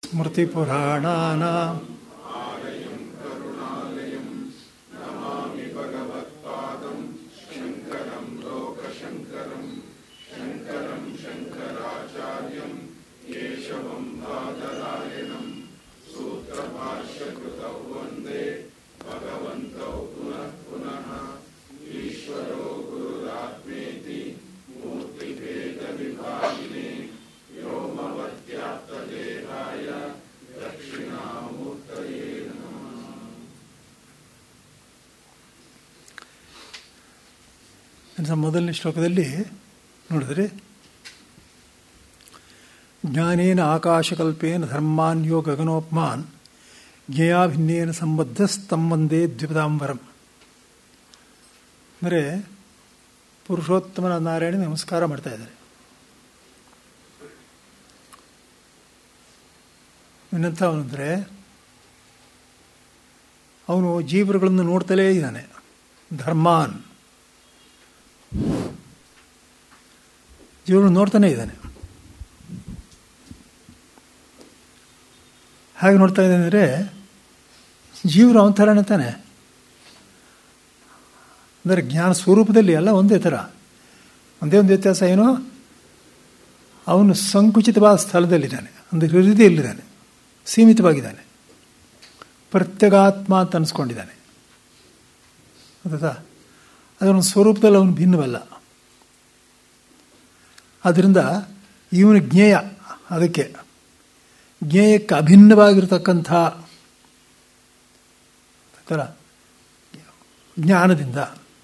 स्मृतिपुराणानाम् ಅಂತ ಮೊದಲನೇ ಶ್ಲೋಕದಲ್ಲಿ ನೋಡಿದ್ರೆ ಜ್ಞಾನೇನ ಆಕಾಶಕಲ್ಪೇನ ಧರ್ಮಾನ್ಯೋ ಗಗನೋಪಮಾನ್ ಜ್ಞೇಯಾಭಿನ್ನೇನ ಸಂಬದ್ಧ ಸ್ತಂಬಂದೇ ದ್ವಿಪದಾಂಬರಂ ಅಂದರೆ ಪುರುಷೋತ್ತಮನ ನಾರಾಯಣ ನಮಸ್ಕಾರ ಮಾಡ್ತಾ ಇದ್ದಾರೆ ಏನಂತವನಂದರೆ ಅವನು ಜೀವರುಗಳನ್ನು ನೋಡ್ತಲೇ ಇದ್ದಾನೆ ಧರ್ಮಾನ್ ಜೀವರು ನೋಡ್ತಾನೆ ಇದ್ದಾನೆ ಹಾಗೆ ನೋಡ್ತಾ ಇದ್ದಾನೆ ಅಂದರೆ ಜೀವರು ಅವನ ಥರನೇ ತಾನೆ ಅಂದರೆ ಜ್ಞಾನ ಸ್ವರೂಪದಲ್ಲಿ ಎಲ್ಲ ಒಂದೇ ಥರ ಒಂದೇ ಒಂದು ವ್ಯತ್ಯಾಸ ಏನು ಅವನು ಸಂಕುಚಿತವಾದ ಸ್ಥಳದಲ್ಲಿದ್ದಾನೆ ಅಂದರೆ ಹೃದಯದಲ್ಲಿದ್ದಾನೆ ಸೀಮಿತವಾಗಿದ್ದಾನೆ ಪ್ರತ್ಯಗಾತ್ಮ ಅಂತ ಅನಿಸ್ಕೊಂಡಿದ್ದಾನೆ ಗೊತ್ತಾ ಅದರ ಸ್ವರೂಪದಲ್ಲಿ ಅವನು ಭಿನ್ನವಲ್ಲ ಆದ್ದರಿಂದ ಇವನು ಜ್ಞೇಯ ಅದಕ್ಕೆ ಜ್ಞೇಯಕ್ಕೆ ಅಭಿನ್ನವಾಗಿರತಕ್ಕಂಥ ಥರ ಜ್ಞಾನದಿಂದ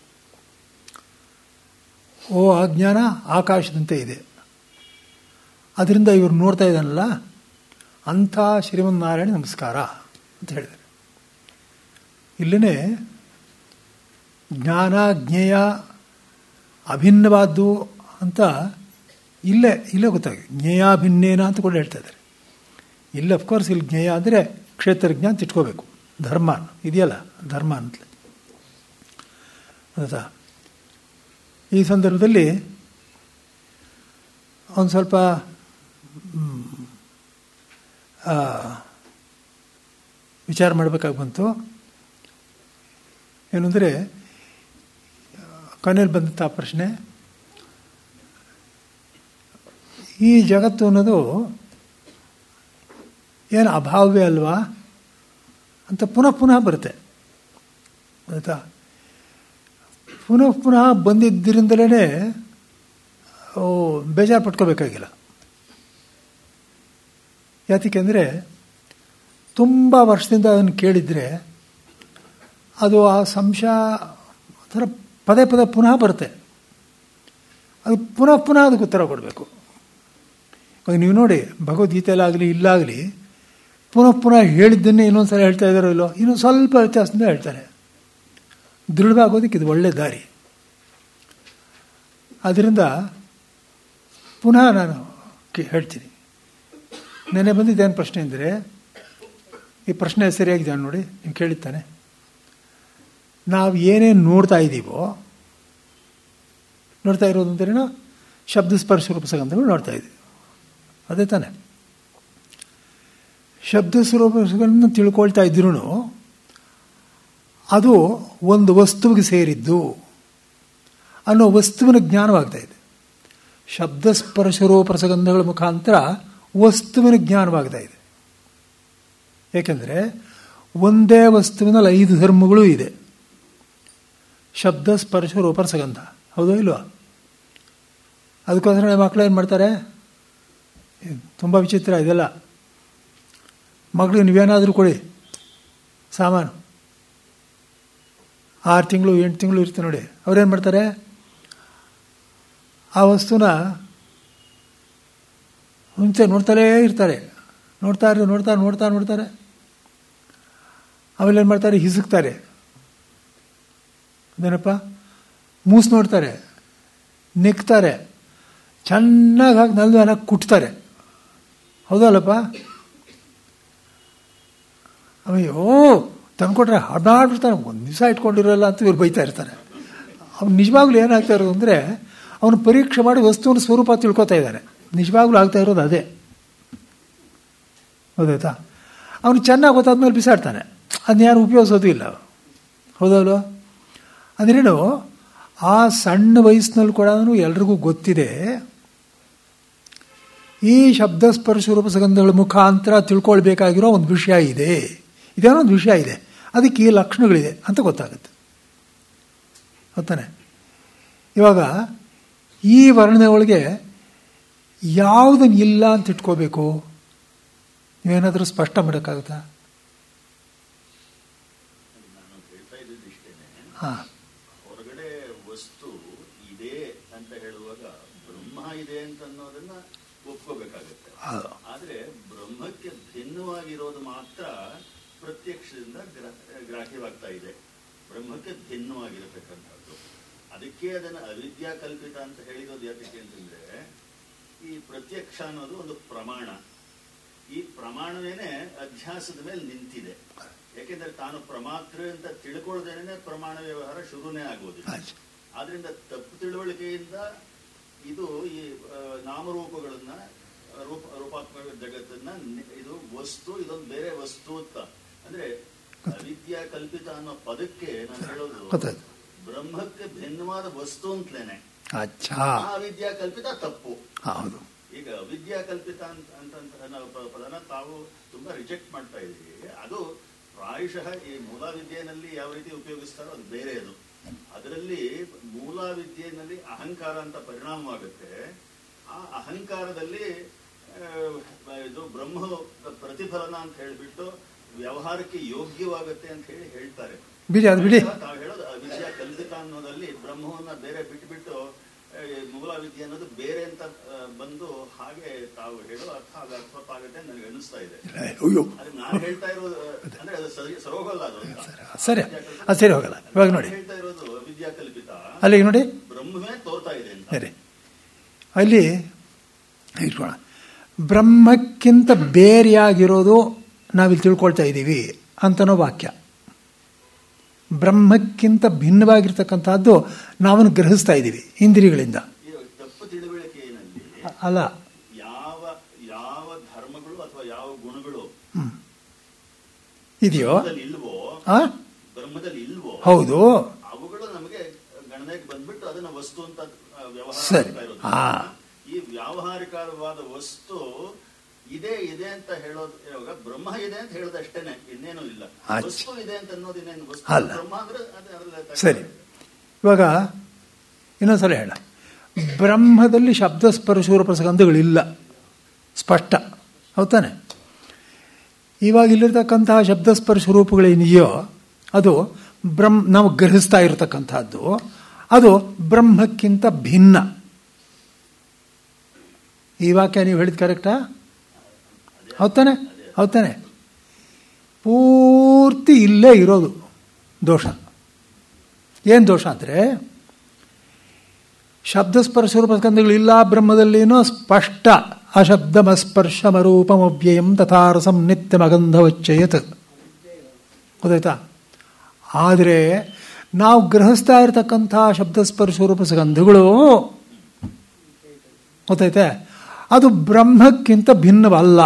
ಓ ಆ ಜ್ಞಾನ ಆಕಾಶದಂತೆ ಇದೆ ಅದರಿಂದ ಇವರು ನೋಡ್ತಾ ಇದ್ದಾನಲ್ಲ ಅಂಥ ಶ್ರೀಮನ್ನಾರಾಯಣ ನಮಸ್ಕಾರ ಅಂತ ಹೇಳಿದ್ದಾರೆ ಇಲ್ಲೇ ಜ್ಞಾನ ಜ್ಞೇಯ ಅಭಿನ್ನವಾದ್ದು ಅಂತ ಇಲ್ಲೇ ಇಲ್ಲೇ ಗೊತ್ತಾಗಿದೆ ಜ್ಞೇಯಾಭಿನ್ನೇನ ಅಂತ ಕೂಡ ಹೇಳ್ತಾ ಇದ್ದಾರೆ ಇಲ್ಲ ಅಫ್ಕೋರ್ಸ್ ಇಲ್ಲಿ ಜ್ಞೇಯ ಅಂದರೆ ಕ್ಷೇತ್ರಜ್ಞ ಅಂತ ಇಟ್ಕೋಬೇಕು ಧರ್ಮ ಇದೆಯಲ್ಲ ಧರ್ಮ ಅಂತಲೇ ಹೌದಾ ಈ ಸಂದರ್ಭದಲ್ಲಿ ಒಂದು ಸ್ವಲ್ಪ ವಿಚಾರ ಮಾಡಬೇಕಾಗಿ ಬಂತು ಏನಂದರೆ ಕೊನೆಯಲ್ಲಿ ಬಂದಂಥ ಪ್ರಶ್ನೆ ಈ ಜಗತ್ತು ಅನ್ನೋದು ಏನು ಅಭಾವವೇ ಅಲ್ವಾ ಅಂತ ಪುನಃ ಪುನಃ ಬರುತ್ತೆ ಆಯಿತಾ ಪುನಃ ಪುನಃ ಬಂದಿದ್ದರಿಂದಲೇ ಬೇಜಾರು ಪಟ್ಕೋಬೇಕಾಗಿಲ್ಲ ಯಾತಕ್ಕೆಂದರೆ ತುಂಬ ವರ್ಷದಿಂದ ಅದನ್ನು ಕೇಳಿದರೆ ಅದು ಆ ಸಂಶಯ ಥರ ಪದೇ ಪದೇ ಪುನಃ ಬರುತ್ತೆ ಅದು ಪುನಃ ಪುನಃ ಅದಕ್ಕೆ ಉತ್ತರ ಕೊಡಬೇಕು ಇವಾಗ ನೀವು ನೋಡಿ ಭಗವದ್ಗೀತೆಯಲ್ಲಾಗಲಿ ಇಲ್ಲಾಗಲಿ ಪುನಃ ಪುನಃ ಹೇಳಿದ್ದನ್ನೇ ಇನ್ನೊಂದು ಸಲ ಹೇಳ್ತಾ ಇದ್ದಾರೋ ಇಲ್ಲೋ ಇನ್ನೊಂದು ಸ್ವಲ್ಪ ವ್ಯತ್ಯಾಸದಿಂದ ಹೇಳ್ತಾರೆ ದೃಢವಾಗೋದಕ್ಕೆ ಇದು ಒಳ್ಳೆ ದಾರಿ ಅದರಿಂದ ಪುನಃ ನಾನು ಹೇಳ್ತೀನಿ ನೆನೆ ಬಂದಿದ್ದೇನು ಪ್ರಶ್ನೆ ಅಂದರೆ ಈ ಪ್ರಶ್ನೆ ಸರಿಯಾಗಿದೆ ನೋಡಿ ನೀವು ಕೇಳಿದ್ದಾನೆ ನಾವು ಏನೇನು ನೋಡ್ತಾ ಇದ್ದೀವೋ ನೋಡ್ತಾ ಇರೋದು ಅಂದ್ರೇನು ಶಬ್ದ ಸ್ಪರ್ಶ ರೂಪಸಗಂಧಗಳು ನೋಡ್ತಾ ಇದ್ದೀವಿ ಅದೇ ತಾನೆ ಶಬ್ದ ಸ್ವರೂಪಗಳನ್ನು ತಿಳ್ಕೊಳ್ತಾ ಇದ್ರೂ ಅದು ಒಂದು ವಸ್ತುವಿಗೆ ಸೇರಿದ್ದು ಅನ್ನೋ ವಸ್ತುವಿನ ಜ್ಞಾನವಾಗ್ತಾ ಇದೆ ಶಬ್ದ ಸ್ಪರ್ಶ ರೂಪರಸಗಂಧಗಳ ಮುಖಾಂತರ ವಸ್ತುವಿನ ಜ್ಞಾನವಾಗ್ತಾ ಇದೆ ಏಕೆಂದರೆ ಒಂದೇ ವಸ್ತುವಿನಲ್ಲಿ ಐದು ಧರ್ಮಗಳೂ ಇದೆ ಶಬ್ದ ಸ್ಪರ್ಶ ರೂಪರಸಗಂಧ ಹೌದೋ ಇಲ್ವಾ ಅದಕ್ಕೋಸ್ಕರ ಮಕ್ಕಳು ಏನು ಮಾಡ್ತಾರೆ ತುಂಬ ವಿಚಿತ್ರ ಇದೆಲ್ಲ ಮಗಳಿಗೆ ನೀವೇನಾದರೂ ಕೊಡಿ ಸಾಮಾನು ಆರು ತಿಂಗಳು ಎಂಟು ತಿಂಗಳು ಇರುತ್ತೆ ನೋಡಿ ಅವ್ರೇನು ಮಾಡ್ತಾರೆ ಆ ವಸ್ತುನ ಮುಂಚೆ ನೋಡ್ತಾರೇ ಇರ್ತಾರೆ ನೋಡ್ತಾ ಇರ್ತಾರೆ ನೋಡ್ತಾ ನೋಡ್ತಾ ನೋಡ್ತಾರೆ ಆಮೇಲೆ ಏನು ಮಾಡ್ತಾರೆ ಹಿಸುಕ್ತಾರೆ ಅದೇನಪ್ಪ ಮೂಸ್ ನೋಡ್ತಾರೆ ನೆಕ್ತಾರೆ ಚೆನ್ನಾಗಿ ಹಾಕಿ ನಲ್ದು ಹಾಕಿ ಕುಟ್ತಾರೆ ಹೌದಲ್ಲಪ್ಪ ಅಯ್ಯೋ ತಂದ್ಕೊಟ್ರೆ ಹಡಾಡ್ಬಿಡ್ತಾನೆ ಒಂದು ದಿವಸ ಇಟ್ಕೊಂಡಿರೋಲ್ಲ ಅಂತ ಇವ್ರು ಬೈತಾ ಇರ್ತಾರೆ ಅವ್ನು ನಿಜವಾಗ್ಲೂ ಏನಾಗ್ತಾ ಇರೋದು ಅಂದರೆ ಅವನು ಪರೀಕ್ಷೆ ಮಾಡಿ ವಸ್ತುವಿನ ಸ್ವರೂಪ ತಿಳ್ಕೊತಾ ಇದ್ದಾನೆ ನಿಜವಾಗ್ಲೂ ಆಗ್ತಾ ಇರೋದು ಅದೇ ಗೊತ್ತಾಯ್ತಾ ಅವನು ಚೆನ್ನಾಗಿ ಗೊತ್ತಾದ್ಮೇಲೆ ಬಿಸಾಡ್ತಾನೆ ಅದನ್ನ ಯಾರು ಉಪಯೋಗಿಸೋದು ಇಲ್ಲ ಹೌದಲ್ವ ಅಂದ್ರೇನು ಆ ಸಣ್ಣ ವಯಸ್ಸಿನಲ್ಲಿ ಕೂಡ ಎಲ್ರಿಗೂ ಗೊತ್ತಿದೆ ಈ ಶಬ್ದ ಸ್ಪರ್ಶ ರೂಪ ಸುಗಂಧಗಳ ಮುಖಾಂತರ ತಿಳ್ಕೊಳ್ಬೇಕಾಗಿರೋ ಒಂದು ವಿಷಯ ಇದೆ ಇದೇನೋ ಒಂದು ವಿಷಯ ಇದೆ ಅದಕ್ಕೆ ಈ ಲಕ್ಷಣಗಳಿದೆ ಅಂತ ಗೊತ್ತಾಗುತ್ತೆ ಗೊತ್ತಾನೆ ಇವಾಗ ಈ ವರ್ಣನೆ ಒಳಗೆ ಯಾವುದನ್ನು ಇಲ್ಲ ಅಂತ ಇಟ್ಕೋಬೇಕು ನೀವೇನಾದರೂ ಸ್ಪಷ್ಟ ಮಾಡೋಕ್ಕಾಗುತ್ತಾ ನಾನು ಹೇಳ್ತಾ ಇದ್ದಿದ್ದು ಇಷ್ಟೇನೆ ಹಾಂ ಹೊರಗಡೆ ವಸ್ತು ಇದೆ ಅಂತ ಹೇಳುವಾಗ ಬ್ರಹ್ಮ ಇದೆ ಅಂತ ಅನ್ನೋದನ್ನ ಒಪ್ಕೋಬೇಕಾಗುತ್ತೆ ಹೌದು. ಆದ್ರೆ ಬ್ರಹ್ಮಕ್ಕೆ ಭಿನ್ನವಾಗಿರೋದು ಮಾತ್ರ ಪ್ರತ್ಯಕ್ಷದಿಂದ ಗ್ರ- ಗ್ರಾಹ್ಯವಾಗ್ತಾ ಇದೆ ಬ್ರಹ್ಮಕ್ಕೆ ಭಿನ್ನವಾಗಿರತಕ್ಕಂಥದ್ದು ಅದಕ್ಕೆ ಅದನ್ನ ಅವಿದ್ಯಾ ಕಲ್ಪಿತ ಅಂತ ಹೇಳಿರೋದು ಯಾಕೆ ಅಂತಂದ್ರೆ ಈ ಪ್ರತ್ಯಕ್ಷ ಅನ್ನೋದು ಒಂದು ಪ್ರಮಾಣ ಈ ಪ್ರಮಾಣವೇನೆ ಅಧ್ಯಾಸದ ಮೇಲೆ ನಿಂತಿದೆ ಯಾಕೆಂದ್ರೆ ತಾನು ಪ್ರಮಾತ್ರ ಅಂತ ತಿಳ್ಕೊಳ್ದೇನೆ ಪ್ರಮಾಣ ವ್ಯವಹಾರ ಶುರುನೇ ಆಗೋದಿಲ್ಲ ಆಯ್ತು. ಆದ್ರಿಂದ ತಪ್ಪು ತಿಳುವಳಿಕೆಯಿಂದ ಇದು ಈ ಆ, ನಾಮರೂಪಗಳನ್ನ ಆ, ರೂಪ ರೂಪಾತ್ಮಕ ಜಗತ್ತನ್ನ ನಿ- ಇದು ವಸ್ತು ಇದೊಂದು ಬೇರೆ ವಸ್ತು ಅಂತ ಅಂದ್ರೆ ಅವಿದ್ಯಾ ಕಲ್ಪಿತ ಅನ್ನೋ ಪದಕ್ಕೆ ನಾನು ಹೇಳೋದು ಗೊತ್ತಾಯ್ತು. ಬ್ರಹ್ಮಕ್ಕೆ ಭಿನ್ನವಾದ ವಸ್ತು ಅಂತಲೇನೆ ಅಚ್ಚಾ ಆ ಅವಿದ್ಯಾ ಕಲ್ಪಿತ ತಪ್ಪು ಹೌದು ಈಗ ವಿದ್ಯಾ ಕಲ್ಪಿತ ಅಂತ ಅಂತ ಅನ್ನೋ ಪ- ಪದನ ತಾವು ತುಂಬಾ ರಿಜೆಕ್ಟ್ ಮಾಡ್ತಾ ಇದ್ದೀವಿ ಅದು ಪ್ರಾಯಶಃ ಈ ಮೂಲ ವಿದ್ಯೆನಲ್ಲಿ ಯಾವ ರೀತಿ ಉಪಯೋಗಿಸ್ತಾರೋ ಅದು ಬೇರೆ ಅದು ಅದರಲ್ಲಿ ಮೂಲ ವಿದ್ಯೆಯಲ್ಲಿ ಅಹಂಕಾರ ಅಂತ ಪರಿಣಾಮವಾಗುತ್ತೆ ಆ ಅಹಂಕಾರದಲ್ಲಿ ಆ, ಇದು ಬ್ರಹ್ಮ ಪ್ರತಿಫಲನ ಅಂತ ಹೇಳಿಬಿಟ್ಟು ವ್ಯವಹಾರಕ್ಕೆ ಯೋಗ್ಯವಾಗುತ್ತೆ ಅಂತ ಹೇಳಿ ಹೇಳ್ತಾರೆ ಬಿಡಿ ಅದು ಬಿಡಿ ತಾವು ಹೇಳೋದು ಅವಿದ್ಯಾ ಕಲ್ಪಿತ ಅನ್ನೋದಲ್ಲಿ ಬ್ರಹ್ಮವನ್ನ ಬೇರೆ ಬಿಟ್ಟುಬಿಟ್ಟು ಆ, ಈ ಮೂಲ ವಿದ್ಯೆ ಅನ್ನೋದು ಬೇರೆ ಅಂತ ಆ, ಬಂದು ಹಾಗೆ ತಾವು ಹೇಳೋ ಅರ್ಥ ಅದು ಅರ್ಥವಾಗುತ್ತೆ ಅಂತ ನನಗೆ ಅನಿಸ್ತಾ ಇದೆ ಅಯ್ಯೋ ಆದ್ರೆ ನಾನು ಹೇಳ್ತಾ ಇರೋದು ಅಂದ್ರೆ ಅದು ಸರಿ ಸರೋಗಲ್ಲ ಅದು ಅಂತ. ಸರಿ ಅದು ಸರಿ ಹೋಗಲ್ಲ ಇವಾಗ ನೋಡಿ ನಾನು ಹೇಳ್ತಾ ಇರೋದು ಅವಿದ್ಯಾ ಕಲ್ಪಿತ ಅಲ್ಲಿಗೆ ನೋಡಿ ಬ್ರಹ್ಮವೇ ತೋರ್ತಾ ಇದೆ ಅಂತ ಸರಿ ಅಲ್ಲಿ ಇಟ್ಕೋಣ ಬ್ರಹ್ಮಕ್ಕಿಂತ ಬೇರೆಯಾಗಿರೋದು ನಾವಿಲ್ಲಿ ತಿಳ್ಕೊಳ್ತಾ ಇದ್ದೀವಿ ಅಂತನೋ ವಾಕ್ಯ ಬ್ರಹ್ಮಕ್ಕಿಂತ ಭಿನ್ನವಾಗಿರ್ತಕ್ಕಂಥದ್ದು ನಾವನ್ನು ಗ್ರಹಿಸ್ತಾ ಇದ್ದೀವಿ ಇಂದ್ರಿಯಗಳಿಂದ ಈ ತಪ್ಪು ತಿಳುವಳಿಕೆಯಲ್ಲಿ ಅಲ್ಲ ಯಾವ ಯಾವ ಧರ್ಮಗಳು ಅಥವಾ ಯಾವ ಗುಣಗಳು ಇದೆಯೋ ಬ್ರಹ್ಮದಲ್ಲಿ ಇಲ್ವೋ ಆ? ಬ್ರಹ್ಮದಲ್ಲಿ ಇಲ್ವೋ ಹೌದು ಅವುಗಳು ನಮಗೆ ಗಣನೆಗೆ ಬಂದ್ಬಿಟ್ಟು ಅದನ್ನ ವಸ್ತು ಅಂತ ಆ, ವ್ಯವಹಾರ ಸರಿ. ಮಾಡ್ತಾ ಇರೋದು. ಆ. ಈ ವ್ಯಾವಹಾರಿಕವಾದ ವಸ್ತು ಇದೆ ಇದೆ ಅಂತ ಹೇಳೋದು ಇವಾಗ ಬ್ರಹ್ಮ ಇದೆ ಅಂತ ಹೇಳೋದು ಅಷ್ಟೇನೆ ಇನ್ನೇನು ಇಲ್ಲ ಆಚೆ. ವಸ್ತು ಇದೆ ಅಂತ ಅನ್ನೋದು ಇನ್ನೇನು ವಸ್ತು ಅಲ್ಲ. ಬ್ರಹ್ಮ ಅಂದ್ರೆ ಅದೇ ಅದ್ರಲ್ಲಿ ತಕ್ಕ- ಸರಿ ಇವಾಗ ಇನ್ನೊಂದ್ಸಲ ಹೇಳ ಬ್ರಹ್ಮದಲ್ಲಿ ಶಬ್ದ ಸ್ಪರ್ಶ ಪ್ರಸಂಗಗಳಿಲ್ಲ ಸ್ಪಷ್ಟ ಹೌದಾನೆ ಇವಾಗ ಇಲ್ಲಿರ್ತಕ್ಕಂತಹ ಶಬ್ದ ಸ್ಪರ್ಶ ರೂಪಗಳೇನಿದೆಯೋ ಅದು ಬ್ರಹ್ಮ ನಾವು ಗ್ರಹಿಸ್ತಾ ಇರತಕ್ಕಂಥದ್ದು ಅದು ಬ್ರಹ್ಮಕ್ಕಿಂತ ಭಿನ್ನ ಈ ವಾಕ್ಯ ನೀವು ಹೇಳಿದ ಕರೆಕ್ಟಾ ಹೌದಾನೆ ಹೌದಾನೆ ಪೂರ್ತಿ ಇಲ್ಲೇ ಇರೋದು ದೋಷ ಏನು ದೋಷ ಅಂದರೆ ಶಬ್ದ ಸ್ಪರ್ಶ ರೂಪಸ್ಕಂದಗಳಿಲ್ಲ ಬ್ರಹ್ಮದಲ್ಲಿನೋ ಸ್ಪಷ್ಟ ಅಶಬ್ದಮಸ್ಪರ್ಶಮರೂಪಮವ್ಯಯಂ ತಥಾರಸಂ ನಿತ್ಯಮಗಂಧವಚ್ಚಯತ್ ಗೊತ್ತಾಯ್ತಾ ಆದರೆ ನಾವು ಗ್ರಹಿಸ್ತಾ ಇರತಕ್ಕಂಥ ಶಬ್ದ ಸ್ಪರ್ಶ ರೂಪಸ್ಗಂಧಗಳು ಗೊತ್ತೈತೆ ಅದು ಬ್ರಹ್ಮಕ್ಕಿಂತ ಭಿನ್ನವಲ್ಲ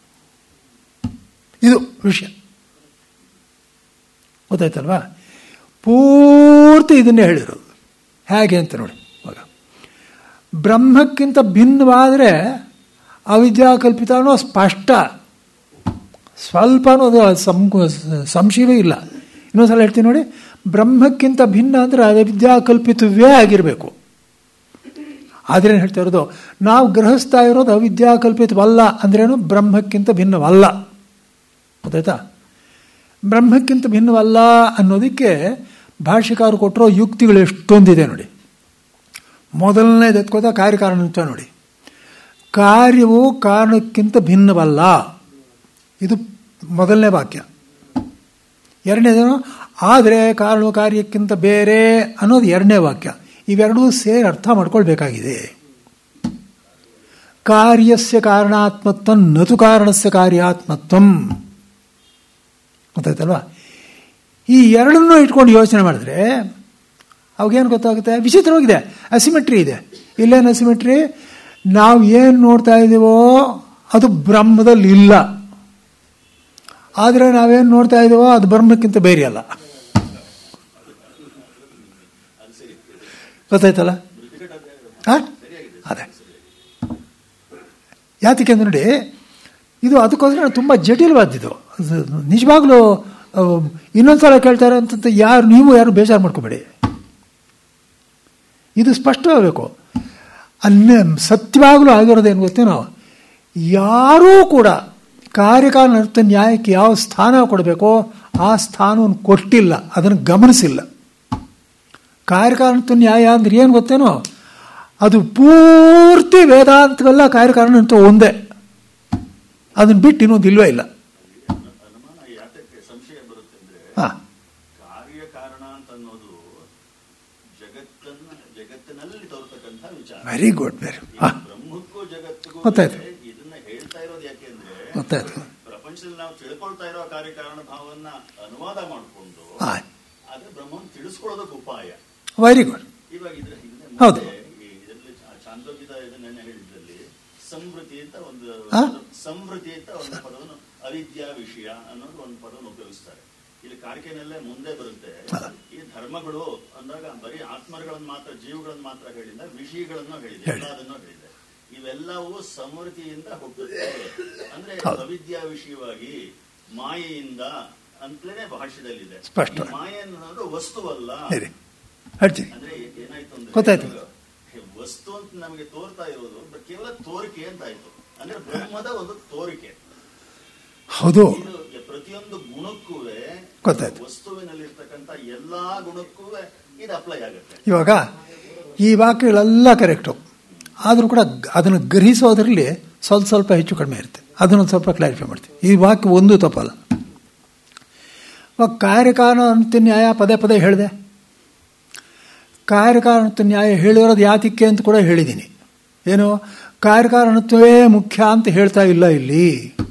ಇದು ವಿಷಯ ಗೊತ್ತಾಯ್ತಲ್ವಾ ಪೂರ್ತಿ ಇದನ್ನೇ ಹೇಳಿರೋದು ಹೇಗೆ ಅಂತ ನೋಡಿ ಇವಾಗ ಬ್ರಹ್ಮಕ್ಕಿಂತ ಭಿನ್ನವಾದರೆ ಅವಿದ್ಯಾ ಕಲ್ಪಿತ ಅನ್ನೋ ಸ್ಪಷ್ಟ ಸ್ವಲ್ಪ ಅನ್ನೋದು ಸಂ ಸಂಶಯವೇ ಇಲ್ಲ ಇನ್ನೊಂದ್ಸಲ ಹೇಳ್ತೀನಿ ನೋಡಿ ಬ್ರಹ್ಮಕ್ಕಿಂತ ಭಿನ್ನ ಅಂದರೆ ಅವಿದ್ಯಾ ಕಲ್ಪಿತವೇ ಆಗಿರಬೇಕು ಆದರೆ ಏನು ಹೇಳ್ತಾ ಇರೋದು ನಾವು ಗ್ರಹಿಸ್ತಾ ಇರೋದು ಅವಿದ್ಯಾ ಕಲ್ಪಿತವಲ್ಲ ಅಂದ್ರೇನು ಬ್ರಹ್ಮಕ್ಕಿಂತ ಭಿನ್ನವಲ್ಲ ಗೊತ್ತಾಯ್ತಾ ಬ್ರಹ್ಮಕ್ಕಿಂತ ಭಿನ್ನವಲ್ಲ ಅನ್ನೋದಕ್ಕೆ ಭಾಷ್ಯಕಾರ ಕೊಟ್ಟಿರೋ ಯುಕ್ತಿಗಳು ಎಷ್ಟೊಂದಿದೆ ನೋಡಿ ಮೊದಲನೇದು ಎತ್ಕೋತಾ ಕಾರ್ಯಕಾರಣ ಅಂತ ನೋಡಿ ಕಾರ್ಯವು ಕಾರಣಕ್ಕಿಂತ ಭಿನ್ನವಲ್ಲ ಇದು ಮೊದಲನೇ ವಾಕ್ಯ ಎರಡನೇದೇನು ಆದರೆ ಕಾರಣ ಕಾರ್ಯಕ್ಕಿಂತ ಬೇರೆ ಅನ್ನೋದು ಎರಡನೇ ವಾಕ್ಯ ಇವೆರಡೂ ಸೇರಿ ಅರ್ಥ ಮಾಡ್ಕೊಳ್ಬೇಕಾಗಿದೆ ಕಾರ್ಯಸ್ಯ ಕಾರಣಾತ್ಮತ್ವಂ ನತು ಕಾರಣಸ್ಯ ಕಾರ್ಯಾತ್ಮತ್ವಂ ಗೊತ್ತಾಯ್ತಲ್ವಾ ಈ ಎರಡನ್ನೂ ಇಟ್ಕೊಂಡು ಯೋಚನೆ ಮಾಡಿದ್ರೆ ಅವಾಗೇನು ಗೊತ್ತಾಗುತ್ತೆ ವಿಚಿತ್ರವಾಗಿದೆ ಅಸಿಮೆಟ್ರಿ ಇದೆ ಇಲ್ಲೇನು ಅಸಿಮೆಟ್ರಿ ನಾವು ಏನು ನೋಡ್ತಾ ಇದ್ದೀವೋ ಅದು ಬ್ರಹ್ಮದಲ್ಲಿ ಇಲ್ಲ ಆದರೆ ನಾವೇನು ನೋಡ್ತಾ ಇದ್ದೀವೋ ಅದು ಬ್ರಹ್ಮಕ್ಕಿಂತ ಬೇರೆ ಅಲ್ಲ ಅದು ಸರಿ ಗೊತ್ತಾಯ್ತಲ್ಲ ಮೃತಿಕಟ ಆ? ಅದೇ ಯಾತಕ್ಕೆ ಅಂದ್ರೆ ನೋಡಿ ಇದು ಅದಕ್ಕೋಸ್ಕರ ತುಂಬ ಜಟಿಲವಾದಿದ್ದು ಅದು ನಿಜವಾಗ್ಲೂ ಆ, ಇನ್ನೊಂದ್ಸಲ ಕೇಳ್ತಾರೆ ಅಂತ ಯಾರು ನೀವು ಯಾರು ಬೇಜಾರು ಮಾಡ್ಕೋಬೇಡಿ ಇದು ಸ್ಪಷ್ಟವಾಗಬೇಕು ಅಲ್ಲಿ ಸತ್ಯವಾಗಲೂ ಆಗಿರೋದೇನು ಗೊತ್ತೇನೋ ಯಾರೂ ಕೂಡ ಕಾರ್ಯಕಾಲ ನೃತ್ಯ ನ್ಯಾಯಕ್ಕೆ ಯಾವ ಸ್ಥಾನ ಕೊಡಬೇಕೋ ಆ ಸ್ಥಾನವನ್ನು ಕೊಟ್ಟಿಲ್ಲ ಅದನ್ನು ಗಮನಿಸಿಲ್ಲ ಕಾರ್ಯಕಾರಣ ನ್ಯಾಯ ಅಂದ್ರೆ ಏನು ಗೊತ್ತೇನೋ ಅದು ಪೂರ್ತಿ ವೇದಾಂತವೆಲ್ಲ ಕಾರ್ಯಕಾರಣ ಅಂತ ಒಂದೇ ಅದನ್ನ ಬಿಟ್ಟು ಇನ್ನೊಂದು ಇಲ್ವೇ ಇಲ್ಲ ಅನುಮಾನ ಯಾತಕ್ಕೆ ಸಂಶಯ ಬರುತ್ತೆ ಅಂದ್ರೆ ಹಾಂ ಕಾರ್ಯಕಾರಣ ಅಂತ ಅನ್ನೋದು ಜಗತ್ತನ್ನ ಜಗತ್ತಿನಲ್ಲಿ ತೋರ್ತಕ್ಕಂಥ ವಿಚಾರ ವೆರಿ ಗುಡ್ ವೆರಿ ಈ ಹಾಂ ಬ್ರಹ್ಮಕ್ಕೂ ಜಗತ್ತಿಗೂ ಗೊತ್ತಾಯ್ತು. ಬೇರೆ ಇದನ್ನ ಹೇಳ್ತಾ ಇರೋದು ಯಾಕೆ ಅಂದ್ರೆ ಗೊತ್ತಾಯ್ತು ಪ್ರಪಂಚದಲ್ಲಿ ನಾವು ತಿಳ್ಕೊಳ್ತಾ ಇರೋ ಕಾರ್ಯಕಾರಣ ಭಾವನ್ನ ಅನುವಾದ ಮಾಡಿಕೊಂಡು ಹಾಂ ಆದ್ರೆ ಬ್ರಹ್ಮನ್ ತಿಳಿಸ್ಕೊಳ್ಳೋದಕ್ಕೆ ಉಪಾಯ ವೆರಿ ಗುಡ್ ಇವಾಗ ಇದ್ರ ಹಿಂದೆ ಹೌದು. ಮುಂದೆ ಈ ಇದರಲ್ಲಿ ಚಾ- ಚಾಂದೋಗ್ಯದ ಇದನ್ನೆಲ್ಲ ಹೇಳಿದ್ರಲ್ಲಿ ಸಂವೃತಿ ಅಂತ ಒಂದು ಆ? ಸಂವೃತಿ ಅಂತ ಒಂದು ಪದವನ್ನು ಅವಿದ್ಯಾ ವಿಷಯ ಅನ್ನೋದು ಒಂದು ಪದವನ್ನು ಉಪಯೋಗಿಸ್ತಾರೆ ಇಲ್ಲಿ ಕಾರಿಕೆನಲ್ಲೇ ಮುಂದೆ ಬರುತ್ತೆ ಈ ಧರ್ಮಗಳು ಅಂದಾಗ ಬರೀ ಆತ್ಮಗಳನ್ನು ಮಾತ್ರ ಜೀವಗಳನ್ನು ಮಾತ್ರ ಹೇಳಿಲ್ಲ ವಿಷಯಗಳನ್ನು ಹೇಳಿದೆ ಹೇಳಿ. ಎಲ್ಲದನ್ನು ಹೇಳಿದೆ ಇವೆಲ್ಲವೂ ಸಮೃದ್ಧಿಯಿಂದ ಹುಟ್ಟುತ್ತೆ ಅಂದ್ರೆ ಹೌದು. ಅವಿದ್ಯಾ ವಿಷಯವಾಗಿ ಮಾಯೆಯಿಂದ ಅಂತಲೇ ಭಾಷ್ಯದಲ್ಲಿದೆ ಸ್ಪಷ್ಟ. ಈ ಮಾಯೆ ಅನ್ನೋದು ವಸ್ತುವಲ್ಲ ಹೇಳಿ ಹೇಳ್ತೀನಿ ಅಂದ್ರೆ ಏನಾಯ್ತು ಅಂದ್ರೆ ಗೊತ್ತಾಯ್ತು. ಇವಾಗ ವಸ್ತು ಅಂತ ನಮಗೆ ತೋರ್ತಾ ಇರೋದು ಬ- ಕೇವಲ ತೋರಿಕೆ ಅಂತ ಆಯ್ತು ಅಂದ್ರೆ ಬ್ರಹ್ಮದ ಒಂದು ತೋರಿಕೆ ಹೌದು ಇದು ಯ- ಪ್ರತಿಯೊಂದು ಗುಣಕ್ಕೂ ಗೊತ್ತಾಯ್ತು. ವಸ್ತುವಿನಲ್ಲಿರ್ತಕ್ಕಂಥ ಎಲ್ಲಾ ಗುಣಕ್ಕೂ ಇದು ಅಪ್ಲೈ ಆಗುತ್ತೆ ಇವಾಗ ಈ ವಾಕ್ಯಗಳೆಲ್ಲ ಕರೆಕ್ಟು ಆದರೂ ಕೂಡ ಗ- ಅದನ್ನು ಗ್ರಹಿಸೋದ್ರಲ್ಲಿ ಸ್ವಲ್ಪ ಸ್ವಲ್ಪ ಹೆಚ್ಚು ಕಡಿಮೆ ಇರುತ್ತೆ ಅದನ್ನು ಸ್ವಲ್ಪ ಕ್ಲಾರಿಫೈ ಮಾಡ್ತೀವಿ ಈ ವಾಕ್ಯ ಒಂದು ತಪ್ಪಲ್ಲ ಇವಾಗ ಕಾರ್ಯಕಾರಣ ಅಂತ ನ್ಯಾಯ ಪದೇ ಪದೇ ಹೇಳಿದೆ ಕಾರ್ಯಕಾರಣತ್ವ ನ್ಯಾಯ ಹೇಳಿರೋದು ಯಾತಕ್ಕೆ ಅಂತ ಕೂಡ ಹೇಳಿದ್ದೀನಿ ಏನು ಕಾರ್ಯಕಾರಣತ್ವವೇ ಮುಖ್ಯ ಅಂತ ಹೇಳ್ತಾ ಇಲ್ಲ ಇಲ್ಲಿ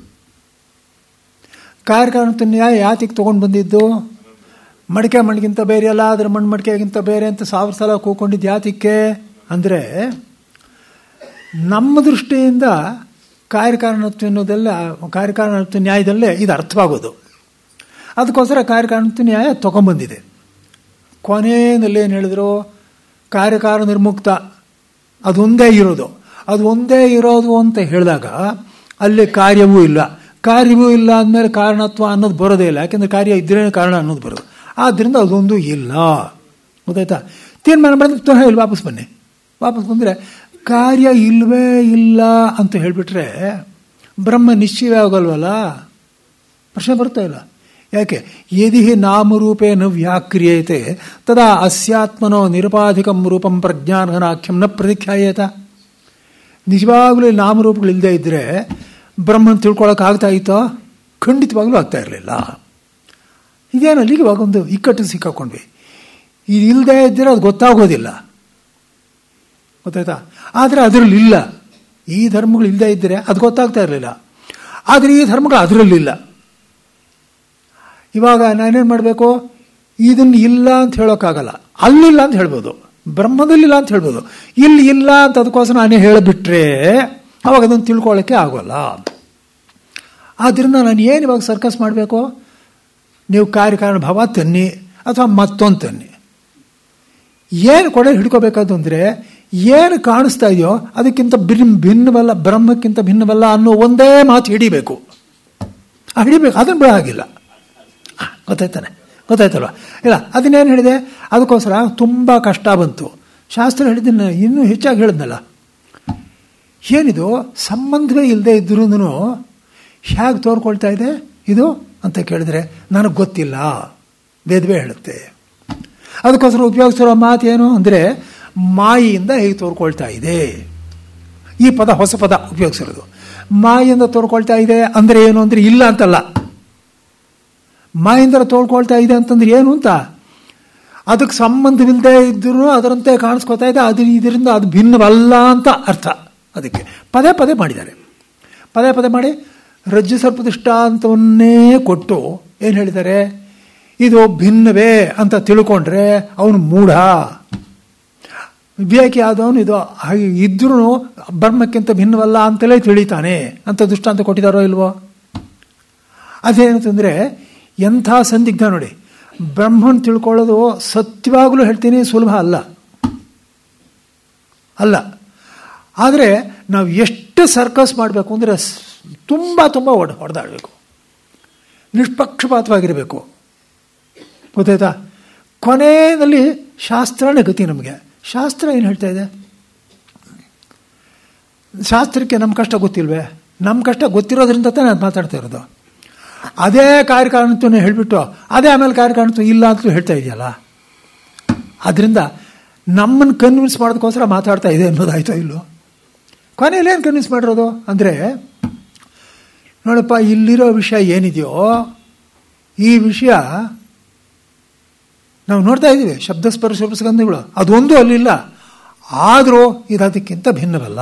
ಕಾರ್ಯಕಾರಣತ್ವ ನ್ಯಾಯ ಯಾತಕ್ಕೆ ತೊಗೊಂಡು ಬಂದಿದ್ದು ಮಡಿಕೆ ಮಣ್ಣಿಗಿಂತ ಬೇರೆ ಅಲ್ಲ ಅದ್ರ ಮಣ್ಣು ಮಡಿಕೆಗಿಂತ ಬೇರೆ ಅಂತ ಸಾವಿರ ಸಲ ಕೂಕೊಂಡಿದ್ದು ಯಾತಕ್ಕೆ ಅಂದರೆ ನಮ್ಮ ದೃಷ್ಟಿಯಿಂದ ಕಾರ್ಯಕಾರಣತ್ವ ಅನ್ನೋದೆಲ್ಲ ಕಾರ್ಯಕಾರಣತ್ವ ನ್ಯಾಯದಲ್ಲೇ ಇದು ಅರ್ಥವಾಗೋದು ಅದಕ್ಕೋಸ್ಕರ ಕಾರ್ಯಕಾರಣತ್ವ ನ್ಯಾಯ ತೊಗೊಂಬಂದಿದೆ ಕೊನೆಯಲ್ಲಿ ಏನು ಹೇಳಿದ್ರು ಕಾರ್ಯಕಾರ ನಿರ್ಮುಕ್ತ ಅದೊಂದೇ ಇರೋದು ಅದು ಒಂದೇ ಇರೋದು ಅಂತ ಹೇಳಿದಾಗ ಅಲ್ಲಿ ಕಾರ್ಯವೂ ಇಲ್ಲ ಕಾರ್ಯವೂ ಇಲ್ಲ ಅಂದಮೇಲೆ ಕಾರಣತ್ವ ಅನ್ನೋದು ಬರೋದೇ ಇಲ್ಲ ಯಾಕೆಂದ್ರೆ ಕಾರ್ಯ ಇದ್ರೇ ಕಾರಣ ಅನ್ನೋದು ಬರೋದು ಆದ್ದರಿಂದ ಅದೊಂದು ಇಲ್ಲ ಗೊತ್ತಾಯ್ತಾ ತೀರ್ಮಾನ ಮಾಡಿದ್ರೆ ಪುನಃ ಇಲ್ಲಿ ವಾಪಸ್ ಬನ್ನಿ ವಾಪಸ್ ಬಂದರೆ ಕಾರ್ಯ ಇಲ್ಲವೇ ಇಲ್ಲ ಅಂತ ಹೇಳಿಬಿಟ್ರೆ ಬ್ರಹ್ಮ ನಿಶ್ಚಯವೇ ಆಗೋಲ್ವಲ್ಲ ಪ್ರಶ್ನೆ ಬರ್ತಾ ಇಲ್ಲ ಯಾಕೆ ಯದಿ ನಾಮರೂಪೇನ ವ್ಯಾಕ್ರಿಯತೆ ತದಾ ಅಸ್ಯಾತ್ಮನೋ ನಿರುಪಾಧಿಕಂ ರೂಪಂ ಪ್ರಜ್ಞಾನಘನಾಖ್ಯಂ ನ ಪ್ರತಿಖ್ಯಾಯೇತ ನಿಜವಾಗ್ಲೂ ಈ ನಾಮರೂಪಗಳು ಇಲ್ಲದೆ ಇದ್ದರೆ ಬ್ರಹ್ಮನ್ ತಿಳ್ಕೊಳಕ್ಕೆ ಆಗ್ತಾ ಇತ್ತೋ ಖಂಡಿತವಾಗ್ಲೂ ಆಗ್ತಾ ಇರಲಿಲ್ಲ ಇದೇನು ಅಲ್ಲಿಗೆ ಇವಾಗ ಒಂದು ಇಕ್ಕಟ್ಟು ಸಿಕ್ಕಾಕೊಂಡ್ವಿ ಇದು ಇಲ್ಲದೆ ಇದ್ದರೆ ಅದು ಗೊತ್ತಾಗೋದಿಲ್ಲ ಗೊತ್ತಾಯ್ತಾ ಆದರೆ ಅದರಲ್ಲಿ ಇಲ್ಲ ಈ ಧರ್ಮಗಳು ಇಲ್ಲದೆ ಇದ್ದರೆ ಅದು ಗೊತ್ತಾಗ್ತಾ ಇರಲಿಲ್ಲ ಆದರೆ ಈ ಧರ್ಮಗಳು ಅದರಲ್ಲಿಲ್ಲ ಇವಾಗ ನಾನೇನು ಮಾಡಬೇಕು ಇದನ್ನು ಇಲ್ಲ ಅಂತ ಹೇಳೋಕ್ಕಾಗಲ್ಲ ಅಲ್ಲಿಲ್ಲ ಅಂತ ಹೇಳ್ಬೋದು ಬ್ರಹ್ಮದಲ್ಲಿಲ್ಲ ಅಂತ ಹೇಳ್ಬೋದು ಇಲ್ಲಿ ಇಲ್ಲ ಅಂತ ಅದಕ್ಕೋಸ್ಕರ ನಾನೇ ಹೇಳಿಬಿಟ್ರೆ ಅವಾಗ ಅದನ್ನು ತಿಳ್ಕೊಳ್ಳೋಕ್ಕೆ ಆಗೋಲ್ಲ ಆದ್ದರಿಂದ ನಾನು ಏನು ಇವಾಗ ಸರ್ಕಸ್ ಮಾಡಬೇಕು ನೀವು ಕಾರ್ಯಕಾರಣ ಭಾವ ತನ್ನಿ ಅಥವಾ ಮತ್ತೊಂದು ತನ್ನಿ ಏನು ಕೊಡೆ ಹಿಡ್ಕೋಬೇಕಾದ್ದು ಅಂದರೆ ಏನು ಕಾಣಿಸ್ತಾ ಇದೆಯೋ ಅದಕ್ಕಿಂತ ಭಿನ್ನ ಭಿನ್ನವಲ್ಲ ಬ್ರಹ್ಮಕ್ಕಿಂತ ಭಿನ್ನವಲ್ಲ ಅನ್ನೋ ಒಂದೇ ಮಾತು ಹಿಡಿಬೇಕು ಆ ಹಿಡಿಬೇಕು ಅದನ್ನು ಬಿಡ ಆಗಿಲ್ಲ ಆ, ಗೊತ್ತಾಯ್ತಾನೆ ಗೊತ್ತಾಯ್ತಲ್ವ ಇಲ್ಲ ಅದನ್ನೇನು ಹೇಳಿದೆ ಅದಕ್ಕೋಸ್ಕರ ತುಂಬ ಕಷ್ಟ ಬಂತು ಶಾಸ್ತ್ರ ಹೇಳಿದ್ದನ್ನು ಇನ್ನೂ ಹೆಚ್ಚಾಗಿ ಹೇಳಿದ್ನಲ್ಲ ಏನಿದು ಸಂಬಂಧವೇ ಇಲ್ಲದೆ ಇದ್ರೂ ಹೇಗೆ ತೋರ್ಕೊಳ್ತಾ ಇದೆ ಇದು ಅಂತ ಕೇಳಿದ್ರೆ ನನಗೆ ಗೊತ್ತಿಲ್ಲ ವೇದವೇ ಹೇಳುತ್ತೆ ಅದಕ್ಕೋಸ್ಕರ ಉಪಯೋಗಿಸಿರೋ ಮಾತು ಏನು ಅಂದರೆ ಮಾಯಿಯಿಂದ ಹೇಗೆ ತೋರ್ಕೊಳ್ತಾ ಇದೆ ಈ ಪದ ಹೊಸ ಪದ ಉಪಯೋಗಿಸಿರೋದು ಮಾಯಿಂದ ತೋರ್ಕೊಳ್ತಾ ಇದೆ ಅಂದರೆ ಏನು ಅಂದರೆ ಇಲ್ಲ ಅಂತಲ್ಲ ಮಾಯಿಂದ ತೋಳ್ಕೊಳ್ತಾ ಇದೆ ಅಂತಂದ್ರೆ ಏನು ಅಂತ ಅದಕ್ಕೆ ಸಂಬಂಧವಿಲ್ಲದೆ ಇದ್ದರೂ ಅದರಂತೆ ಕಾಣಿಸ್ಕೊತಾ ಇದೆ ಅದು ಇದರಿಂದ ಅದು ಭಿನ್ನವಲ್ಲ ಅಂತ ಅರ್ಥ ಅದಕ್ಕೆ ಪದೇ ಪದೇ ಮಾಡಿದ್ದಾರೆ ಪದೇ ಪದೇ ಮಾಡಿ ರಜ್ಜು ಸರ್ಪ ದೃಷ್ಟಾಂತವನ್ನೇ ಕೊಟ್ಟು ಏನು ಹೇಳಿದ್ದಾರೆ ಇದು ಭಿನ್ನವೇ ಅಂತ ತಿಳ್ಕೊಂಡ್ರೆ ಅವನು ಮೂಢ ವಿವೇಕಿ ಆದವನು ಇದು ಹಾಗೆ ಇದ್ರೂ ಬ್ರಹ್ಮಕ್ಕಿಂತ ಭಿನ್ನವಲ್ಲ ಅಂತಲೇ ತಿಳಿತಾನೆ ಅಂತ ದೃಷ್ಟಾಂತ ಕೊಟ್ಟಿದ್ದಾರೋ ಇಲ್ವೋ ಅದೇನಂತಂದರೆ ಎಂಥ ಸಂದಿಗ್ಧ ನೋಡಿ ಬ್ರಹ್ಮನ್ ತಿಳ್ಕೊಳ್ಳೋದು ಸತ್ಯವಾಗಲೂ ಹೇಳ್ತೀನಿ ಸುಲಭ ಅಲ್ಲ ಅಲ್ಲ ಆದರೆ ನಾವು ಎಷ್ಟು ಸರ್ಕಸ್ ಮಾಡಬೇಕು ಅಂದರೆ ತುಂಬ ತುಂಬ ಹೊಡ್ ಹೊಡೆದಾಡಬೇಕು ನಿಷ್ಪಕ್ಷಪಾತವಾಗಿರಬೇಕು ಗೊತ್ತಾಯ್ತಾ ಕೊನೆಯಲ್ಲಿ ಶಾಸ್ತ್ರನೇ ಗತಿ ನಮಗೆ ಶಾಸ್ತ್ರ ಏನು ಹೇಳ್ತಾ ಇದೆ ಶಾಸ್ತ್ರಕ್ಕೆ ನಮ್ಮ ಕಷ್ಟ ಗೊತ್ತಿಲ್ವೇ ನಮ್ಮ ಕಷ್ಟ ಗೊತ್ತಿರೋದ್ರಿಂದ ತಾನೇ ಅದು ಮಾತಾಡ್ತಾ ಇರೋದು ಅದೇ ಕಾರ್ಯಕಾರಣತ್ವನೇ ಹೇಳಿಬಿಟ್ಟು ಅದೇ ಆಮೇಲೆ ಕಾರ್ಯಕಾರಣತ್ವ ಇಲ್ಲ ಅಂತಲೂ ಹೇಳ್ತಾ ಇದೆಯಲ್ಲ ಅದರಿಂದ ನಮ್ಮನ್ನು ಕನ್ವಿನ್ಸ್ ಮಾಡೋದಕ್ಕೋಸ್ಕರ ಮಾತಾಡ್ತಾ ಇದೆ ಅನ್ನೋದಾಯ್ತೋ ಇಲ್ಲೋ ಕೊನೆಯಲ್ಲಿ ಏನು ಕನ್ವಿನ್ಸ್ ಮಾಡಿರೋದು ಅಂದರೆ ನೋಡಪ್ಪ ಇಲ್ಲಿರೋ ವಿಷಯ ಏನಿದೆಯೋ ಈ ವಿಷಯ ನಾವು ನೋಡ್ತಾ ಇದ್ದೀವಿ ಶಬ್ದ ಸ್ಪರ್ಶ ಸ್ಪರ್ಶಗಂಧಗಳು ಅದೊಂದು ಅಲ್ಲಿಲ್ಲ ಆದರೂ ಇದು ಅದಕ್ಕಿಂತ ಭಿನ್ನವಲ್ಲ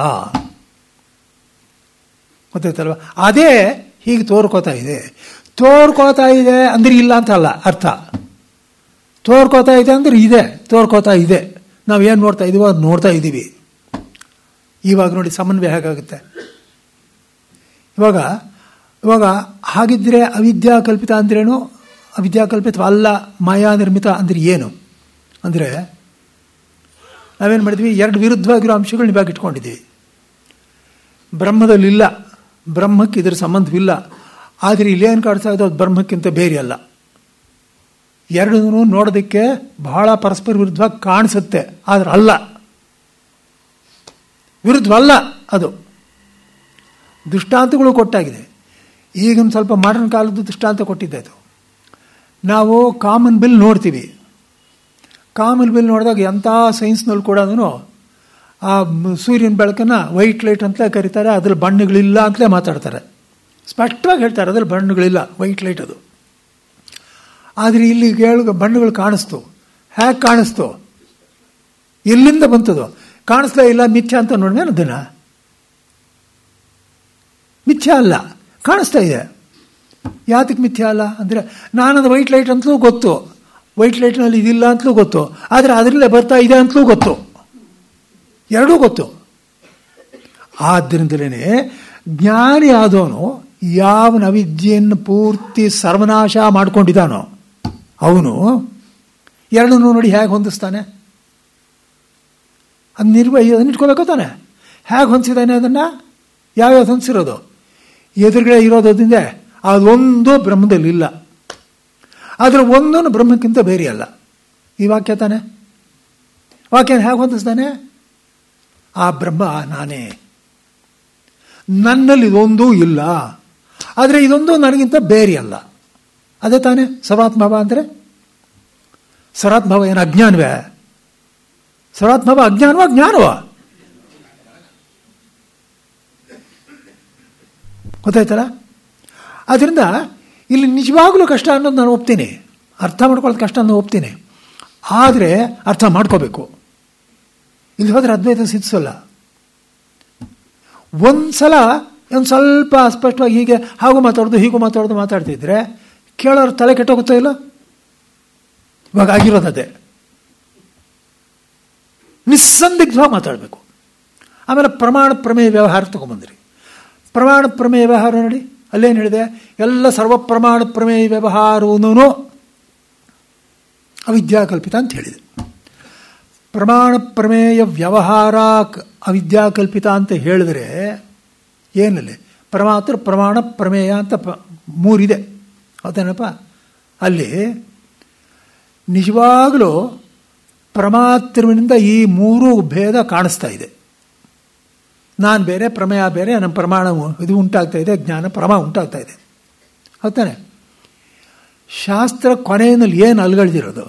ಗೊತ್ತಾಯ್ತಲ್ವ ಅದೇ ಹೀಗೆ ತೋರ್ಕೋತಾ ಇದೆ ತೋರ್ಕೋತಾ ಇದೆ ಅಂದ್ರೆ ಇಲ್ಲ ಅಂತ ಅಲ್ಲ ಅರ್ಥ ತೋರ್ಕೋತಾ ಇದೆ ಅಂದ್ರೆ ಇದೆ ತೋರ್ಕೋತಾ ಇದೆ ನಾವು ಏನು ನೋಡ್ತಾ ಇದೀವೋ ಅದು ನೋಡ್ತಾ ಇದ್ದೀವಿ ಇವಾಗ ನೋಡಿ ಸಮನ್ವಯ ಹೇಗಾಗುತ್ತೆ ಇವಾಗ ಇವಾಗ ಹಾಗಿದ್ದರೆ ಅವಿದ್ಯಾ ಕಲ್ಪಿತ ಅಂದ್ರೇನು ಅವಿದ್ಯಾ ಕಲ್ಪಿತ ಅಲ್ಲ ಮಾಯಾ ನಿರ್ಮಿತ ಅಂದ್ರೆ ಏನು ಅಂದರೆ ನಾವೇನು ಮಾಡಿದ್ವಿ ಎರಡು ವಿರುದ್ಧವಾಗಿರೋ ಅಂಶಗಳನ್ನ ಇವಾಗ ಇಟ್ಕೊಂಡಿದ್ದೀವಿ ಬ್ರಹ್ಮದಲ್ಲಿಲ್ಲ ಬ್ರಹ್ಮಕ್ಕೆ ಇದರ ಸಂಬಂಧವಿಲ್ಲ ಆದರೆ ಇಲ್ಲೇನು ಕಾಡ್ತಾ ಇದ್ದೋ ಅದು ಬ್ರಹ್ಮಕ್ಕಿಂತ ಬೇರೆ ಅಲ್ಲ ಎರಡೂ ನೋಡೋದಕ್ಕೆ ಬಹಳ ಪರಸ್ಪರ ವಿರುದ್ಧವಾಗಿ ಕಾಣಿಸುತ್ತೆ ಆದರೆ ಅಲ್ಲ ವಿರುದ್ಧವಲ್ಲ ಅದು ದೃಷ್ಟಾಂತಗಳು ಕೊಟ್ಟಾಗಿದೆ ಈಗಿನ ಸ್ವಲ್ಪ ಮಾಡರ್ನ್ ಕಾಲದ ದೃಷ್ಟಾಂತ ಕೊಟ್ಟಿದ್ದೆ ಅದು ನಾವು ಕಾಮನ್ ಬಿಲ್ ನೋಡ್ತೀವಿ ಕಾಮನ್ ಬಿಲ್ ನೋಡಿದಾಗ ಎಂಥ ಸೈನ್ಸ್ನಲ್ಲಿ ಕೂಡ ಆ ಸೂರ್ಯನ ಬೆಳಕನ್ನು ವೈಟ್ ಲೈಟ್ ಅಂತಲೇ ಕರೀತಾರೆ ಅದ್ರಲ್ಲಿ ಬಣ್ಣಗಳಿಲ್ಲ ಅಂತಲೇ ಮಾತಾಡ್ತಾರೆ ಸ್ಪಷ್ಟವಾಗಿ ಹೇಳ್ತಾರೆ ಅದ್ರಲ್ಲಿ ಬಣ್ಣಗಳಿಲ್ಲ ವೈಟ್ ಲೈಟ್ ಅದು ಆದರೆ ಇಲ್ಲಿ ಕೇಳು ಬಣ್ಣಗಳು ಕಾಣಿಸ್ತು ಹೇಗೆ ಕಾಣಿಸ್ತು ಎಲ್ಲಿಂದ ಬಂತದು ಕಾಣಿಸ್ಲೇ ಇಲ್ಲ ಮಿಥ್ಯ ಅಂತ ನೋಡಿದ್ರೆ ಅದನ್ನ ಮಿಥ್ಯ ಅಲ್ಲ ಕಾಣಿಸ್ತಾ ಇದೆ ಯಾತಕ್ಕೆ ಮಿಥ್ಯ ಅಲ್ಲ ಅಂದರೆ ನಾನದು ವೈಟ್ ಲೈಟ್ ಅಂತಲೂ ಗೊತ್ತು ವೈಟ್ ಲೈಟ್ನಲ್ಲಿ ಇದಿಲ್ಲ ಅಂತಲೂ ಗೊತ್ತು ಆದರೆ ಅದರಲ್ಲೇ ಬರ್ತಾ ಇದೆ ಅಂತಲೂ ಗೊತ್ತು ಎರಡೂ ಗೊತ್ತು ಆದ್ದರಿಂದಲೇ ಜ್ಞಾನಿ ಆದವನು ಯಾವನ ಅವಿದ್ಯೆಯನ್ನು ಪೂರ್ತಿ ಸರ್ವನಾಶ ಮಾಡ್ಕೊಂಡಿದ್ದಾನೋ ಅವನು ಎರಡನ್ನೂ ನೋಡಿ ಹೇಗೆ ಹೊಂದಿಸ್ತಾನೆ ಅದು ನಿರ್ವಹಿ ಅದನ್ನ ಇಟ್ಕೋಬೇಕು ತಾನೆ ಹೇಗೆ ಹೊಂದಿಸಿದ್ದಾನೆ ಅದನ್ನು ಯಾವ್ಯಾವ್ದು ಹೊಂದಿಸಿರೋದು ಎದುರುಗಡೆ ಇರೋದ್ರಿಂದ ಅದೊಂದು ಬ್ರಹ್ಮದಲ್ಲಿ ಇಲ್ಲ ಆದರೆ ಒಂದೊಂದು ಬ್ರಹ್ಮಕ್ಕಿಂತ ಬೇರೆ ಅಲ್ಲ ಈ ವಾಕ್ಯ ತಾನೆ ವಾಕ್ಯನ ಹೇಗೆ ಹೊಂದಿಸ್ತಾನೆ ಆ ಬ್ರಹ್ಮ ನಾನೇ ನನ್ನಲ್ಲಿ ಇದೊಂದೂ ಇಲ್ಲ ಆದರೆ ಇದೊಂದು ನನಗಿಂತ ಬೇರೆ ಅಲ್ಲ ಅದೇ ತಾನೇ ಸರ್ವಾತ್ಮಭಾವ ಅಂದರೆ ಸರ್ವಾತ್ಮಭಾವ ಏನು ಅಜ್ಞಾನವೇ ಸರ್ವಾತ್ಮಭಾವ ಅಜ್ಞಾನವ ಜ್ಞಾನವ ಗೊತ್ತಾಯ್ತಲ್ಲ ಆದ್ದರಿಂದ ಇಲ್ಲಿ ನಿಜವಾಗಲೂ ಕಷ್ಟ ಅನ್ನೋದು ನಾನು ಒಪ್ತೀನಿ ಅರ್ಥ ಮಾಡ್ಕೊಳ್ಳೋದು ಕಷ್ಟ ಅನ್ನೋದು ಒಪ್ತೀನಿ ಆದರೆ ಅರ್ಥ ಮಾಡ್ಕೋಬೇಕು ಇಲ್ಲಿ ಹೋದರೆ ಅದ್ವೈತ ಸಿದ್ಧಿಸಲ್ಲ ಒಂದ್ಸಲ ಒಂದು ಸ್ವಲ್ಪ ಅಸ್ಪಷ್ಟವಾಗಿ ಹೀಗೆ ಹಾಗೂ ಮಾತಾಡೋದು ಹೀಗೂ ಮಾತಾಡೋದು ಮಾತಾಡ್ತಿದ್ರೆ ಕೇಳೋರು ತಲೆ ಕೆಟ್ಟೋಗುತ್ತೋ ಇಲ್ಲ ಇವಾಗ ಆಗಿರೋದದೇ ನಿಸ್ಸಂದಿಗ್ಧವಾಗಿ ಮಾತಾಡಬೇಕು ಆಮೇಲೆ ಪ್ರಮಾಣ ಪ್ರಮೇಯ ವ್ಯವಹಾರ ತಗೊಂಬಂದ್ರಿ ಪ್ರಮಾಣ ಪ್ರಮೇಯ ವ್ಯವಹಾರ ನೋಡಿ ಅಲ್ಲೇನು ಹೇಳಿದೆ ಎಲ್ಲ ಸರ್ವ ಪ್ರಮಾಣ ಪ್ರಮೇಯ ವ್ಯವಹಾರವೂ ಅವಿದ್ಯಾಕಲ್ಪಿತ ಅಂತ ಹೇಳಿದೆ ಪ್ರಮಾಣ ಪ್ರಮೇಯ ವ್ಯವಹಾರ ಅವಿದ್ಯಾಕಲ್ಪಿತ ಅಂತ ಹೇಳಿದ್ರೆ ಏನಲ್ಲಿ ಪ್ರಮಾತ್ರ ಪ್ರಮಾಣ ಪ್ರಮೇಯ ಅಂತ ಪ ಮೂರಿದೆ ಹೌದೇನಪ್ಪ ಅಲ್ಲಿ ನಿಜವಾಗಲೂ ಪ್ರಮಾತ್ರವಿನಿಂದ ಈ ಮೂರು ಭೇದ ಕಾಣಿಸ್ತಾ ಇದೆ ನಾನು ಬೇರೆ ಪ್ರಮೇಯ ಬೇರೆ ನಮ್ಮ ಪ್ರಮಾಣ ಇದು ಉಂಟಾಗ್ತಾ ಇದೆ ಜ್ಞಾನ ಪ್ರಮ ಉಂಟಾಗ್ತಾ ಇದೆ ಹೌದಾನೆ ಶಾಸ್ತ್ರ ಕೊನೆಯಲ್ಲಿ ಏನು ಅಲ್ಗಳ್ದಿರೋದು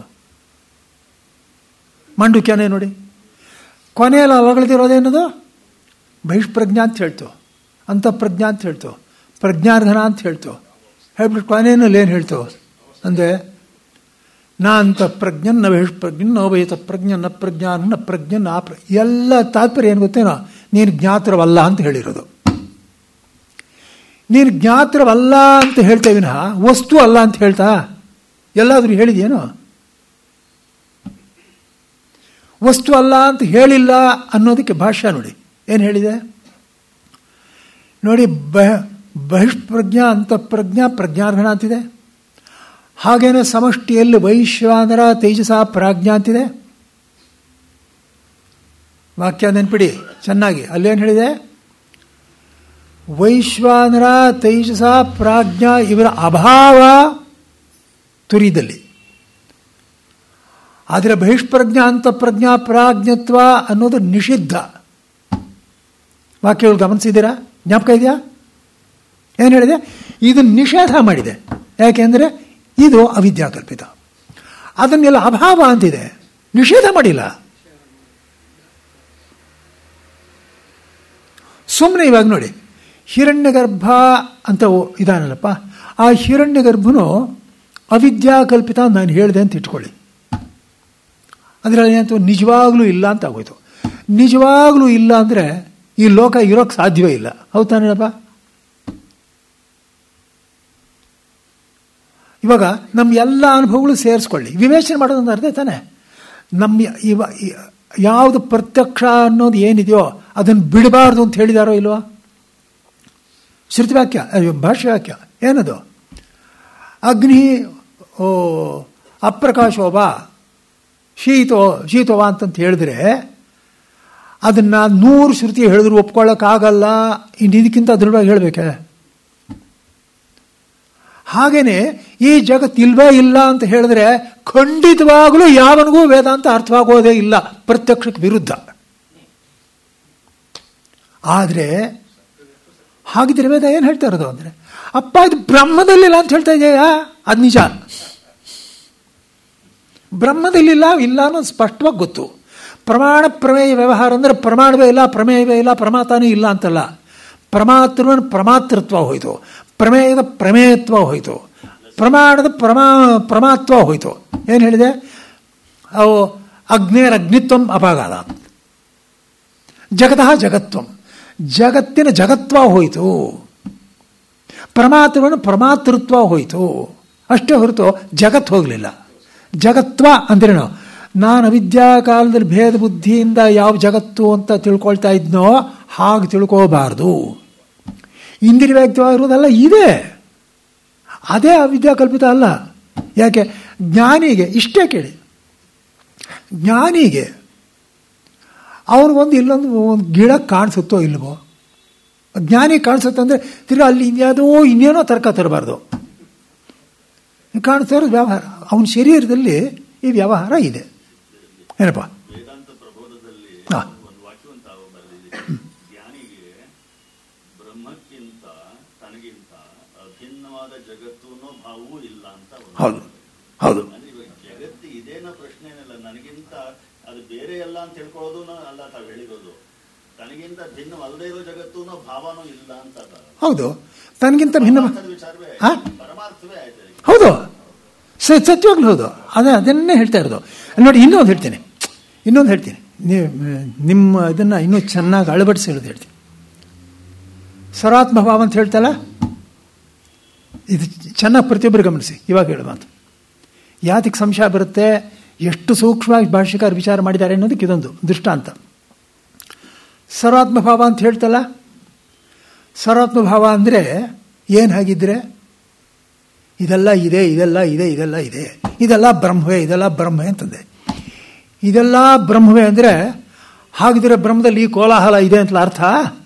ಮಂಡುಕ್ಯನೇ ನೋಡಿ ಕೊನೆಯಲ್ಲಿ ಅಲ್ಗಳ್ದಿರೋದೇನದು ಬಹಿಷ್ಪ್ರಜ್ಞಾ ಅಂತ ಹೇಳ್ತು ಅಂತಃಪ್ರಜ್ಞಾ ಅಂತ ಹೇಳ್ತು ಪ್ರಜ್ಞಾರ್ಧನ ಅಂತ ಹೇಳ್ತು ಹೇಳ್ಬಿಟ್ಟು ಕೊನೆಯಲ್ಲಿ ಏನು ಹೇಳ್ತು ಅಂದರೆ ನಾ ಅಂತ ಪ್ರಜ್ಞನ್ ನ ಬಹಿಷ್ಪ್ರಜ್ಞನ್ ನವಯತ ಪ್ರಜ್ಞನ್ ನ ಪ್ರಜ್ಞಾನ ನ ಪ್ರಜ್ಞನ್ ಆ ಪ್ರ ಎಲ್ಲ ತಾತ್ಪರ್ಯ ಏನು ಗೊತ್ತೇನೋ ನೀನು ಜ್ಞಾತ್ರವಲ್ಲ ಅಂತ ಹೇಳಿರೋದು ನೀನು ಜ್ಞಾತ್ರವಲ್ಲ ಅಂತ ಹೇಳ್ತೇವೆ ವಿನಃ ವಸ್ತು ಅಲ್ಲ ಅಂತ ಹೇಳ್ತಾ ಎಲ್ಲಾದರೂ ಹೇಳಿದೇನು ವಸ್ತು ಅಲ್ಲ ಅಂತ ಹೇಳಿಲ್ಲ ಅನ್ನೋದಕ್ಕೆ ಭಾಷ್ಯ ನೋಡಿ ಏನು ಹೇಳಿದೆ ನೋಡಿ ಬ ಬಹಿಷ್ಪ್ರಜ್ಞಾ ಅಂತಃಪ್ರಜ್ಞಾ ಪ್ರಜ್ಞಾರ್ಹಣ ಅಂತಿದೆ ಹಾಗೇನೆ ಸಮಷ್ಟಿಯಲ್ಲಿ ವೈಶ್ವಾನರ ತೇಜಸ ಪ್ರಾಜ್ಞಾ ಅಂತಿದೆ ವಾಕ್ಯ ನೆನ್ಪಿಡಿ ಚೆನ್ನಾಗಿ ಅಲ್ಲೇನು ಹೇಳಿದೆ ವೈಶ್ವಾನರ ತೈಜಸ ಪ್ರಾಜ್ಞಾ ಇವರ ಅಭಾವ ತುರಿದಲ್ಲಿ ಆದರೆ ಬಹಿಷ್ಪ್ರಜ್ಞಾ ಅಂತಃಪ್ರಜ್ಞಾ ಪ್ರಾಜ್ಞತ್ವ ಅನ್ನೋದು ನಿಷಿದ್ಧ ವಾಕ್ಯಗಳು ಗಮನಿಸಿದ್ದೀರಾ ಜ್ಞಾಪಕ ಇದೆಯಾ ಏನು ಹೇಳಿದೆ ಇದು ನಿಷೇಧ ಮಾಡಿದೆ ಯಾಕೆಂದರೆ ಇದು ಅವಿದ್ಯಾಕಲ್ಪಿತ ಅದನ್ನೆಲ್ಲ ಅಭಾವ ಅಂತಿದೆ ನಿಷೇಧ ಮಾಡಿಲ್ಲ ಸುಮ್ಮನೆ ಇವಾಗ ನೋಡಿ ಹಿರಣ್ಯಗರ್ಭ ಅಂತ ಓ- ಇದಾನಲ್ಲಪ್ಪ ಆ ಹಿರಣ್ಯಗರ್ಭನು ಅವಿದ್ಯಾಕಲ್ಪಿತ ಅಂತ ನಾನು ಹೇಳಿದೆ ಅಂತ ಇಟ್ಕೊಳ್ಳಿ ಅದರಲ್ಲಿ ಏನಂತ ನಿಜವಾಗ್ಲೂ ಇಲ್ಲ ಅಂತ ಆಗೋಯ್ತು ನಿಜವಾಗ್ಲೂ ಇಲ್ಲ ಅಂದರೆ ಈ ಲೋಕ ಇರೋಕ್ಕೆ ಸಾಧ್ಯವೇ ಇಲ್ಲ ಹೌದು ತಾನೇನಪ್ಪ ಇವಾಗ ನಮ್ಮ ಎಲ್ಲ ಅನುಭವಗಳು ಸೇರಿಸ್ಕೊಳ್ಳಿ ವಿವೇಚನೆ ಮಾಡೋದೊಂದು ಅರ್ಥ ತಾನೆ ನಮ್ಮ ಇವ ಈ- ಯಾವುದು ಪ್ರತ್ಯಕ್ಷ ಅನ್ನೋದು ಏನಿದೆಯೋ ಅದನ್ನು ಬಿಡಬಾರ್ದು ಅಂತ ಹೇಳಿದಾರೋ ಇಲ್ವಾ ಶ್ರುತಿ ವಾಕ್ಯ ಅಯ್ಯೋ, ಭಾಷ್ಯ ವಾಕ್ಯ ಏನದು ಅಗ್ನಿ ಓ ಅಪ್ರಕಾಶೋಭ ಶೀತೋ ಶೀತೋವ ಅಂತಂತ ಹೇಳಿದ್ರೆ ಅದನ್ನು ನೂರು ಶ್ರುತಿ ಹೇಳಿದ್ರು ಒಪ್ಕೊಳ್ಳೋಕ್ಕಾಗಲ್ಲ ಇನ್ನು ಇದಕ್ಕಿಂತ ದೃಢವಾಗಿ ಹೇಳಬೇಕೆ ಹಾಗೇನೆ ಈ ಜಗತ್ತು ಇಲ್ವೇ ಇಲ್ಲ ಅಂತ ಹೇಳಿದ್ರೆ ಖಂಡಿತವಾಗಲೂ ಯಾವನಿಗೂ ವೇದಾಂತ ಅರ್ಥವಾಗೋದೇ ಇಲ್ಲ ಪ್ರತ್ಯಕ್ಷಕ್ಕೆ ವಿರುದ್ಧ ಆದರೆ ಹಾಗಿದ್ರೆ ವೇದ ಏನು ಹೇಳ್ತಾ ಇರೋದು ಅಂದರೆ ಅಪ್ಪ ಇದು ಬ್ರಹ್ಮದಲ್ಲಿಲ್ಲ ಅಂತ ಹೇಳ್ತಾ ಇದೆಯಾ ಅದು ನಿಜ ಬ್ರಹ್ಮದಲ್ಲಿಲ್ಲ ಇಲ್ಲ ಅನ್ನೋದು ಸ್ಪಷ್ಟವಾಗಿ ಗೊತ್ತು ಪ್ರಮಾಣ ಪ್ರಮೇಯ ವ್ಯವಹಾರ ಅಂದರೆ ಪ್ರಮಾಣವೇ ಇಲ್ಲ ಪ್ರಮೇಯವೇ ಇಲ್ಲ ಪ್ರಮಾತಾನೇ ಇಲ್ಲ ಅಂತಲ್ಲ ಪ್ರಮಾತೃವನ ಪ್ರಮಾತೃತ್ವ ಹೋಯಿತು ಪ್ರಮೇಯದ ಪ್ರಮೇಯತ್ವ ಹೋಯಿತು ಪ್ರಮಾಣದ ಪ್ರಮಾ ಪ್ರಮಾತ್ವ ಹೋಯಿತು ಏನು ಹೇಳಿದೆ ಅವು ಅಗ್ನೇರ್ ಅಗ್ನಿತ್ವಂ ಅಪಾಗಾದ ಜಗತಃ ಜಗತ್ವಂ ಜಗತ್ತಿನ ಜಗತ್ವ ಹೋಯಿತು ಪ್ರಮಾತೃವನ ಪ್ರಮಾತೃತ್ವ ಹೋಯಿತು ಅಷ್ಟೇ ಹೊರತು ಜಗತ್ತು ಹೋಗಲಿಲ್ಲ ಜಗತ್ವ ಅಂದ್ರೇನು ನಾನು ಅವಿದ್ಯಾ ಕಾಲದಲ್ಲಿ ಭೇದ ಬುದ್ಧಿಯಿಂದ ಯಾವ ಜಗತ್ತು ಅಂತ ತಿಳ್ಕೊಳ್ತಾ ಇದ್ನೋ ಹಾಗೆ ತಿಳ್ಕೋಬಾರ್ದು ಇಂದಿನ ವ್ಯಕ್ತವಾಗಿರೋದಲ್ಲ ಇದೆ ಅದೇ ಅವಿದ್ಯಾ ಕಲ್ಪಿತ ಅಲ್ಲ ಯಾಕೆ ಜ್ಞಾನಿಗೆ ಇಷ್ಟೇ ಕೇಳಿ ಜ್ಞಾನಿಗೆ ಅವ್ರಿಗೊಂದು ಇಲ್ಲೊಂದು ಒಂದು ಗಿಡ ಕಾಣಿಸುತ್ತೋ ಇಲ್ವೋ ಜ್ಞಾನಿ ಕಾಣಿಸುತ್ತೆ ಅಂದರೆ ತಿರ್ಗಿ ಅಲ್ಲಿ ಇನ್ಯಾವುದೋ ಇನ್ನೇನೋ ತರ್ಕ ತರಬಾರ್ದು ಕಾಣಿಸ್ತಾ ಇರೋದು ವ್ಯವಹಾರ ಅವನ ಶರೀರದಲ್ಲಿ ಈ ವ್ಯವಹಾರ ಇದೆ ಏನಪ್ಪ ವೇದಾಂತ ಪ್ರಬೋಧದಲ್ಲಿ ಹಾ. ಒಂದು ವಾಕ್ಯವನ್ನು ತಾವು ಬರೆದಿದೆ ಜ್ಞಾನಿಗೆ ಬ್ರಹ್ಮಕ್ಕಿಂತ ತನಗಿಂತ ಅಭಿನ್ನವಾದ ಜಗತ್ತು ಅನ್ನೋ ಭಾವವೂ ಇಲ್ಲ ಅಂತ ಒಂದು. ಹೌದು ಹೌದು ಅಂದ್ರೆ ಇವಾಗ ಜಗತ್ತು ಇದೇನೋ ಪ್ರಶ್ನೆ ಏನಿಲ್ಲ ನನಗಿಂತ ಅದು ಬೇರೆ ಅಲ್ಲ ಅಂತ ತಿಳ್ಕೊಳ್ಳೋದು ಅಲ್ಲ ತಾವು ಹೇಳಿರೋದು ತನಗಿಂತ ಭಿನ್ನವಲ್ಲದೆ ಇರೋ ಜಗತ್ತು ಅನ್ನೋ ಭಾವನೂ ಇಲ್ಲ ಅಂತ ಅದ. ಹೌದು ತನಗಿಂತ ಭಿನ್ನ ಪರಮಾರ್ಥದ ವಿಚಾರವೇ ಹಾ? ಪರಮಾರ್ಥವೇ ಆಯ್ತು ಅದಕ್ಕೆ. ಹೌದು ಸ ಸತ್ಯವಾಗ್ಲೂ ಹೌದು ಅದೇ ಅದನ್ನೇ ಹೇಳ್ತಾ ಇರೋದು ನೋಡಿ ಇನ್ನೊಂದು ಹೇಳ್ತೀನಿ ಇನ್ನೊಂದು ಹೇಳ್ತೀನಿ ನೀವು ನಿಮ್ಮ ಇದನ್ನು ಇನ್ನೂ ಚೆನ್ನಾಗಿ ಅಳವಡಿಸಿ ಹೇಳೋದು ಹೇಳ್ತೀನಿ ಸರಾತ್ಮ ಭಾವ ಅಂತ ಹೇಳ್ತಲ್ಲ ಇದು ಚೆನ್ನಾಗಿ ಪ್ರತಿಯೊಬ್ಬರು ಗಮನಿಸಿ ಇವಾಗ ಹೇಳು ಮಾತು ಯಾತಕ್ಕೆ ಸಂಶಯ ಬರುತ್ತೆ ಎಷ್ಟು ಸೂಕ್ಷ್ಮವಾಗಿ ಭಾಷಿಕಾರ ವಿಚಾರ ಮಾಡಿದ್ದಾರೆ ಅನ್ನೋದಕ್ಕೆ ಇದೊಂದು ದೃಷ್ಟಾಂತ ಸರ್ವಾತ್ಮ ಭಾವ ಅಂತ ಹೇಳ್ತಲ್ಲ ಸರ್ವಾತ್ಮ ಭಾವ ಅಂದರೆ ಏನು ಹಾಗಿದ್ರೆ ಇದೆಲ್ಲ ಇದೆ ಇದೆಲ್ಲ ಇದೆ ಇದೆಲ್ಲ ಇದೆ ಇದೆಲ್ಲ ಬ್ರಹ್ಮವೇ ಇದೆಲ್ಲ ಬ್ರಹ್ಮವೇ ಅಂತಂದೆ ಇದೆಲ್ಲ ಬ್ರಹ್ಮವೇ ಅಂದರೆ ಹಾಗಿದ್ರೆ ಬ್ರಹ್ಮದಲ್ಲಿ ಈ ಕೋಲಾಹಲ ಇದೆ ಅಂತಲ್ಲ ಅರ್ಥ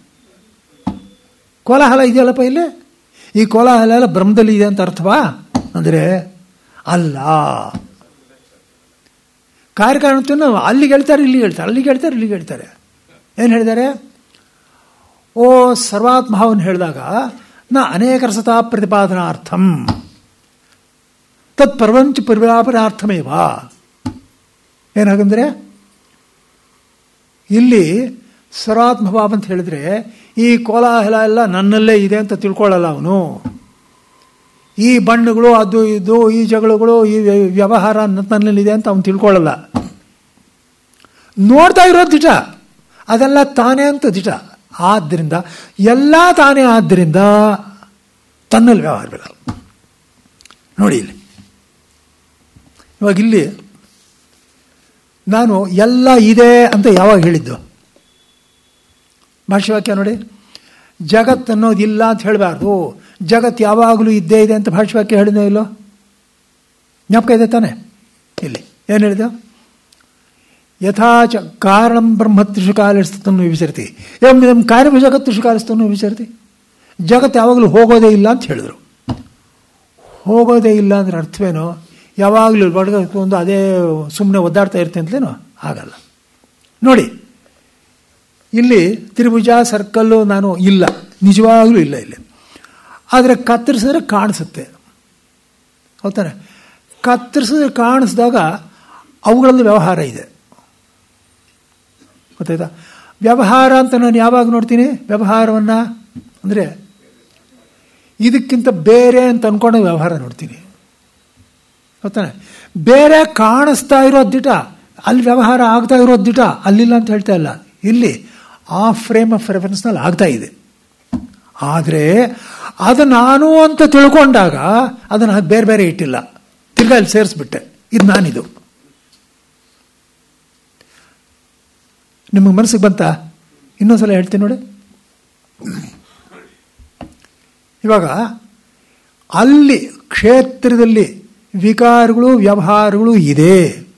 ಕೋಲಾಹಲ ಇದೆಯಲ್ಲಪ್ಪ ಇಲ್ಲಿ ಈ ಕೋಲಾಹಲ ಎಲ್ಲ ಬ್ರಹ್ಮದಲ್ಲಿ ಇದೆ ಅಂತ ಅರ್ಥವಾ ಅಂದರೆ ಅಲ್ಲ ಕಾರ್ಯಕಾರಣತ್ವನ ಅಲ್ಲಿಗೆ ಹೇಳ್ತಾರೆ ಇಲ್ಲಿಗೆ ಹೇಳ್ತಾರೆ ಅಲ್ಲಿಗೆ ಹೇಳ್ತಾರೆ ಇಲ್ಲಿಗೆ ಹೇಳ್ತಾರೆ ಏನು ಹೇಳಿದ್ದಾರೆ ಓ ಸರ್ವಾತ್ಮಭಾವನ್ ಹೇಳಿದಾಗ ನ ಅನೇಕ ರಸತಾ ಪ್ರತಿಪಾದನಾರ್ಥಂ ತತ್ ಪ್ರಪಂಚ ಪರಿವ್ಯಾಪನಾರ್ಥಮೇವ ಏನಾಗಂದ್ರೆ ಇಲ್ಲಿ ಸರ್ವಾತ್ಮಭಾವ ಅಂತ ಹೇಳಿದ್ರೆ ಈ ಕೋಲಾಹಲ ಎಲ್ಲ ನನ್ನಲ್ಲೇ ಇದೆ ಅಂತ ತಿಳ್ಕೊಳ್ಳಲ್ಲ ಅವನು ಈ ಬಣ್ಣಗಳು ಅದು ಇದು ಈ ಜಗಳಗಳು ಈ ವ್ಯ- ವ್ಯವಹಾರ ನನ್ನಲ್ಲಿದೆ ಅಂತ ಅವನು ತಿಳ್ಕೊಳ್ಳಲ್ಲ ನೋಡ್ತಾ ಇರೋದು ದಿಟ ಅದೆಲ್ಲ ತಾನೇ ಅಂತ ದಿಟ ಆದ್ದರಿಂದ ಎಲ್ಲ ತಾನೇ ಆದ್ದರಿಂದ ತನ್ನಲ್ಲಿ ವ್ಯವಹಾರವಿಲ್ಲ ನೋಡಿ ಇಲ್ಲಿ ಇವಾಗ ಇಲ್ಲಿ ನಾನು ಎಲ್ಲ ಇದೆ ಅಂತ ಯಾವಾಗ ಹೇಳಿದ್ದು ಭಾಷ್ಯವಾಕ್ಯ ನೋಡಿ ಜಗತ್ ಅನ್ನೋದು ಇಲ್ಲ ಅಂತ ಹೇಳಬಾರ್ದು ಜಗತ್ ಯಾವಾಗಲೂ ಇದ್ದೇ ಇದೆ ಅಂತ ಭಾಷವಾಕ್ಯ ಹೇಳಿದೋ ಇಲ್ಲೋ ಜ್ಞಾಪಕ ಇದೆ ತಾನೆ ಇಲ್ಲಿ ಏನು ಹೇಳಿದ ಯಥಾಚ ಕಾರಣಂ ಬ್ರಹ್ಮ ತ್ರಿಷು ಕಾಲಸ್ತನ್ನು ವಿಚರತಿ ಎಂ ಇದಂ ಕಾರ್ಯ ಜಗತ್ ತ್ರಿಷು ಕಾಲಸ್ತನ್ನು ವಿಚರತಿ ಜಗತ್ತು ಯಾವಾಗಲೂ ಹೋಗೋದೇ ಇಲ್ಲ ಅಂತ ಹೇಳಿದ್ರು ಹೋಗೋದೇ ಇಲ್ಲ ಅಂದ್ರೆ ಅರ್ಥವೇನೋ ಯಾವಾಗಲೂ ಒಳಗೆ ಒಂದು ಅದೇ ಸುಮ್ಮನೆ ಒದ್ದಾಡ್ತಾ ಇರ್ತೀನಿ ಅಂತಲೇನೋ ಆಗಲ್ಲ ನೋಡಿ ಇಲ್ಲಿ ತ್ರಿಭುಜ ಸರ್ಕಲ್ಲು ನಾನು ಇಲ್ಲ ನಿಜವಾಗಲೂ ಇಲ್ಲ ಇಲ್ಲಿ ಆದರೆ ಕತ್ತರಿಸಿದ್ರೆ ಕಾಣಿಸುತ್ತೆ ಹೌದಾನೆ ಕತ್ತರಿಸಿದ್ರೆ ಕಾಣಿಸಿದಾಗ ಅವುಗಳಲ್ಲಿ ವ್ಯವಹಾರ ಇದೆ ಗೊತ್ತಾಯ್ತಾ ವ್ಯವಹಾರ ಅಂತ ನಾನು ಯಾವಾಗ ನೋಡ್ತೀನಿ ವ್ಯವಹಾರವನ್ನು ಅಂದರೆ ಇದಕ್ಕಿಂತ ಬೇರೆ ಅಂತ ಅನ್ಕೊಂಡು ವ್ಯವಹಾರ ನೋಡ್ತೀನಿ ಗೊತ್ತಾನೆ ಬೇರೆ ಕಾಣಿಸ್ತಾ ಇರೋದು ದಿಟ ಅಲ್ಲಿ ವ್ಯವಹಾರ ಆಗ್ತಾ ಇರೋದು ದಿಟ ಅಲ್ಲಿಲ್ಲ ಅಂತ ಹೇಳ್ತಾ ಇಲ್ಲ ಇಲ್ಲಿ ಆ ಫ್ರೇಮ್ ಆಫ್ ರೆಫರೆನ್ಸ್ನಲ್ಲಿ ಆಗ್ತಾ ಇದೆ ಆದರೆ ಅದು ನಾನು ಅಂತ ತಿಳ್ಕೊಂಡಾಗ ಅದನ್ನು ಬೇರೆ ಬೇರೆ ಇಟ್ಟಿಲ್ಲ ತಿರ್ಗಾ ಇಲ್ಲಿ ಸೇರಿಸ್ಬಿಟ್ಟೆ ಇದು ನಾನಿದು ನಿಮಗೆ ಮನಸ್ಸಿಗೆ ಬಂತ ಇನ್ನೊಂದ್ಸಲ ಹೇಳ್ತೀನಿ ನೋಡಿ ಇವಾಗ ಅಲ್ಲಿ ಕ್ಷೇತ್ರದಲ್ಲಿ ವಿಕಾರಗಳು ವ್ಯವಹಾರಗಳು ಇದೆ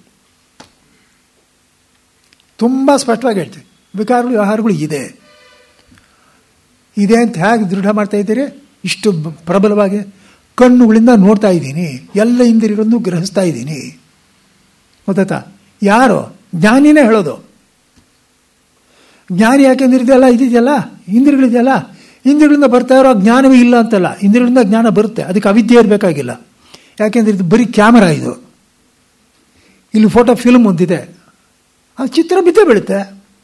ತುಂಬ ಸ್ಪಷ್ಟವಾಗಿ ಹೇಳ್ತೀವಿ ವಿಕಾರಗಳು ವ್ಯವಹಾರಗಳು ಇದೆ ಇದೆ ಅಂತ ಹೇಗೆ ದೃಢ ಮಾಡ್ತಾ ಇದ್ದೀರಿ ಇಷ್ಟು ಪ್ರಬಲವಾಗಿ ಕಣ್ಣುಗಳಿಂದ ನೋಡ್ತಾ ಇದ್ದೀನಿ ಎಲ್ಲ ಇಂದ್ರಿಯಗಳನ್ನು ಗ್ರಹಿಸ್ತಾ ಇದ್ದೀನಿ ಗೊತ್ತಾಯ್ತಾ ಯಾರು ಜ್ಞಾನಿನೇ ಹೇಳೋದು ಜ್ಞಾನಿ ಯಾಕೆಂದ್ರೆ ಇದೆಯಲ್ಲ ಇದಿದೆಯಲ್ಲ ಇಂದ್ರಿಯಗಳಿದೆಯಲ್ಲ ಇಂದ್ರಿಯಗಳಿಂದ ಬರ್ತಾ ಇರೋ ಜ್ಞಾನವೇ ಇಲ್ಲ ಅಂತಲ್ಲ ಇಂದ್ರಿಯಗಳಿಂದ ಜ್ಞಾನ ಬರುತ್ತೆ ಅದಕ್ಕೆ ಅವಿದ್ಯೆ ಇರಬೇಕಾಗಿಲ್ಲ ಯಾಕೆಂದ್ರೆ ಇದು ಬರೀ ಕ್ಯಾಮರಾ ಇದು ಇಲ್ಲಿ ಫೋಟೋ ಫಿಲ್ಮ್ ಒಂದಿದೆ ಆ ಚಿತ್ರ ಬಿದ್ದೇ ಬೀಳುತ್ತೆ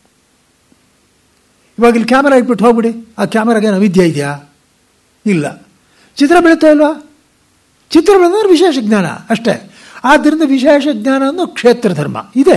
ಇವಾಗ ಇಲ್ಲಿ ಕ್ಯಾಮರಾ ಇಟ್ಬಿಟ್ಟು ಹೋಗ್ಬಿಡಿ ಆ ಕ್ಯಾಮರಾಗೇನು ಅವಿದ್ಯೆ ಇದೆಯಾ ಇಲ್ಲ ಚಿತ್ರ ಬೀಳುತ್ತಾ ಇಲ್ವಾ ಚಿತ್ರ ಬೆಳೆದ್ರೆ ವಿಶೇಷ ಜ್ಞಾನ ಅಷ್ಟೇ ಆದ್ದರಿಂದ ವಿಶೇಷ ಜ್ಞಾನ ಅನ್ನೋ ಕ್ಷೇತ್ರ ಧರ್ಮ ಇದೆ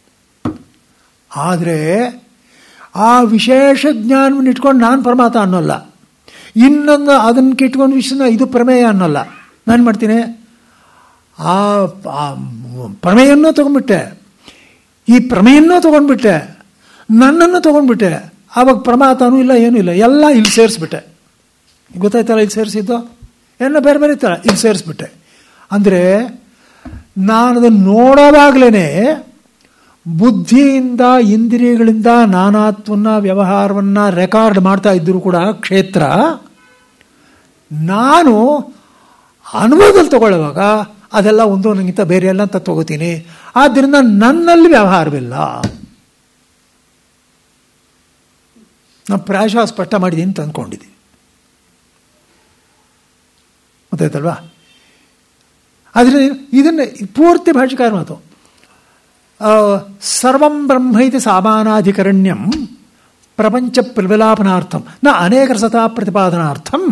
ಆದರೆ ಆ ವಿಶೇಷ ಜ್ಞಾನವನ್ನು ಇಟ್ಕೊಂಡು ನಾನು ಪರಮಾತ್ಮ ಅನ್ನೋಲ್ಲ ಇನ್ನೊಂದು ಅದನ್ನು ಕಿಟ್ಕೊಂಡು ವಿಷಯ ಇದು ಪ್ರಮೇಯ ಅನ್ನೋಲ್ಲ ನಾನು ಮಾಡ್ತೀನಿ ಆ ಪ್ರಮೇಯನ್ನೂ ತೊಗೊಂಡ್ಬಿಟ್ಟೆ ಈ ಪ್ರಮೇಯನ್ನೂ ತೊಗೊಂಡ್ಬಿಟ್ಟೆ ನನ್ನನ್ನು ತೊಗೊಂಡ್ಬಿಟ್ಟೆ ಆವಾಗ ಪ್ರಮಾತನೂ ಇಲ್ಲ ಏನೂ ಇಲ್ಲ ಎಲ್ಲ ಇಲ್ಲಿ ಸೇರಿಸ್ಬಿಟ್ಟೆ ಗೊತ್ತಾಯ್ತಲ್ಲ ಇಲ್ಲಿ ಸೇರಿಸಿದ್ದು ಏನೋ ಬೇರೆ ಬೇರೆ ಇತ್ತಲ್ಲ ಇಲ್ಲಿ ಸೇರಿಸ್ಬಿಟ್ಟೆ ಅಂದರೆ ನಾನು ಅದನ್ನು ನೋಡೋವಾಗಲೇ ಬುದ್ಧಿಯಿಂದ ಇಂದ್ರಿಯಗಳಿಂದ ನಾನಾತ್ವನ್ನ ವ್ಯವಹಾರವನ್ನು ರೆಕಾರ್ಡ್ ಮಾಡ್ತಾ ಇದ್ದರೂ ಕೂಡ ಕ್ಷೇತ್ರ ನಾನು ಅನುಭವದಲ್ಲಿ ತಗೊಳ್ಳುವಾಗ ಅದೆಲ್ಲ ಒಂದು ನನಗಿಂತ ಬೇರೆ ಎಲ್ಲ ಅಂತ ತಗೋತೀನಿ ಆದ್ದರಿಂದ ನನ್ನಲ್ಲಿ ವ್ಯವಹಾರವಿಲ್ಲ ನಾನು ಪ್ರಾಯಶಃ ಸ್ಪಷ್ಟ ಮಾಡಿದ್ದೀನಿ ಅಂತ ಅಂದ್ಕೊಂಡಿದ್ದೀನಿ ಗೊತ್ತಾಯ್ತಲ್ವಾ ಆದರೆ ಇದನ್ನು ಪೂರ್ತಿ ಭಾಷೆಕಾರ ಮಾತು ಸರ್ವಂ ಬ್ರಹ್ಮ ಇದು ಸಾಮಾನಾಧಿಕರಣ್ಯಂ ಪ್ರಪಂಚ ಪ್ರವಿಲಾಪನಾರ್ಥಂ ನ ಅನೇಕ ರಸತಾ ಪ್ರತಿಪಾದನಾರ್ಥಂ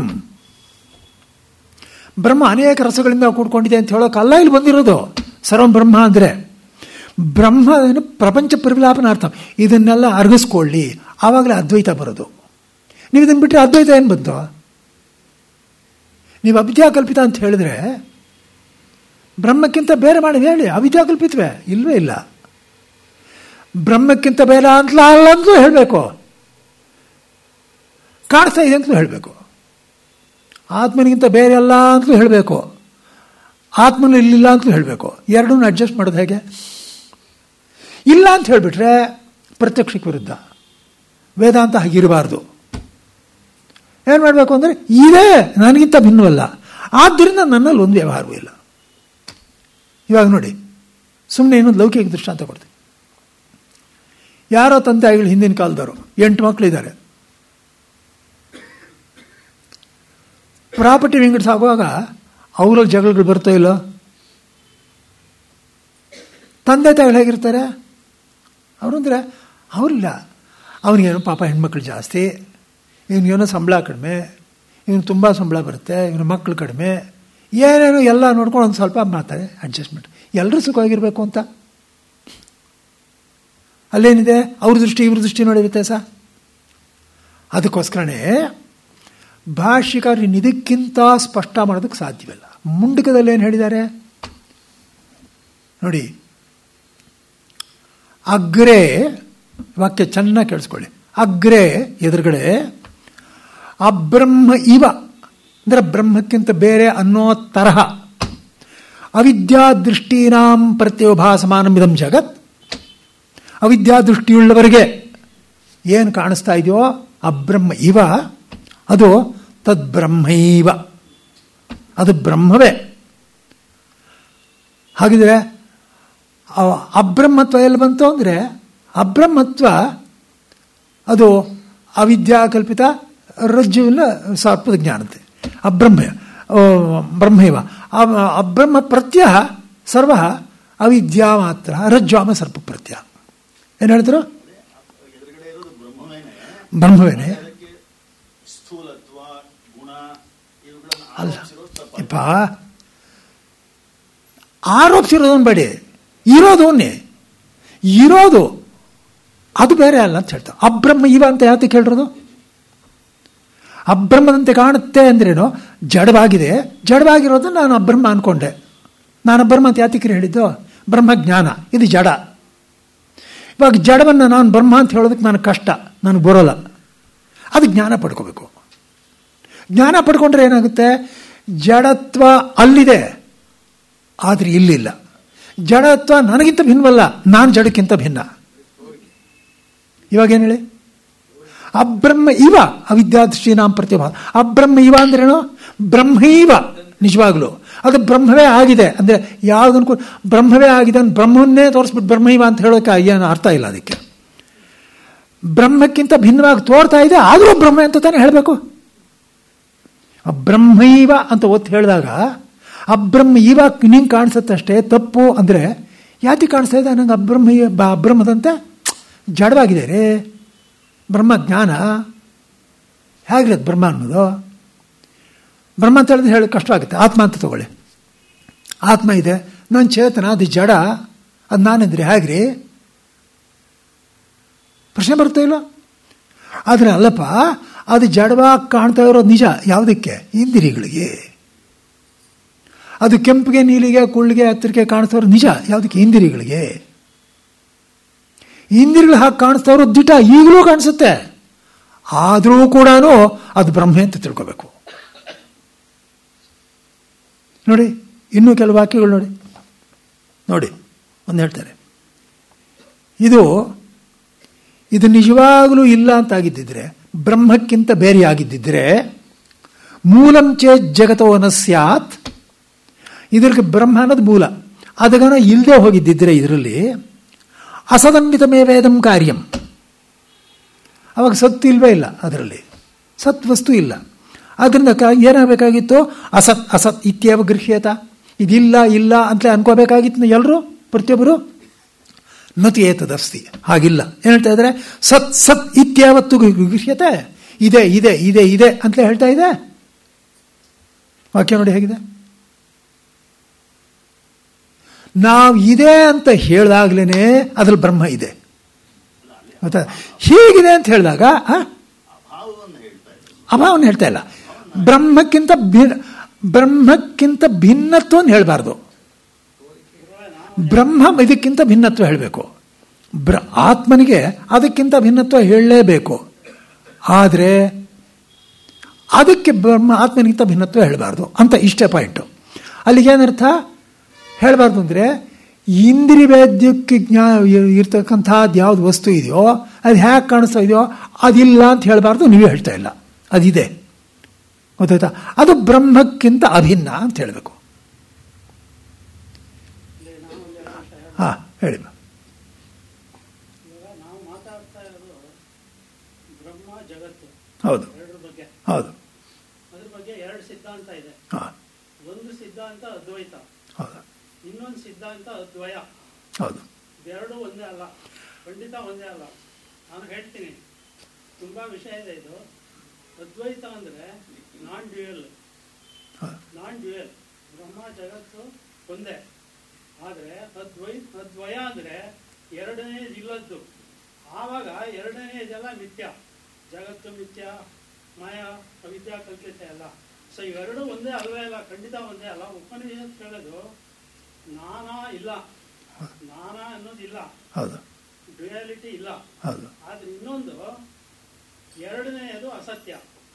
ಬ್ರಹ್ಮ ಅನೇಕ ರಸಗಳಿಂದ ಕೂಡ್ಕೊಂಡಿದೆ ಅಂತ ಹೇಳೋಕ್ಕಲ್ಲ ಇಲ್ಲಿ ಬಂದಿರೋದು ಸರ್ವಂ ಬ್ರಹ್ಮ ಅಂದರೆ ಬ್ರಹ್ಮ ಪ್ರಪಂಚ ಪರಿವಿಲಾಪನಾರ್ಥ ಇದನ್ನೆಲ್ಲ ಅರ್ಗಿಸ್ಕೊಳ್ಳಿ ಆವಾಗಲೇ ಅದ್ವೈತ ಬರೋದು ನೀವು ಇದನ್ನು ಬಿಟ್ಟರೆ ಅದ್ವೈತ ಏನು ಬಂತು ನೀವು ಅವಿದ್ಯಾಕಲ್ಪಿತ ಅಂತ ಹೇಳಿದ್ರೆ ಬ್ರಹ್ಮಕ್ಕಿಂತ ಬೇರೆ ಮಾಡಿ ಹೇಳಿ ಅವಿದ್ಯಾಕಲ್ಪಿತವೇ ಇಲ್ವೇ ಇಲ್ಲ ಬ್ರಹ್ಮಕ್ಕಿಂತ ಬೇರೆ ಅಂತಲೂ ಅಲ್ಲ ಅಂತಲೂ ಹೇಳಬೇಕು ಕಾಣಿಸ್ತಾ ಇದೆ ಅಂತಲೂ ಹೇಳಬೇಕು ಆತ್ಮನಿಗಿಂತ ಬೇರೆ ಅಲ್ಲ ಅಂತಲೂ ಹೇಳಬೇಕು ಆತ್ಮನ ಇಲ್ಲಿಲ್ಲ ಅಂತಲೂ ಹೇಳಬೇಕು ಎರಡೂ ಅಡ್ಜಸ್ಟ್ ಮಾಡೋದು ಹೇಗೆ ಇಲ್ಲ ಅಂತ ಹೇಳಿಬಿಟ್ರೆ ಪ್ರತ್ಯಕ್ಷಕ್ಕೆ ವಿರುದ್ಧ ವೇದಾಂತ ಹಾಗಿರಬಾರ್ದು ಏನು ಮಾಡಬೇಕು ಅಂದರೆ ಇದೇ ನನಗಿಂತ ಭಿನ್ನವಲ್ಲ ಆದ್ದರಿಂದ ನನ್ನಲ್ಲಿ ಒಂದು ವ್ಯವಹಾರವೂ ಇಲ್ಲ ಇವಾಗ ನೋಡಿ ಸುಮ್ಮನೆ ಇನ್ನೊಂದು ಲೌಕಿಕ ದೃಷ್ಟಾಂತ ಕೊಡ್ತೀನಿ ಯಾರೋ ತಂದೆ ತಾಯಿಗಳು ಹಿಂದಿನ ಕಾಲದವರು ಎಂಟು ಮಕ್ಕಳಿದ್ದಾರೆ ಪ್ರಾಪರ್ಟಿ ವಿಂಗಡಿಸಾಗುವಾಗ ಅವರಲ್ಲಿ ಜಗಳಗಳು ಬರ್ತಾ ಇಲ್ಲೋ ತಂದೆ ತಾಯಿಗಳು ಹೇಗಿರ್ತಾರೆ ಅವರು ಅಂದರೆ ಅವರಿಲ್ಲ ಅವನಿಗೇನೋ ಪಾಪ ಹೆಣ್ಮಕ್ಳು ಜಾಸ್ತಿ ಇವನಿಗೇನೋ ಸಂಬಳ ಕಡಿಮೆ ಇವನು ತುಂಬ ಸಂಬಳ ಬರುತ್ತೆ ಇವನ ಮಕ್ಕಳು ಕಡಿಮೆ ಏನೇನೋ ಎಲ್ಲ ನೋಡ್ಕೊಂಡು ಒಂದು ಸ್ವಲ್ಪ ಮಾತಾರೆ ಅಡ್ಜಸ್ಟ್ಮೆಂಟ್ ಎಲ್ಲರೂ ಸುಖವಾಗಿರಬೇಕು ಅಂತ ಅಲ್ಲೇನಿದೆ ಅವ್ರ ದೃಷ್ಟಿ ಇವ್ರ ದೃಷ್ಟಿ ನೋಡಿ ವ್ಯತ್ಯಾಸ ಅದಕ್ಕೋಸ್ಕರನೇ ಭಾಷಿಕರು ಇದಕ್ಕಿಂತ ಸ್ಪಷ್ಟ ಮಾಡೋದಕ್ಕೆ ಸಾಧ್ಯವಿಲ್ಲ ಮುಂಡಕದಲ್ಲಿ ಏನು ಹೇಳಿದ್ದಾರೆ ನೋಡಿ ಅಗ್ರೆ ವಾಕ್ಯ ಚೆನ್ನಾಗಿ ಕೇಳಿಸ್ಕೊಳ್ಳಿ ಅಗ್ರೆ ಎದುರುಗಡೆ ಅಬ್ರಹ್ಮ ಇವ ಅಂದರೆ ಬ್ರಹ್ಮಕ್ಕಿಂತ ಬೇರೆ ಅನ್ನೋ ತರಹ ಅವಿದ್ಯಾ ದೃಷ್ಟೀನಾಂ ಪ್ರತ್ಯೋಭಾಸಮಾನಮಿದಂ ಜಗತ್ ಅವಿದ್ಯಾ ದೃಷ್ಟಿಯುಳ್ಳವರಿಗೆ ಏನು ಕಾಣಿಸ್ತಾ ಇದೆಯೋ ಅಬ್ರಹ್ಮ ಇವ ಅದು ತದ್ಬ್ರಹ್ಮೈವ ಅದು ಬ್ರಹ್ಮವೇ ಹಾಗಿದ್ರೆ ಅವ- ಅಬ್ರಹ್ಮತ್ವ ಎಲ್ಲಿ ಬಂತು ಅಂದರೆ ಅಬ್ರಹ್ಮತ್ವ ಅದು ಅವಿದ್ಯಾಕಲ್ಪಿತ ರಜ್ಜುವಿನ ಸರ್ಪದ ಜ್ಞಾನತೆ ಅಬ್ರಹ್ಮ ಆ, ಬ್ರಹ್ಮೈವ ಅ- ಅಬ್ರಹ್ಮ ಪ್ರತ್ಯಯ ಸರ್ವ ಅವಿದ್ಯಾ ಮಾತ್ರ ರಜ್ಜಾಮ ಸರ್ಪ ಪ್ರತ್ಯಯ ಏನು ಹೇಳಿದ್ರು ಎದುರುಗಡೆ ಇರೋದು ಬ್ರಹ್ಮವೇನೆ ಬ್ರಹ್ಮವೇನೆ ಅದಕ್ಕೆ ಸ್ಥೂಲತ್ವ ಗುಣ ಇವುಗಳನ್ನು ಅಲ್ಲ ಆರೋಪಿಸಿರೋದು ತಪ್ಪಾಗಿದೆ. ಇಪ್ಪ ಆರೋಪಿಸಿರೋದನ್ನು ಬೇಡಿ ಇರೋದನ್ನೇ ಇರೋದು ಅದು ಬೇರೆ ಅಲ್ಲ ಅಂತ ಹೇಳ್ತಾರೆ ಅಬ್ರಹ್ಮ ಇವ ಅಂತ ಯಾತಕ್ಕೆ ಹೇಳಿರೋದು ಅಬ್ರಹ್ಮದಂತೆ ಕಾಣುತ್ತೆ ಅಂದ್ರೇನು ಜಡವಾಗಿದೆ ಜಡವಾಗಿರೋದು ನಾನು ಅಬ್ರಹ್ಮ ಅನ್ಕೊಂಡೆ ನಾನು ಅಬ್ರಹ್ಮ ಅಂತ ಯಾತಕ್ಕೆ ಹೇಳಿದ್ದು ಬ್ರಹ್ಮಜ್ಞಾನ ಇದು ಜಡ ಇವಾಗ ಜಡವನ್ನು ನಾನು ಬ್ರಹ್ಮ ಅಂತ ಹೇಳೋದಕ್ಕೆ ನನಗೆ ಕಷ್ಟ ನನಗೆ ಬರೋಲ್ಲ ಅದು ಜ್ಞಾನ ಪಡ್ಕೋಬೇಕು ಜ್ಞಾನ ಪಡ್ಕೊಂಡ್ರೆ ಏನಾಗುತ್ತೆ ಜಡತ್ವ ಅಲ್ಲಿದೆ ಆದರೆ ಇಲ್ಲಿಲ್ಲ ಜಡತ್ವ ನನಗಿಂತ ಭಿನ್ನವಲ್ಲ ನಾನು ಜಡಕ್ಕಿಂತ ಭಿನ್ನ ಇವಾಗ ಏನು ಹೇಳಿ ಅಬ್ರಹ್ಮ ಇವ ಅವಿದ್ಯಾದೃಷ್ಟಿನಾಂ ಪ್ರತಿಭಾ ಅಬ್ರಹ್ಮ ಇವ ಅಂದ್ರೇನು ಬ್ರಹ್ಮೈವ ನಿಜವಾಗ್ಲು ಅದು ಬ್ರಹ್ಮವೇ ಆಗಿದೆ ಅಂದರೆ ಯಾವುದನ್ನು ಕೂ- ಬ್ರಹ್ಮವೇ ಆಗಿದೆ ಅಂತ ಬ್ರಹ್ಮನ್ನೇ ತೋರಿಸ್ಬಿಟ್ಟು ಬ್ರಹ್ಮೈವ ಅಂತ ಹೇಳೋಕೆ ಏನು ಅರ್ಥ ಇಲ್ಲ ಅದಕ್ಕೆ ಬ್ರಹ್ಮಕ್ಕಿಂತ ಭಿನ್ನವಾಗಿ ತೋರ್ತಾ ಇದೆ ಆದರೂ ಬ್ರಹ್ಮ ಅಂತ ತಾನೇ ಹೇಳಬೇಕು ಬ್ರಹ್ಮೈವ ಅಂತ ಒತ್ತು ಹೇಳಿದಾಗ ಅಬ್ರಹ್ಮ ಇವಾಗ ನಿಂಗೆ ಕಾಣಿಸುತ್ತಷ್ಟೇ ತಪ್ಪು ಅಂದರೆ ಯಾತಿ ಕಾಣಿಸ್ತಾ ಇದೆ ನಂಗೆ ಅಬ್ರಹ್ಮ ಬ- ಅಬ್ರಹ್ಮದಂತೆ ಜಡವಾಗಿದೆ ರೀ ಬ್ರಹ್ಮ ಜ್ಞಾನ ಹೇಗಿರೋದು ಬ್ರಹ್ಮ ಅನ್ನೋದು ಬ್ರಹ್ಮ ಅಂತ ಹೇಳಿದ್ರೆ ಹೇಳಿ ಕಷ್ಟವಾಗುತ್ತೆ ಆತ್ಮ ಅಂತ ತಗೊಳ್ಳಿ ಆತ್ಮ ಇದೆ ನನ್ನ ಚೇತನ ಅದು ಜಡ ಅದು ನಾನೆಂದ್ರೆ ಹೇಗ್ರಿ ಪ್ರಶ್ನೆ ಬರ್ತಾ ಇಲ್ಲ ಆದರೆ ಅಲ್ಲಪ್ಪ ಅದು ಜಡವಾಗಿ ಕಾಣ್ತಾ ಇರೋದು ನಿಜ ಯಾವುದಕ್ಕೆ ಇಂದಿರಿಗಳಿಗೆ ಅದು ಕೆಂಪಿಗೆ ನೀಲಿಗೆ ಕುಳ್ಳಿಗೆ ಹತ್ತಿರಕ್ಕೆ ಕಾಣಿಸ್ತಾ ಇರೋದು ನಿಜ ಯಾವುದಕ್ಕೆ ಇಂದಿರಿಗಳಿಗೆ ಇಂದಿರಿಗಳು ಹಾಗೆ ಕಾಣಿಸ್ತಾ ಇರೋದು ದಿಟ ಈಗಲೂ ಕಾಣಿಸುತ್ತೆ ಆದರೂ ಕೂಡ ಅದು ಬ್ರಹ್ಮೆ ಅಂತ ತಿಳ್ಕೋಬೇಕು ನೋಡಿ ಇನ್ನೂ ಕೆಲವು ವಾಕ್ಯಗಳು ನೋಡಿ ನೋಡಿ ಒಂದು ಹೇಳ್ತಾರೆ ಇದು ಇದು ನಿಜವಾಗಲೂ ಇಲ್ಲ ಅಂತಾಗಿದ್ದಿದ್ರೆ ಬ್ರಹ್ಮಕ್ಕಿಂತ ಬೇರೆಯಾಗಿದ್ದಿದ್ರೆ ಮೂಲಂ ಚೇ ಜಗತೋನ ಸ್ಯಾತ್ ಇದಕ್ಕೆ ಬ್ರಹ್ಮ ಅನ್ನೋದು ಮೂಲ ಅದಗನ ಇಲ್ಲದೆ ಹೋಗಿದ್ದಿದ್ರೆ ಇದರಲ್ಲಿ ಅಸದಂಬಿತಮೇ ವೇದಂ ಕಾರ್ಯಂ ಅವಾಗ ಸತ್ತು ಇಲ್ವೇ ಇಲ್ಲ ಅದರಲ್ಲಿ ಸತ್ ವಸ್ತು ಇಲ್ಲ ಅದರಿಂದ ಕ ಏನಾಗಬೇಕಾಗಿತ್ತು ಅಸತ್ ಅಸತ್ ಇತ್ಯವ ಗೃಹ್ಯತ ಇದಿಲ್ಲ ಇಲ್ಲ ಅಂತಲೇ ಅನ್ಕೋಬೇಕಾಗಿತ್ತು ಎಲ್ಲರೂ ಪ್ರತಿಯೊಬ್ಬರು ನತಿ ಏತದಸ್ತಿ ಹಾಗಿಲ್ಲ ಏನು ಹೇಳ್ತಾ ಇದ್ದಾರೆ ಸತ್ ಸತ್ ಇತ್ಯಾವತ್ತು ಗೃಹ್ಯತೆ ಇದೆ ಇದೆ ಇದೆ ಇದೆ ಅಂತಲೇ ಹೇಳ್ತಾ ಇದೆ ವಾಕ್ಯ ನೋಡಿ ಹೇಗಿದೆ ನಾವು ಇದೆ ಅಂತ ಹೇಳಿದಾಗ್ಲೇ ಅದ್ರಲ್ಲಿ ಬ್ರಹ್ಮ ಇದೆ ಗೊತ್ತಾ ಹೀಗಿದೆ ಅಂತ ಹೇಳಿದಾಗ ಆ, ಅಭಾವವನ್ನು ಹೇಳ್ತಾ ಇದ್ದಾರೆ ಅಭಾವನ ಹೇಳ್ತಾ ಇಲ್ಲ ಬ್ರಹ್ಮಕ್ಕಿಂತ ಭಿ ಬ್ರಹ್ಮಕ್ಕಿಂತ ಭಿನ್ನತ್ವವನ್ನು ಹೇಳಬಾರ್ದು ಬ್ರಹ್ಮ ಇದಕ್ಕಿಂತ ಭಿನ್ನತ್ವ ಹೇಳಬೇಕು ಬ್ರ ಆತ್ಮನಿಗೆ ಅದಕ್ಕಿಂತ ಭಿನ್ನತ್ವ ಹೇಳಲೇಬೇಕು ಆದರೆ ಅದಕ್ಕೆ ಬ್ರಹ್ಮ ಆತ್ಮನಿಗಿಂತ ಭಿನ್ನತ್ವ ಹೇಳಬಾರ್ದು ಅಂತ ಇಷ್ಟೇ ಪಾಯಿಂಟು ಅಲ್ಲಿಗೇನರ್ಥ ಹೇಳಬಾರ್ದು ಅಂದರೆ ಇಂದ್ರಿ ವೇದ್ಯಕ್ಕೆ ಜ್ಞಾ ಇರ್ತಕ್ಕಂಥದ್ದು ಯಾವ್ದು ವಸ್ತು ಇದೆಯೋ ಅದು ಹೇಗೆ ಕಾಣಿಸ್ತಾ ಇದೆಯೋ ಅದಿಲ್ಲ ಅಂತ ಹೇಳಬಾರ್ದು ನೀವೇ ಹೇಳ್ತಾ ಇಲ್ಲ ಅದಿದೆ ಗೊತ್ತಾಯ್ತಾ ಅದು ಬ್ರಹ್ಮಕ್ಕಿಂತ ಅಭಿನ್ನ ಅಂತ ಹೇಳಬೇಕು ಹಾಂ ಹೇಳಿ ಇವಾಗ ನಾವು ಮಾತಾಡ್ತಾ ಇರೋದು ಬ್ರಹ್ಮ ಜಗತ್ತು ಹೌದು ಎರಡರ ಬಗ್ಗೆ ಹೌದು ಅದ್ರ ಬಗ್ಗೆ ಎರಡು ಸಿದ್ಧಾಂತ ಇದೆ ಹಾಂ ಒಂದು ಸಿದ್ಧಾಂತ ಅದ್ವೈತ ಹೌದು ಇನ್ನೊಂದು ಸಿದ್ಧಾಂತ ಅದ್ವಯ ಹೌದು ಎರಡು ಒಂದೇ ಅಲ್ಲ ಖಂಡಿತ ಒಂದೇ ಅಲ್ಲ ನಾನು ಹೇಳ್ತೀನಿ ತುಂಬಾ ವಿಷಯ ಇದೆ ಇದು ಅದ್ವೈತ ಅಂದ್ರೆ ನಾನ್ ಡ್ಯೂಯಲ್ ಹೌದು ನಾನ್ ಡ್ಯೂಯಲ್ ಬ್ರಹ್ಮ ಜಗತ್ತು ಒಂದೇ ಆದ್ರೆ ಅದ್ವೈ ಅದ್ವಯ ಅಂದ್ರೆ ಎರಡನೇ ಇಲ್ಲದ್ದು ಆವಾಗ ಎರಡನೇದೆಲ್ಲ ಮಿಥ್ಯ ಜಗತ್ತು ಮಿಥ್ಯ ಮಾಯ ಅವಿದ್ಯಾ ಕಲ್ಪಿತ ಎಲ್ಲ ಸೊ ಇವೆರಡು ಒಂದೇ ಅಲ್ವೇ ಅಲ್ಲ ಖಂಡಿತ ಒಂದೇ ಅಲ್ಲ ಉಪನಿಷತ್ ಹೇಳೋದು ನಾನಾ ಇಲ್ಲ ನಾನಾ ಅನ್ನೋದಿಲ್ಲ ಹೌದು ಡ್ಯುಯಾಲಿಟಿ ಇಲ್ಲ ಹೌದು ಆದ್ರೆ ಇನ್ನೊಂದು ಎರಡನೆಯದು ಅಸತ್ಯ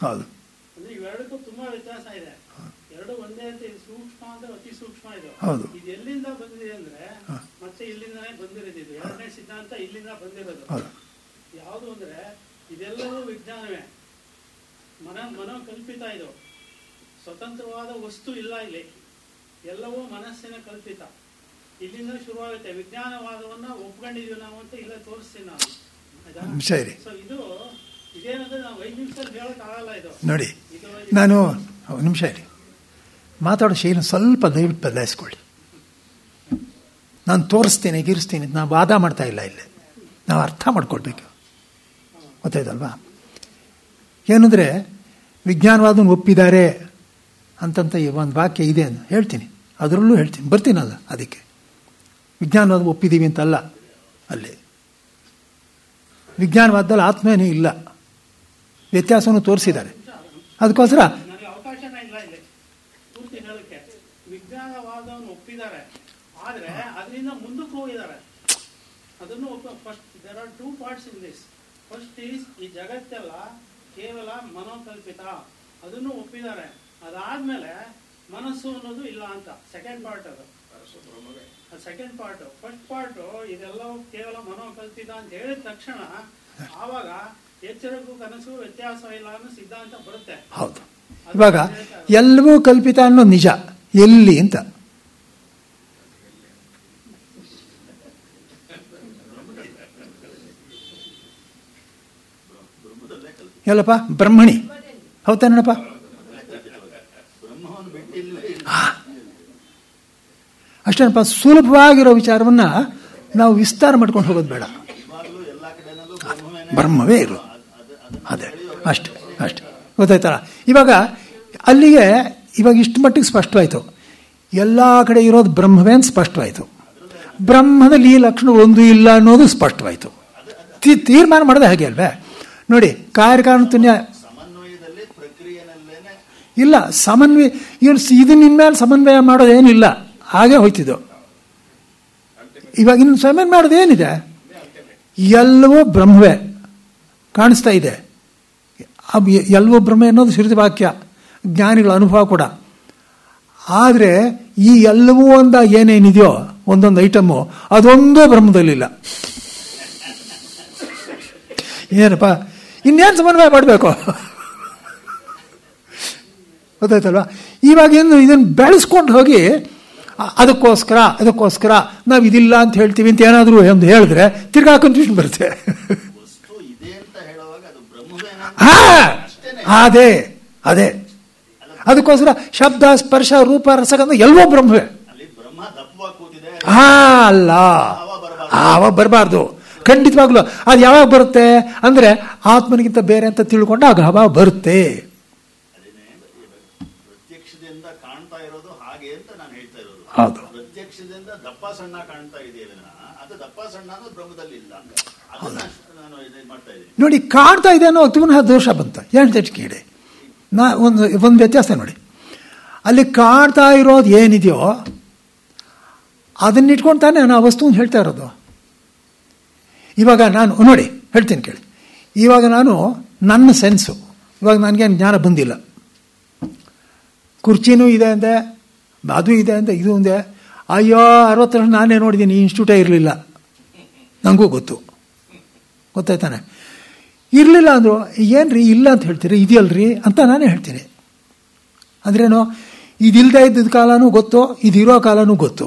ಹೌದು ಅಂದ್ರೆ ಇವೆರಡಕ್ಕೂ ತುಂಬಾ ವ್ಯತ್ಯಾಸ ಇದೆ ಎರಡು ಒಂದೇ ಅಂತ ಇದು ಸೂಕ್ಷ್ಮ ಅಂದ್ರೆ ಅತಿ ಸೂಕ್ಷ್ಮ ಇದು ಹೌದು. ಇದು ಎಲ್ಲಿಂದ ಬಂದಿದೆ ಅಂದ್ರೆ ಹ. ಮತ್ತೆ ಇಲ್ಲಿಂದಾನೇ ಬಂದಿರೋದು ಇದು ಎರಡನೇ ಸಿದ್ಧಾಂತ ಇಲ್ಲಿಂದ ಬಂದಿರೋದು ಹೌದು ಯಾವುದು ಅಂದ್ರೆ ಇದೆಲ್ಲವೂ ವಿಜ್ಞಾನವೇ ಮನ ಮನೋಕಲ್ಪಿತ ಇದು ಸ್ವತಂತ್ರವಾದ ವಸ್ತು ಇಲ್ಲ ಇಲ್ಲಿ ಎಲ್ಲವೂ ಮನಸ್ಸಿನ ಕಲ್ಪಿತ ಇಲ್ಲಿಂದ ಶುರುವಾಗುತ್ತೆ ವಿಜ್ಞಾನವಾದವನ್ನ ಒಪ್ಕೊಂಡಿದೀವಿ ನಾವು ಅಂತ ಇಲ್ಲ ತೋರಿಸ್ತೀನಿ ನಾನು ಆಯ್ತಾ? ಸರಿ ಸೊ ಇದು ಇದೇನಂದ್ರೆ ನಾವು ಐದು ನಿಮಿಷದಲ್ಲಿ ಹೇಳಕ್ ಆಗಲ್ಲ ಇದು ನೋಡಿ ಇದು ನಾನು ಒಂದು ನಿಮಿಷ ಇರಿ ಮಾತಾಡೋ ಶೈಲಿ ಸ್ವಲ್ಪ ದಯವಿಟ್ಟು ಬದಲಾಯಿಸ್ಕೊಳ್ಳಿ ನಾನು ತೋರಿಸ್ತೀನಿ ಗಿರಿಸ್ತೀನಿ ನಾವು ವಾದ ಮಾಡ್ತಾ ಇಲ್ಲ ಇಲ್ಲಿ ನಾವು ಅರ್ಥ ಮಾಡ್ಕೊಳ್ಬೇಕು ಗೊತ್ತಾಯ್ತಲ್ವಾ ಏನಂದರೆ ವಿಜ್ಞಾನವಾದನ ಒಪ್ಪಿದ್ದಾರೆ ಅಂತಂತ ಈ ಒಂದು ವಾಕ್ಯ ಇದೆ ಅಂತ ಹೇಳ್ತೀನಿ ಅದರಲ್ಲೂ ಹೇಳ್ತೀನಿ ಬರ್ತೀನಿ ಅದು ಅದಕ್ಕೆ ವಿಜ್ಞಾನವಾದ ಒಪ್ಪಿದ್ದೀವಿ ಅಂತಲ್ಲ ಅಲ್ಲಿ ವಿಜ್ಞಾನವಾದದಲ್ಲಿ ಆತ್ಮೇನೂ ಇಲ್ಲ ವ್ಯತ್ಯಾಸವನ್ನು ತೋರಿಸಿದ್ದಾರೆ ಅದಕ್ಕೋಸ್ಕರ ನನಗೆ ಅವಕಾಶನೇ ಇಲ್ಲ ಇಲ್ಲಿ ಪೂರ್ತಿ ಹೇಳಕ್ಕೆ ವಿಜ್ಞಾನವಾದವನ್ನು ಒಪ್ಪಿದ್ದಾರೆ ಆದ್ರೆ ಅದರಿಂದ ಮುಂದಕ್ಕೆ ಹೋಗಿದ್ದಾರೆ ಅದನ್ನು first there are two parts in this first is ಈ ಜಗತ್ತೆಲ್ಲ ಕೇವಲ ಮನೋಕಲ್ಪಿತ ಅದನ್ನು ಒಪ್ಪಿದ್ದಾರೆ ಅದಾದ್ಮೇಲೆ ಮನಸ್ಸು ಅನ್ನೋದು ಇಲ್ಲ ಅಂತ ಸೆಕೆಂಡ್ ಪಾರ್ಟ್ ಅದು ಸೆಕೆಂಡ್ ಪಾರ್ಟ್ ಫಸ್ಟ್ ಪಾರ್ಟ್ ಇದೆಲ್ಲವೂ ಕೇವಲ ಮನೋಕಲ್ಪಿತ ಅಂತ ಹೇಳಿದ ತಕ್ಷಣ ಆವಾಗ ಎಚ್ಚರಕ್ಕೂ ಕನಸು ವ್ಯತ್ಯಾಸ ಇಲ್ಲ ಅನ್ನೋ ಸಿದ್ಧಾಂತ ಬರುತ್ತೆ ಹೌದು ಇವಾಗ ಎಲ್ಲವೂ ಕಲ್ಪಿತ ಅನ್ನೋದು ನಿಜ ಎಲ್ಲಿ ಅಂತ ಬ್ರಹ್ಮದಲ್ಲೇ ಕಲ್ಪಿತ ಎಲ್ಲಪ್ಪ ಬ್ರಹ್ಮಣಿ ಹೌದಾನಪ್ಪ ಬ್ರಹ್ಮವನ್ನು ಬಿಟ್ಟಿಲ್ವೇ ಇಲ್ಲ ಅಷ್ಟೇನಪ್ಪ ಸುಲಭವಾಗಿರೋ ವಿಚಾರವನ್ನ ನಾವು ವಿಸ್ತಾರ ಮಾಡ್ಕೊಂಡು ಹೋಗೋದು ಬೇಡ ಇವಾಗಲೂ ಎಲ್ಲಾ ಕಡೆನಲ್ಲೂ ಬ್ರಹ್ಮವೇನೆ ಬ್ರಹ್ಮವೇ ಇರು ಅದ್- ಅದನ್ನ ಅದೇ ಅಷ್ಟೆ ಅಷ್ಟೆ ಗೊತ್ತಾಯ್ತಲ್ಲ ಇವಾಗ ಅಲ್ಲಿಗೆ ಇವಾಗ ಇಷ್ಟು ಮಟ್ಟಿಗೆ ಸ್ಪಷ್ಟವಾಯಿತು ಎಲ್ಲ ಕಡೆ ಇರೋದು ಬ್ರಹ್ಮವೇ ಅಂತ ಸ್ಪಷ್ಟವಾಯಿತು ಬ್ರಹ್ಮದಲ್ಲಿ ಈ ಲಕ್ಷಣ ಒಂದು ಇಲ್ಲ ಅನ್ನೋದು ಸ್ಪಷ್ಟವಾಯಿತು ತೀ- ತೀರ್ಮಾನ ಮಾಡೋದು ಹಾಗೆ ಅಲ್ವೇ ನೋಡಿ ಕಾರ್ಯಕಾರಣ ತುನ್ಯ ಸಮನ್ವಯದಲ್ಲಿ ಪ್ರಕ್ರಿಯೆನಲ್ಲೇನೆ ಇಲ್ಲ ಸಮನ್ವಯ ಏನು ಇದು ನಿನ್ಮೇಲೆ ಸಮನ್ವಯ ಮಾಡೋದೇನಿಲ್ಲ ಹಾಗೆ ಹೋಯ್ತಿದ್ದು ಇವಾಗ ಇನ್ನು ಸಮನ್ವಯ ಮಾಡೋದೇನಿದೆ ಎಲ್ಲವೂ ಬ್ರಹ್ಮವೇ ಕಾಣಿಸ್ತಾ ಇದೆ ಅಬ್ ಎ- ಎಲ್ಲವೂ ಬ್ರಹ್ಮ ಅನ್ನೋದು ಶ್ರುತಿ ವಾಕ್ಯ ಜ್ಞಾನಿಗಳ ಅನುಭವ ಕೂಡ ಆದರೆ ಈ ಎಲ್ಲವೂ ಒಂದ ಏನೇನಿದೆಯೋ ಒಂದೊಂದು ಐಟಮ್ಮು ಅದೊಂದು ಬ್ರಹ್ಮದಲ್ಲಿಲ್ಲ ಏನಪ್ಪ ಇನ್ನೇನು ಸಮನ್ವಯ ಮಾಡಬೇಕು ಗೊತ್ತಾಯ್ತಲ್ವಾ ಇವಾಗ ಏನು ಇದನ್ನು ಬೆಳೆಸ್ಕೊಂಡು ಹೋಗಿ ಅ- ಅದಕ್ಕೋಸ್ಕರ ಅದಕ್ಕೋಸ್ಕರ ನಾವು ಇದಿಲ್ಲ ಅಂತ ಹೇಳ್ತೀವಿ ಅಂತ ಏನಾದರೂ ಒಂದು ಹೇಳಿದ್ರೆ ತಿರ್ಗಾ ಕನ್ಫ್ಯೂಷನ್ ಬರುತ್ತೆ ವಸ್ತು ಇದೆ ಅಂತ ಹೇಳುವಾಗ ಅದು ಬ್ರಹ್ಮವೇನ ಹಾ ಅದೇ ಅದೇ ಅದಕ್ಕೋಸ್ಕರ ಶಬ್ದ ಸ್ಪರ್ಶ ರೂಪ ರಸಗಂಧ ಎಲ್ಲವೂ ಬ್ರಹ್ಮವೇ ಅಲ್ಲಿ ಬ್ರಹ್ಮ ದಪ್ಪವಾಗಿ ಕೂತಿದೆ ಆ ಅಲ್ಲ ಆವ ಬರಬಾರ್ದು ಖಂಡಿತವಾಗ್ಲು ಅದು ಯಾವಾಗ ಬರುತ್ತೆ ಅಂದ್ರೆ ಆತ್ಮನಿಗಿಂತ ಬೇರೆ ಅಂತ ತಿಳ್ಕೊಂಡಾಗ ಅವ ಬರುತ್ತೆ ಅದೇನೆ ಪ್ರತ್ಯಕ್ಷದಿಂದ ಕಾಣ್ತಾ ಇರೋದು ಹಾಗೆ ಅಂತ ನಾನು ಹೇಳ್ತಾ ಇರೋದು ಹೌದು. ಪ್ರತ್ಯಕ್ಷದಿಂದ ದಪ್ಪ ಸಣ್ಣ ಕಾಣ್ತಾ ಇದೆಯೇ ವಿನಃ ಅದು ದಪ್ಪ ಸಣ್ಣ ಅನ್ನೋದು ಬ್ರಹ್ಮದಲ್ಲಿ ಇಲ್ಲ ಅದನ್ನ ನಾನು ಇದು ಮಾಡ್ತಾ ಇದ್ದೀನಿ ನೋಡಿ ಕಾಣ್ತಾ ಇದೆ ಅನ್ನೋ ಪುನಃ ದೋಷ ಬಂತ ಏನು ತೆಚ್ಕಿಡೆ ನಾ ಒಂದು ಒಂದು ವ್ಯತ್ಯಾಸ ನೋಡಿ ಅಲ್ಲಿ ಕಾಣ್ತಾ ಇರೋದು ಏನಿದೆಯೋ ಅದನ್ನಿಟ್ಕೊಂಡು ತಾನೇ ನಾನು ಆ ವಸ್ತುವನ್ನು ಹೇಳ್ತಾ ಇರೋದು ಇವಾಗ ನಾನು ನೋಡಿ ಹೇಳ್ತೀನಿ ಕೇಳಿ ಇವಾಗ ನಾನು ನನ್ನ ಸೆನ್ಸು ಇವಾಗ ನನಗೇನು ಜ್ಞಾನ ಬಂದಿಲ್ಲ ಕುರ್ಚಿನೂ ಇದೆ ಅಂದೆ ಅದು ಇದೆ ಅಂದೆ ಇದು ಅಂದೆ ಅಯ್ಯೋ ಅರವತ್ತು ವರ್ಷ ನಾನೇ ನೋಡಿದ್ದೀನಿ ಇನ್ಸ್ಟಿಟ್ಯೂಟೇ ಇರಲಿಲ್ಲ ನನಗೂ ಗೊತ್ತು ಗೊತ್ತಾಯ್ತಾನೆ ಇರಲಿಲ್ಲ ಅಂದರು ಏನ್ರಿ ಇಲ್ಲ ಅಂತ ಹೇಳ್ತೀರಿ ಇದೆಯಲ್ರಿ ಅಂತ ನಾನೇ ಹೇಳ್ತೀನಿ ಅಂದ್ರೇನು ಇದಿಲ್ಲದೆ ಇದ್ದಿದ್ದ ಕಾಲನೂ ಗೊತ್ತು ಇದಿರೋ ಕಾಲನೂ ಗೊತ್ತು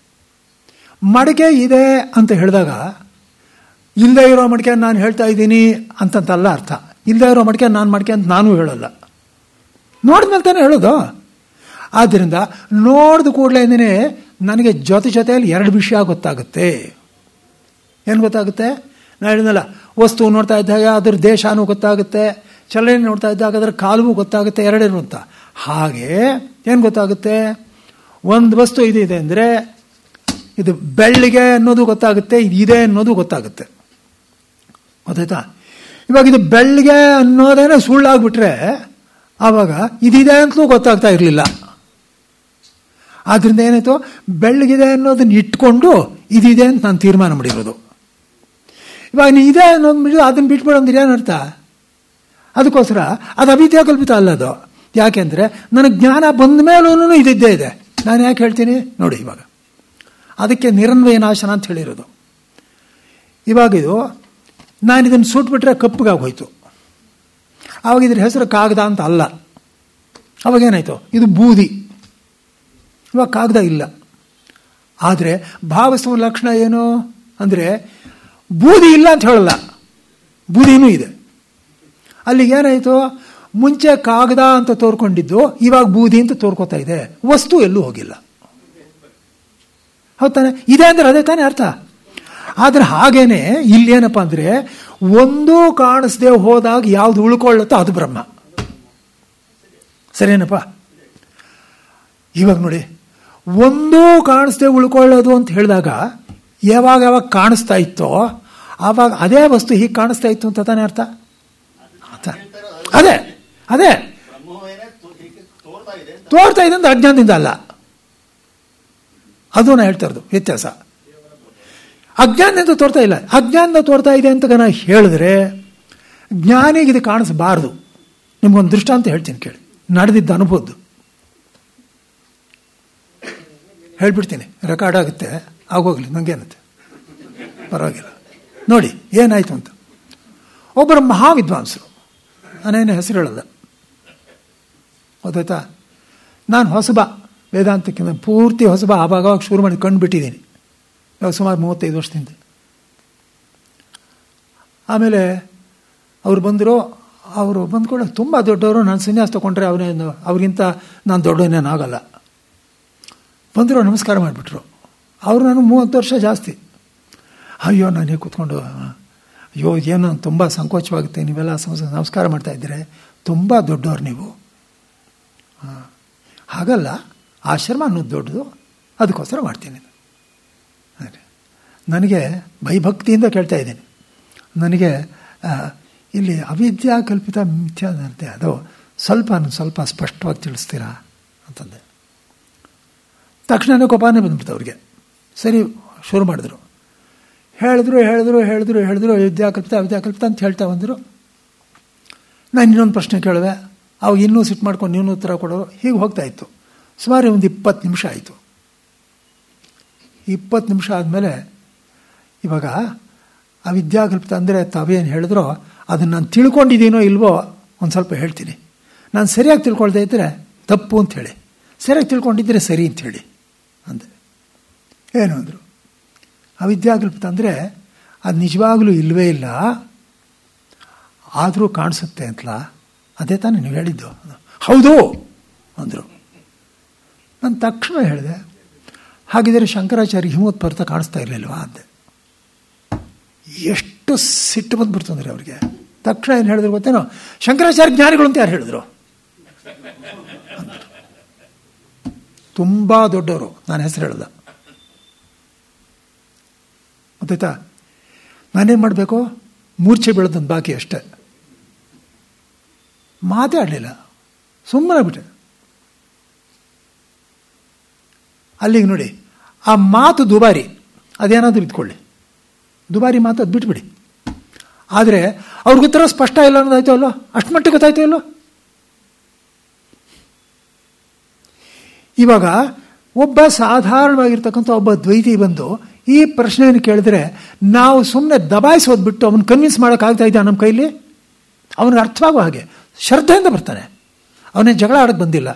ಮಡಿಕೆ ಇದೆ ಅಂತ ಹೇಳಿದಾಗ ಇಲ್ಲದೆ ಇರೋ ಮಡಿಕೆ ನಾನು ಹೇಳ್ತಾ ಇದ್ದೀನಿ ಅಂತಂತಲ್ಲ ಅರ್ಥ ಇಲ್ಲದೆ ಇರೋ ಮಡಿಕೆ ನಾನು ಮಡಿಕೆ ಅಂತ ನಾನು ಹೇಳಲ್ಲ ನೋಡಿದ್ಮೇಲೆ ತಾನೇ ಹೇಳೋದು ಆದ್ದರಿಂದ ನೋಡಿದ ಕೂಡಲೇ ನನಗೆ ಜೊತೆ ಜೊತೆಯಲ್ಲಿ ಎರಡು ವಿಷಯ ಗೊತ್ತಾಗುತ್ತೆ ಏನು ಗೊತ್ತಾಗುತ್ತೆ ನಾನು ಹೇಳಿದ್ನಲ್ಲ ವಸ್ತು ನೋಡ್ತಾ ಇದ್ದಾಗ ಅದ್ರ ದೇಶನೂ ಗೊತ್ತಾಗುತ್ತೆ ಚಲನೆ ನೋಡ್ತಾ ಇದ್ದಾಗ ಅದರ ಕಾಲವೂ ಗೊತ್ತಾಗುತ್ತೆ ಎರಡೇನು ಅಂತ ಹಾಗೆ ಏನು ಗೊತ್ತಾಗುತ್ತೆ ಒಂದು ವಸ್ತು ಇದಿದೆ ಅಂದರೆ ಇದು ಬೆಳ್ಳಿಗೆ ಅನ್ನೋದು ಗೊತ್ತಾಗುತ್ತೆ ಇದು ಇದೆ ಅನ್ನೋದು ಗೊತ್ತಾಗುತ್ತೆ ಗೊತ್ತಾಯ್ತಾ ಇವಾಗ ಇದು ಬೆಳ್ಳಿಗೆ ಅನ್ನೋದೇನೆ ಸುಳ್ಳಾಗ್ಬಿಟ್ರೆ ಆವಾಗ ಇದಿದೆ ಅಂತಲೂ ಗೊತ್ತಾಗ್ತಾ ಇರಲಿಲ್ಲ ಆದ್ರಿಂದ ಏನಾಯ್ತು ಬೆಳ್ಳಗಿದೆ ಅನ್ನೋದನ್ನ ಇಟ್ಕೊಂಡು ಇದಿದೆ ಅಂತ ನಾನು ತೀರ್ಮಾನ ಮಾಡಿರೋದು ಇವಾಗ ನೀ ಇದೆ ಅನ್ನೋದು ಬಿಟ್ಟು ಅದನ್ನ ಬಿಟ್ಬಿಡು ಅಂದ್ರೆ ಏನರ್ಥ ಅದಕ್ಕೋಸ್ಕರ ಅದು ಅವಿದ್ಯಾ ಕಲ್ಪಿತ ಅಲ್ಲ ಅದು ಯಾಕೆಂದರೆ ನನಗೆ ಜ್ಞಾನ ಬಂದ ಮೇಲೂ ಇದಿದ್ದೇ ಇದೆ ನಾನು ಯಾಕೆ ಹೇಳ್ತೀನಿ ನೋಡಿ ಇವಾಗ ಅದಕ್ಕೆ ನಿರನ್ವಯ ನಾಶನ ಅಂತ ಹೇಳಿರೋದು ಇವಾಗ ಇದು ನಾನು ಇದನ್ನು ಸುಟ್ಬಿಟ್ರೆ ಕಪ್ಪಗಾಗಿ ಹೋಯ್ತು ಆವಾಗ ಇದ್ರ ಹೆಸರು ಕಾಗದ ಅಂತ ಅಲ್ಲ ಅವಾಗೇನಾಯಿತು ಇದು ಬೂದಿ ಇವಾಗ ಕಾಗದ ಇಲ್ಲ ಆದರೆ ಭಾವಸ್ತವ ಲಕ್ಷಣ ಏನು ಅಂದರೆ ಬೂದಿ ಇಲ್ಲ ಅಂತ ಹೇಳಲ್ಲ ಬೂದಿನೂ ಇದೆ ಅಲ್ಲಿಗೆ ಏನಾಯಿತು ಮುಂಚೆ ಕಾಗದ ಅಂತ ತೋರ್ಕೊಂಡಿದ್ದು ಇವಾಗ ಬೂದಿ ಅಂತ ತೋರ್ಕೋತಾ ಇದೆ ವಸ್ತು ಎಲ್ಲೂ ಹೋಗಿಲ್ಲ ಹೌದಾನೆ ಇದೆ ಅಂದ್ರೆ ಅದೇ ತಾನೇ ಅರ್ಥ ಆದರೆ ಹಾಗೇನೆ ಇಲ್ಲೇನಪ್ಪ ಅಂದರೆ ಒಂದೂ ಕಾಣಿಸ್ದೆ ಹೋದಾಗ ಯಾವುದು ಉಳ್ಕೊಳ್ಳುತ್ತೋ ಅದು ಬ್ರಹ್ಮ ಸರಿನಪ್ಪ ಇವಾಗ ನೋಡಿ ಒಂದೂ ಕಾಣಿಸ್ದೆ ಉಳ್ಕೊಳ್ಳೋದು ಅಂತ ಹೇಳಿದಾಗ ಯಾವಾಗ ಯಾವಾಗ ಕಾಣಿಸ್ತಾ ಇತ್ತೋ ಆವಾಗ ಅದೇ ವಸ್ತು ಹೀಗೆ ಕಾಣಿಸ್ತಾ ಇತ್ತು ಅಂತ ತಾನೇ ಅರ್ಥ ಅರ್ಥ ಅದೇ ಅದೇ ಬ್ರಹ್ಮವೇನೇ ತೋ- ಹೀಗೆ ತೋರ್ತಾ ಇದೆ ಅಂತ ತೋರ್ತಾ ಇದೆ ಅಂದ್ರೆ ಅಜ್ಞಾನದಿಂದ ಅಲ್ಲ ಅದು ನಾ ಹೇಳ್ತಾ ಇರೋದು ವ್ಯತ್ಯಾಸ ಅಜ್ಞಾನದಿಂದ ತೋರ್ತಾ ಇಲ್ಲ ಅಜ್ಞಾನದಿಂದ ತೋರ್ತಾ ಇದೆ ಅಂತ ನಾ ಹೇಳಿದ್ರೆ ಜ್ಞಾನಿಗೆ ಇದು ಕಾಣಿಸಬಾರ್ದು ನಿಮ್ಗೊಂದು ದೃಷ್ಟಾಂತ ಹೇಳ್ತೀನಿ ಕೇಳಿ ನಡೆದಿದ್ದ ಅನುಭವದ್ದು ಹೇಳ್ಬಿಡ್ತೀನಿ ರೆಕಾರ್ಡ್ ಆಗುತ್ತೆ ಆಗೋಗ್ಲಿ ನಂಗೇನಂತೆ ಪರವಾಗಿಲ್ಲ ನೋಡಿ ಏನಾಯ್ತು ಅಂತ ಒಬ್ಬರು ಮಹಾವಿದ್ವಾಂಸರು ನಾನೇನು ಹೆಸರು ಹೇಳಲ್ಲ ಗೊತ್ತಾಯ್ತಾ ನಾನು ಹೊಸಬ ವೇದಾಂತಕ್ಕಿಂತ ಪೂರ್ತಿ ಹೊಸಬ ಆವಾಗ ಆವಾಗ ಶುರು ಮಾಡಿ ಕಂಡುಬಿಟ್ಟಿದ್ದೀನಿ ಇವಾಗ ಸುಮಾರು ಮೂವತ್ತೈದು ವರ್ಷದಿಂದ ಆಮೇಲೆ ಅವ್ರು ಬಂದರು ಅವರು ಬಂದ್ಕೊಂಡು ತುಂಬ ದೊಡ್ಡವರು ನಾನು ಸನ್ಯಾಸ ತೊಗೊಂಡ್ರೆ ಅವನೇನು ಅವ್ರಿಗಿಂತ ನಾನು ದೊಡ್ಡವನೇನಾಗಲ್ಲ ಬಂದರು ನಮಸ್ಕಾರ ಮಾಡಿಬಿಟ್ರು ಅವರು ನಾನು ಮೂವತ್ತು ವರ್ಷ ಜಾಸ್ತಿ ಅಯ್ಯೋ ನಾನೇ ಕೂತ್ಕೊಂಡು ಅಯ್ಯೋ ಏನೋ ತುಂಬ ಸಂಕೋಚವಾಗುತ್ತೆ ನೀವೆಲ್ಲ ಸಂಸ- ನಮಸ್ಕಾರ ಮಾಡ್ತಾ ಇದ್ದೀರಿ ತುಂಬ ದೊಡ್ಡವ್ರು ನೀವು ಆ, ಹಾಗಲ್ಲ ಆಶ್ರಮ ಅನ್ನೋದು ದೊಡ್ಡದು ಅದಕ್ಕೋಸ್ಕರ ಮಾಡ್ತೀನಿ ಅದೇ. ನನಗೆ ಭಯಭಕ್ತಿಯಿಂದ ಕೇಳ್ತಾ ಇದ್ದೀನಿ ನನಗೆ ಆ, ಇಲ್ಲಿ ಅವಿದ್ಯಾ ಕಲ್ಪಿತ ಮಿಥ್ಯಾ ಇರುತ್ತೆ ಅದು ಸ್ವಲ್ಪ ಸ್ವಲ್ಪ ಸ್ಪಷ್ಟವಾಗಿ ತಿಳಿಸ್ತೀರಾ ಅಂತಂದೆ ತಕ್ಷಣನೇ ಕೋಪನೇ ಬಂದ್ಬಿಡ್ತು ಅವ್ರಿಗೆ ಸರಿ ಶುರು ಮಾಡಿದ್ರು ಹೇಳಿದ್ರು ಹೇಳಿದ್ರು ಹೇಳಿದ್ರು ಹೇಳಿದ್ರು ವಿದ್ಯಾಕಲ್ಪಿತ ವಿದ್ಯಾಕಲ್ಪಿತ ಅಂತ ಹೇಳ್ತಾ ಬಂದರು ನಾನು ಇನ್ನೊಂದು ಪ್ರಶ್ನೆ ಕೇಳಿದೆ ಅವು ಇನ್ನೂ ಸಿಟ್ಟು ಮಾಡ್ಕೊಂಡು ನೀನು ಉತ್ತರ ಕೊಡೋರು ಹೀಗೆ ಹೋಗ್ತಾ ಇತ್ತು ಸುಮಾರು ಒಂದು ಇಪ್ಪತ್ತು ನಿಮಿಷ ಆಯಿತು ಇಪ್ಪತ್ತು ನಿಮಿಷ ಆದಮೇಲೆ ಇವಾಗ ಆ ವಿದ್ಯಾಕಲ್ಪಿತ ಅಂದರೆ ತಾವೇನು ಹೇಳಿದ್ರೋ ಅದನ್ನು ನಾನು ತಿಳ್ಕೊಂಡಿದ್ದೀನೋ ಇಲ್ವೋ ಒಂದು ಸ್ವಲ್ಪ ಹೇಳ್ತೀನಿ ನಾನು ಸರಿಯಾಗಿ ತಿಳ್ಕೊಳ್ತಾ ಇದ್ದರೆ ತಪ್ಪು ಅಂತ ಹೇಳಿ ಸರಿಯಾಗಿ ತಿಳ್ಕೊಂಡಿದ್ದರೆ ಸರಿ ಅಂತ ಹೇಳಿ ಅಂದೆ ಏನು ಅಂದರು ಅವಿದ್ಯಾಕಲ್ಪಿತ ಅಂದರೆ ಅದು ನಿಜವಾಗಲೂ ಇಲ್ಲವೇ ಇಲ್ಲ ಆದರೂ ಕಾಣಿಸುತ್ತೆ ಅಂತಲ ಅದೇ ತಾನೇ ನೀವು ಹೇಳಿದ್ದು ಹೌದು ಅಂದರು ನಾನು ತಕ್ಷಣ ಹೇಳಿದೆ ಹಾಗಿದ್ರೆ ಶಂಕರಾಚಾರ್ಯ ಹಿಮೋತ್ಪರ್ತ ಕಾಣಿಸ್ತಾ ಇರಲಿಲ್ವಾ ಅಂದೆ ಎಷ್ಟು ಸಿಟ್ಟು ಬಂದ್ಬಿಡ್ತು ಅಂದರೆ ಅವ್ರಿಗೆ ತಕ್ಷಣ ಏನು ಹೇಳಿದ್ರು ಗೊತ್ತೇನೋ ಶಂಕರಾಚಾರ್ಯ ಜ್ಞಾನಿಗಳು ಅಂತ ಯಾರು ಹೇಳಿದ್ರು ತುಂಬ ದೊಡ್ಡವರು ನಾನು ಹೆಸರು ಹೇಳ್ದ ಗೊತ್ತಾಯ್ತಾ ನಾನೇನು ಮಾಡಬೇಕು ಮೂರ್ಛೆ ಬೀಳೋದೊಂದು ಬಾಕಿ ಅಷ್ಟೆ ಮಾತೇ ಆಡಲಿಲ್ಲ ಸುಮ್ಮನೆ ಬಿಟ್ಟೆ ಅಲ್ಲಿಗೆ ನೋಡಿ ಆ ಮಾತು ದುಬಾರಿ ಅದೇನಾದರೂ ಇದ್ಕೊಳ್ಳಿ ದುಬಾರಿ ಮಾತು ಅದು ಬಿಟ್ಬಿಡಿ ಆದರೆ ಅವ್ರಿಗೆ ಉತ್ತರ ಸ್ಪಷ್ಟ ಇಲ್ಲ ಅನ್ನೋದಾಯ್ತು ಅಲ್ಲೋ ಅಷ್ಟು ಮಟ್ಟಿಗೆ ಗೊತ್ತಾಯ್ತು ಅಲ್ಲೋ ಇವಾಗ ಒಬ್ಬ ಸಾಧಾರಣವಾಗಿರ್ತಕ್ಕಂಥ ಒಬ್ಬ ದ್ವೈತಿ ಬಂದು ಈ ಪ್ರಶ್ನೆಯನ್ನು ಕೇಳಿದ್ರೆ ನಾವು ಸುಮ್ಮನೆ ದಬಾಯಿಸೋದು ಬಿಟ್ಟು ಅವನು ಕನ್ವಿನ್ಸ್ ಮಾಡೋಕ್ಕಾಗ್ತಾ ಇದ್ದ ನಮ್ಮ ಕೈಲಿ ಅವನಿಗೆ ಅರ್ಥವಾಗೋ ಹಾಗೆ ಶ್ರದ್ಧೆಯಿಂದ ಬರ್ತಾನೆ ಅವನೇ ಜಗಳ ಆಡೋಕ್ಕೆ ಬಂದಿಲ್ಲ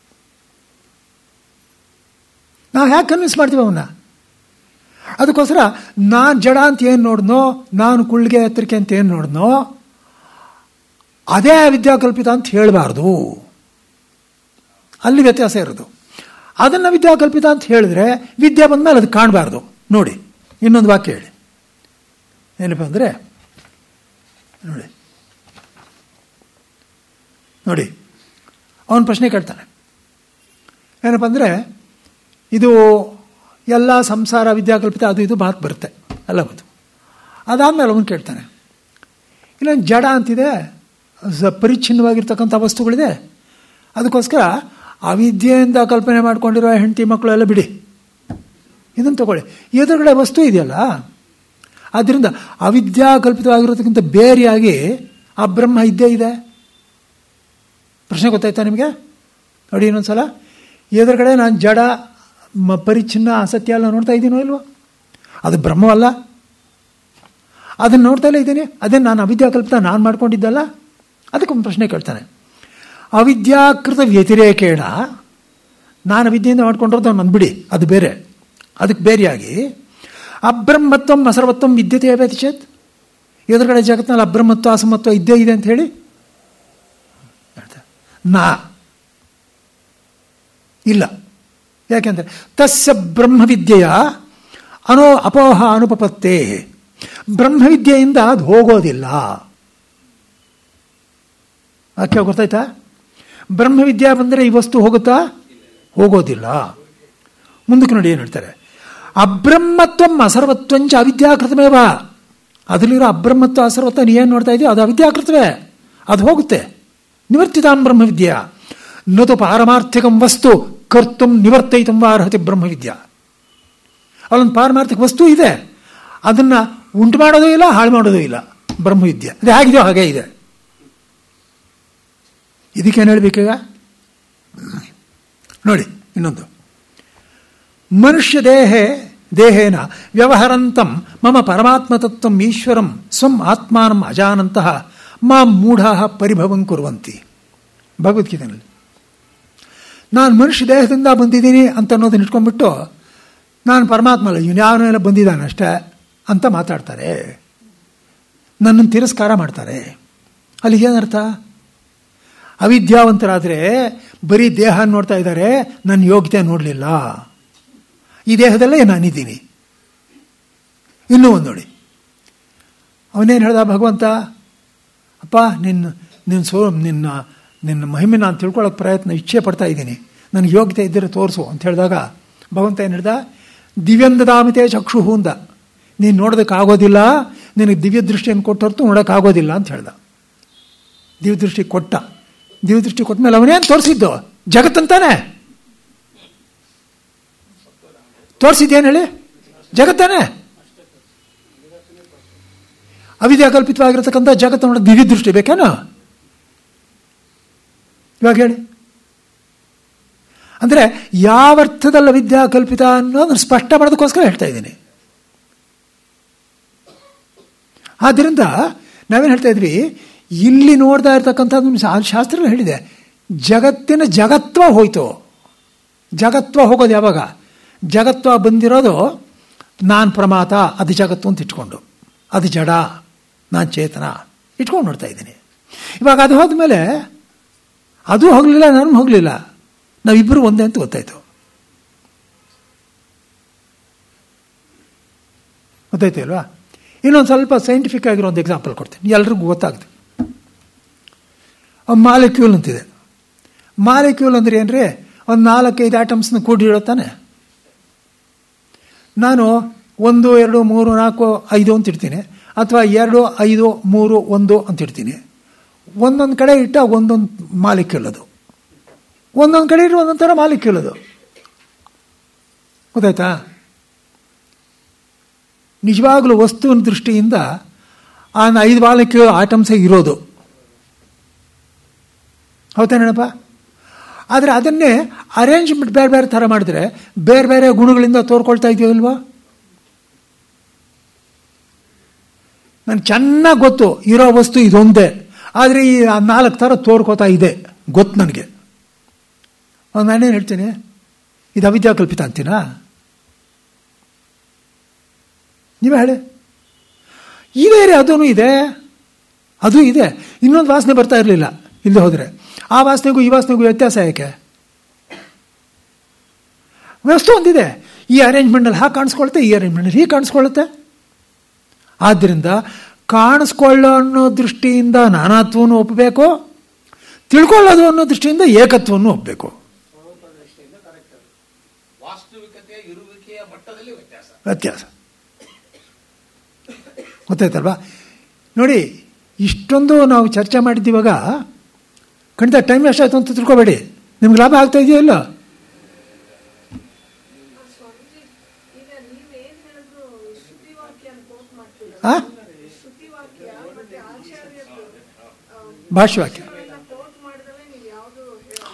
ನಾವು ಹ್ಯಾಕೆ ಕನ್ವಿನ್ಸ್ ಮಾಡ್ತೀವಿ ಅವನ್ನ ಅದಕ್ಕೋಸ್ಕರ ನಾನು ಜಡ ಅಂತ ಏನು ನೋಡಿದ್ನೋ ನಾನು ಕುಳ್ಳಿಗೆ ಎತ್ತರಿಕೆ ಅಂತ ಏನು ನೋಡಿದ್ನೋ ಅದೇ ವಿದ್ಯಾಕಲ್ಪಿತ ಅಂತ ಹೇಳಬಾರ್ದು ಅಲ್ಲಿ ವ್ಯತ್ಯಾಸ ಇರೋದು ಅದನ್ನು ವಿದ್ಯಾಕಲ್ಪಿತ ಅಂತ ಹೇಳಿದ್ರೆ ವಿದ್ಯೆ ಬಂದಮೇಲೆ ಅದು ಕಾಣಬಾರ್ದು ನೋಡಿ ಇನ್ನೊಂದು ವಾಕ್ಯ ಹೇಳಿ ಏನಪ್ಪ ಅಂದರೆ ನೋಡಿ ನೋಡಿ ಅವನ ಪ್ರಶ್ನೆ ಕೇಳ್ತಾನೆ ಏನಪ್ಪ ಅಂದರೆ ಇದು ಎಲ್ಲ ಸಂಸಾರ ವಿದ್ಯಾಕಲ್ಪಿತ ಅದು ಇದು ಮಾತು ಬರುತ್ತೆ ಎಲ್ಲ ಗೊತ್ತು ಅದಾದಮೇಲೆ ಅವನು ಕೇಳ್ತಾನೆ ಇಲ್ಲೊಂದು ಜಡ ಅಂತಿದೆ ಸ- ಪರಿಚ್ಛಿನ್ನವಾಗಿರ್ತಕ್ಕಂಥ ವಸ್ತುಗಳಿದೆ ಅದಕ್ಕೋಸ್ಕರ ಅವಿದ್ಯೆಯಿಂದ ಕಲ್ಪನೆ ಮಾಡ್ಕೊಂಡಿರೋ ಹೆಂಡತಿ ಮಕ್ಕಳು ಎಲ್ಲ ಬಿಡಿ ಇದನ್ನು ತಗೊಳ್ಳಿ ಎದುರುಗಡೆ ವಸ್ತು ಇದೆಯಲ್ಲ ಆದ್ದರಿಂದ ಅವಿದ್ಯಾ ಕಲ್ಪಿತವಾಗಿರೋದಕ್ಕಿಂತ ಬೇರೆಯಾಗಿ ಆ ಬ್ರಹ್ಮ ಇದ್ದೇ ಇದೆ ಪ್ರಶ್ನೆ ಗೊತ್ತಾಯ್ತಾ ನಿಮಗೆ ನೋಡಿ ಇನ್ನೊಂದ್ಸಲ ಎದುರುಗಡೆ ನಾನು ಜಡ ಮ ಪರಿಚ್ಛಿನ್ನ ಅಸತ್ಯ ಎಲ್ಲ ನೋಡ್ತಾ ಇದ್ದೀನೋ ಇಲ್ವೋ ಅದು ಬ್ರಹ್ಮವಲ್ಲ ಅದನ್ನು ನೋಡ್ತಾ ಇಲ್ಲ ಇದ್ದೀನಿ ಅದೇ ನಾನು ಅವಿದ್ಯಾಕಲ್ಪಿತ ನಾನು ಮಾಡ್ಕೊಂಡಿದ್ದಲ್ಲ ಅದಕ್ಕೊಂದು ಪ್ರಶ್ನೆ ಕೇಳ್ತಾನೆ ಅವಿದ್ಯಾಕೃತ ವ್ಯತಿರೇಕೇಣ ನಾನು ವಿದ್ಯೆಯಿಂದ ಮಾಡ್ಕೊಂಡಿರೋದು ನನ್ನ ಬಿಡಿ ಅದು ಬೇರೆ ಅದಕ್ಕೆ ಬೇರೆಯಾಗಿ ಅಬ್ರಹ್ಮತ್ವಂ ಅಸರ್ವತ್ವಂ ವಿದ್ಯತೆ ವ್ಯತಿಚೇತ್ ಎದುರುಗಡೆ ಜಗತ್ತಿನಲ್ಲಿ ಅಬ್ರಹ್ಮತ್ವ ಅಸಮತ್ವ ಇದ್ದೇ ಇದೆ ಅಂತ ಹೇಳಿ ಹೇಳ್ತಾರೆ. ನಾ ಇಲ್ಲ ಯಾಕೆಂದರೆ ತಸ್ಯ ಬ್ರಹ್ಮವಿದ್ಯೆಯ ಅನೋ ಅಪೋಹ ಅನುಪಪತ್ತೇ ಬ್ರಹ್ಮವಿದ್ಯೆಯಿಂದ ಅದು ಹೋಗೋದಿಲ್ಲ ವಾಕ್ಯ ಗೊತ್ತಾಯ್ತಾ ಬ್ರಹ್ಮವಿದ್ಯೆ ಬಂದರೆ ಈ ವಸ್ತು ಹೋಗುತ್ತಾ ಹೋಗೋದಿಲ್ಲ ಮುಂದಕ್ಕೆ ನೋಡಿ ಏನು ಹೇಳ್ತಾರೆ ಅಬ್ರಹ್ಮತ್ವಂ ಅಸರ್ವತ್ವಂಚ ಅವಿದ್ಯಾಕೃತಮೇವ ಅದರಲ್ಲಿರೋ ಅಬ್ರಹ್ಮತ್ವ ಅಸರ್ವತ್ವ ನೀ ಏನು ನೋಡ್ತಾ ಇದೆಯೋ ಅದು ಅವಿದ್ಯಾಕೃತವೇ ಅದು ಹೋಗುತ್ತೆ ನಿವರ್ತಿತಾನ್ ಬ್ರಹ್ಮವಿದ್ಯಾ ನತು ಪಾರಮಾರ್ಥಿಕಂ ವಸ್ತು ಕರ್ತುಂ ನಿವರ್ತಯಿತಂ ವಾ ಅರ್ಹತೆ ಬ್ರಹ್ಮವಿದ್ಯಾ ಅಲ್ಲೊಂದು ಪಾರಮಾರ್ಥಿಕ ವಸ್ತು ಇದೆ ಅದನ್ನು ಉಂಟು ಮಾಡೋದೂ ಇಲ್ಲ ಹಾಳು ಮಾಡೋದೂ ಇಲ್ಲ ಬ್ರಹ್ಮವಿದ್ಯೆ ಅದು ಹೇಗಿದೆಯೋ ಹಾಗೇ ಇದೆ ಇದಕ್ಕೇನು ಹೇಳಬೇಕೀಗ ನೋಡಿ ಇನ್ನೊಂದು ಮನುಷ್ಯ ದೇಹೇ ದೇಹೇನ ವ್ಯವಹರಂತಂ ಮಮ ಪರಮಾತ್ಮತತ್ವಂ ಈಶ್ವರಂ ಸ್ವಂ ಆತ್ಮಾನಂ ಅಜಾನಂತಹ ಮಾಂ ಮೂಢಾ ಪರಿಭವಂ ಕುರುವಂತಿ ಭಗವದ್ಗೀತೆಯಲ್ಲಿ ನಾನು ಮನುಷ್ಯ ದೇಹದಿಂದ ಬಂದಿದ್ದೀನಿ ಅಂತ ಅನ್ನೋದನ್ನ ಇಟ್ಕೊಂಡ್ಬಿಟ್ಟು ನಾನು ಪರಮಾತ್ಮ ಅಲ್ಲ ಇವನ್ಯಾವನೆಲ್ಲ ಬಂದಿದ್ದಾನೆ ಅಷ್ಟೇ ಅಂತ ಮಾತಾಡ್ತಾರೆ ನನ್ನನ್ನು ತಿರಸ್ಕಾರ ಮಾಡ್ತಾರೆ ಅಲ್ಲಿ ಏನರ್ಥ ಅವಿದ್ಯಾವಂತರಾದರೆ ಬರೀ ದೇಹ ನೋಡ್ತಾ ಇದ್ದಾರೆ ನನ್ನ ಯೋಗ್ಯತೆ ನೋಡಲಿಲ್ಲ ಈ ದೇಹದಲ್ಲೇ ನಾನಿದ್ದೀನಿ ಇನ್ನೂ ಒಂದು ನೋಡಿ ಅವನೇನು ಹೇಳ್ದ ಭಗವಂತ ಅಪ್ಪ ನಿನ್ನ ನಿನ್ನ ಸೋ ನಿನ್ನ ನಿನ್ನ ಮಹಿಮೆ ನಾನು ತಿಳ್ಕೊಳ್ಳೋಕೆ ಪ್ರಯತ್ನ ಇಚ್ಛೆ ಪಡ್ತಾ ಇದ್ದೀನಿ ನನಗೆ ಯೋಗ್ಯತೆ ಇದ್ದರೆ ತೋರಿಸು ಅಂತ ಹೇಳಿದಾಗ ಭಗವಂತ ಏನು ಹೇಳ್ದ ದಿವ್ಯಂದದಾಮಿತೆ ಚಕ್ಷುಹು ಅಂದ ನೀನು ನೋಡೋದಕ್ಕಾಗೋದಿಲ್ಲ ನಿನಗೆ ದಿವ್ಯ ದೃಷ್ಟಿಯನ್ನು ಕೊಟ್ಟು ಹೊರತು ನೋಡೋಕ್ಕಾಗೋದಿಲ್ಲ ಅಂತ ಹೇಳ್ದ ದಿವ್ಯ ದೃಷ್ಟಿ ಕೊಟ್ಟ ದಿವ್ಯ ದೃಷ್ಟಿ ಕೊಟ್ಟ ಮೇಲೆ ಅವನೇನು ತೋರಿಸಿದ್ದು ಜಗತ್ತಂತಾನೆ ತೋರಿಸಿದ್ದೇನು ಹೇಳಿ ಜಗತ್ತಾನೆ ಅವಿದ್ಯಾಕಲ್ಪಿತವಾಗಿರತಕ್ಕಂಥ ಜಗತ್ತು ನೋಡೋ ದಿವ್ಯ ದೃಷ್ಟಿ ಬೇಕೇನೋ ಇವಾಗ ಹೇಳಿ ಅಂದರೆ ಯಾವ ಅರ್ಥದಲ್ಲಿ ಅವಿದ್ಯಾಕಲ್ಪಿತ ಅನ್ನೋದನ್ನು ಸ್ಪಷ್ಟ ಮಾಡೋದಕ್ಕೋಸ್ಕರ ಹೇಳ್ತಾ ಇದ್ದೀನಿ ಆದ್ದರಿಂದ ನಾವೇನು ಹೇಳ್ತಾ ಇದ್ವಿ ಇಲ್ಲಿ ನೋಡ್ತಾ ಇರ್ತಕ್ಕಂಥದ್ದು ಶಾಸ್ತ್ರ ಹೇಳಿದೆ ಜಗತ್ತಿನ ಜಗತ್ವ ಹೋಯ್ತು ಜಗತ್ವ ಹೋಗೋದು ಯಾವಾಗ ಜಗತ್ವ ಬಂದಿರೋದು ನಾನು ಪ್ರಮಾತ ಅದು ಜಗತ್ತು ಅಂತ ಇಟ್ಕೊಂಡು ಅದು ಜಡ ನಾನು ಚೇತನ ಇಟ್ಕೊಂಡು ನೋಡ್ತಾ ಇದ್ದೀನಿ ಇವಾಗ ಅದು ಹೋದ್ಮೇಲೆ ಅದು ಹೋಗಲಿಲ್ಲ ನಾನು ಹೋಗಲಿಲ್ಲ ನಾವಿಬ್ಬರು ಒಂದೇ ಅಂತ ಗೊತ್ತಾಯ್ತು ಗೊತ್ತಾಯ್ತು ಅಲ್ವಾ ಇನ್ನೊಂದು ಸ್ವಲ್ಪ ಸೈಂಟಿಫಿಕ್ ಆಗಿರೋ ಒಂದು ಎಕ್ಸಾಂಪಲ್ ಕೊಡ್ತೀನಿ ಎಲ್ರಿಗೂ ಗೊತ್ತಾಗುತ್ತೆ ಮಾಲಿಕ್ಯೂಲ್ ಅಂತಿದೆ ಮಾಲಿಕ್ಯೂಲ್ ಅಂದರೆ ಏನ್ರಿ ಒಂದು ನಾಲ್ಕೈದು ಆಟಮ್ಸ್ನ ಕೂಡಿಡೋ ತಾನೆ ನಾನು ಒಂದು ಎರಡು ಮೂರು ನಾಲ್ಕು ಐದು ಅಂತ ಇಡ್ತೀನಿ ಅಥವಾ ಎರಡು ಐದು ಮೂರು ಒಂದು ಅಂತ ಇಡ್ತೀನಿ ಒಂದೊಂದು ಕಡೆ ಇಟ್ಟ ಒಂದೊಂದು ಮಾಲಿಕ್ಯೂಲ್ ಅದು ಒಂದೊಂದು ಕಡೆ ಇಟ್ಟು ಒಂದೊಂದು ಥರ ಮಾಲಿಕ್ಯೂಲ್ ಅದು ಗೊತ್ತಾಯ್ತಾ ನಿಜವಾಗಲೂ ವಸ್ತುವಿನ ದೃಷ್ಟಿಯಿಂದ ಆ ಐದು ಮಾಲಿಕ್ಯೂಲ್ ಆಟಮ್ಸೇ ಇರೋದು ಹೌದೇನಪ್ಪ ಆದರೆ ಅದನ್ನೇ ಅರೇಂಜ್ಮೆಂಟ್ ಬೇರೆ ಬೇರೆ ಥರ ಮಾಡಿದ್ರೆ ಬೇರೆ ಬೇರೆ ಗುಣಗಳಿಂದ ತೋರ್ಕೊಳ್ತಾ ಇದೆಯೋ ಇಲ್ವಾ ನನಗೆ ಚೆನ್ನಾಗಿ ಗೊತ್ತು ಇರೋ ವಸ್ತು ಇದೊಂದೇ ಆದರೆ ಈ ನಾಲ್ಕು ಥರ ತೋರ್ಕೋತಾ ಇದೆ ಗೊತ್ತು ನನಗೆ ನಾನೇನು ಹೇಳ್ತೀನಿ ಇದು ಅವಿದ್ಯಾಕಲ್ಪಿತ ಅಂತೀನಾ ನೀವೇ ಹೇಳಿ ಇದೆ ರೀ ಅದೂ ಇದೆ ಅದು ಇದೆ ಇನ್ನೊಂದು ವಾಸನೆ ಬರ್ತಾ ಇರಲಿಲ್ಲ ಇಲ್ಲಿ ಹೋದರೆ ಆ ವಾಸನೆಗೂ ಈ ವಾಸನೆಗೂ ವ್ಯತ್ಯಾಸ ಯಾಕೆ ವಸ್ತು ಒಂದಿದೆ ಈ ಅರೇಂಜ್ಮೆಂಟಲ್ಲಿ ಹಾಗೆ ಕಾಣಿಸ್ಕೊಳುತ್ತೆ ಈ ಅರೇಂಜ್ಮೆಂಟಲ್ಲಿ ಹೀಗೆ ಕಾಣಿಸ್ಕೊಳ್ಳುತ್ತೆ ಆದ್ದರಿಂದ ಕಾಣಿಸ್ಕೊಳ್ಳೋ ಅನ್ನೋ ದೃಷ್ಟಿಯಿಂದ ನಾನಾತ್ವವನ್ನು ಒಪ್ಪಬೇಕು ತಿಳ್ಕೊಳ್ಳೋದು ಅನ್ನೋ ದೃಷ್ಟಿಯಿಂದ ಏಕತ್ವವನ್ನು ಒಪ್ಪಬೇಕು ವಾಸ್ತವಿಕತೆಯ ಇರುವಿಕೆಯ ಮಟ್ಟದಲ್ಲಿ ವ್ಯತ್ಯಾಸ ವ್ಯತ್ಯಾಸ ಗೊತ್ತಾಯ್ತಲ್ವಾ ನೋಡಿ ಇಷ್ಟೊಂದು ನಾವು ಚರ್ಚೆ ಮಾಡಿದ್ದೀವಾಗ ಖಂಡಿತ ಟೈಮ್ ಎಷ್ಟಾಯ್ತು ಅಂತ ತಿಳ್ಕೊಬೇಡಿ ನಿಮ್ಗೆ ಲಾಭ ಆಗ್ತಾ ಇದೆಯೋ ಇಲ್ಲ ಸ್ವಾಮೀಜಿ ಈಗ ನೀವೇನ್ ಹೇಳಿದ್ರು ಶ್ರುತಿ ವಾಕ್ಯ ಕೋಟ್ ಮಾಡ್ತೀರ ಆ ಶ್ರುತಿ ವಾಕ್ಯ ಮತ್ತೆ ಆಚಾರ್ಯದ್ದು ಭಾಷ್ಯವಾಕ್ಯ ಕೋಟ್ ಮಾಡಿದ್ರೆ ನೀವು ಯಾವ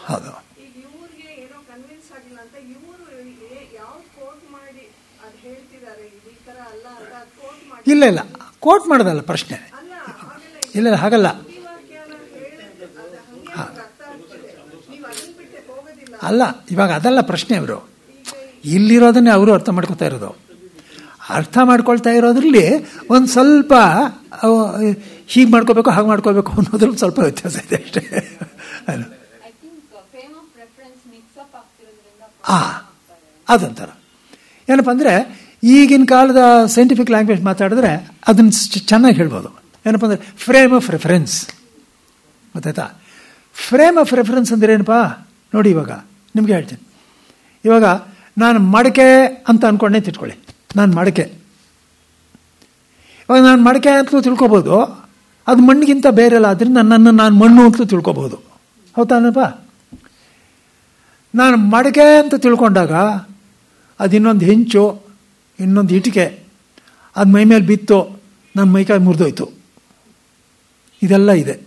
ಹೌದು ಈಗ ಇವ್ರಿಗೆ ಏನೋ ಕನ್ವಿನ್ಸ್ ಆಗಿಲ್ಲ ಅಂತ ಇವರು ಯಾವ ಕೋಟ್ ಮಾಡಿ ಅದ್ ಹೇಳ್ತಿದ್ದಾರೆ ಈ ತರ ಅಲ್ಲ ಅಂತ ಕೋಟ್ ಮಾಡಿ ಇಲ್ಲ ಇಲ್ಲ ಕೋಟ್ ಮಾಡೋದಲ್ಲ ಪ್ರಶ್ನೆ ಅಲ್ಲ ಹಾಗೆಲ್ಲ ಇಲ್ಲ ಇಲ್ಲ ಹಾಗಲ್ಲ ವಾಕ್ಯನ ಹೇಳಿದ್ರೆ ಅದು ಹಂಗೆ ಅವ್ರಿಗೆ ಅರ್ಥ ಆಗ್ತದೆ ನೀವು ಅದನ್ನ ಬಿಟ್ಟೆ ಹೋಗೋದಿಲ್ಲ ಅಲ್ಲ ಇವಾಗ ಅದಲ್ಲ ಪ್ರಶ್ನೆ ಅವರು ಇಲ್ಲಿರೋದನ್ನೇ ಅವರು ಅರ್ಥ ಮಾಡ್ಕೊತಾ ಇರೋದು ಅರ್ಥ ಮಾಡ್ಕೊಳ್ತಾ ಇರೋದ್ರಲ್ಲಿ ಒಂದು ಸ್ವಲ್ಪ ಹೀಗೆ ಮಾಡ್ಕೋಬೇಕು ಹಾಗೆ ಮಾಡ್ಕೋಬೇಕು ಅನ್ನೋದ್ರಲ್ಲಿ ಸ್ವಲ್ಪ ವ್ಯತ್ಯಾಸ ಇದೆ ಅಷ್ಟೇ ಅಲ್ಲ. I think frame of reference mix up ಆಗ್ತಿರೋದ್ರಿಂದ ಆ ಅದೊಂಥರ ಏನಪ್ಪ ಅಂದರೆ ಈಗಿನ ಕಾಲದ ಸೈಂಟಿಫಿಕ್ ಲ್ಯಾಂಗ್ವೇಜ್ ಮಾತಾಡಿದ್ರೆ ಅದನ್ನು ಚೆನ್ನಾಗಿ ಹೇಳ್ಬೋದು ಏನಪ್ಪ ಅಂದರೆ ಫ್ರೇಮ್ ಆಫ್ ರೆಫರೆನ್ಸ್ ಗೊತ್ತಾಯ್ತಾ ಫ್ರೇಮ್ ಆಫ್ ರೆಫರೆನ್ಸ್ ಅಂದ್ರೆ ಏನಪ್ಪ ನೋಡಿ ಇವಾಗ ನಿಮಗೆ ಹೇಳ್ತೀನಿ ಇವಾಗ ನಾನು ಮಡಕೆ ಅಂತ ಅಂದ್ಕೊಂಡೆ ತಿಳ್ಕೊಳ್ಳಿ ನಾನು ಮಡಕೆ ಇವಾಗ ನಾನು ಮಡಕೆ ಅಂತಲೂ ತಿಳ್ಕೊಬೋದು ಅದು ಮಣ್ಣಿಗಿಂತ ಬೇರೆ ಅಲ್ಲ ಆದ್ದರಿಂದ ನನ್ನನ್ನು ನಾನು ಮಣ್ಣು ಅಂತಲೂ ತಿಳ್ಕೊಬೋದು ಹೌದಾನಪ್ಪ ನಾನು ಮಡಕೆ ಅಂತ ತಿಳ್ಕೊಂಡಾಗ ಅದು ಇನ್ನೊಂದು ಹೆಂಚು ಇನ್ನೊಂದು ಇಟಿಕೆ ಅದು ಮೈ ಮೇಲೆ ಬಿತ್ತು ನನ್ನ ಮೈಕಾಯಿ ಮುರಿದೋಯ್ತು ಇದೆಲ್ಲ ಇದೆ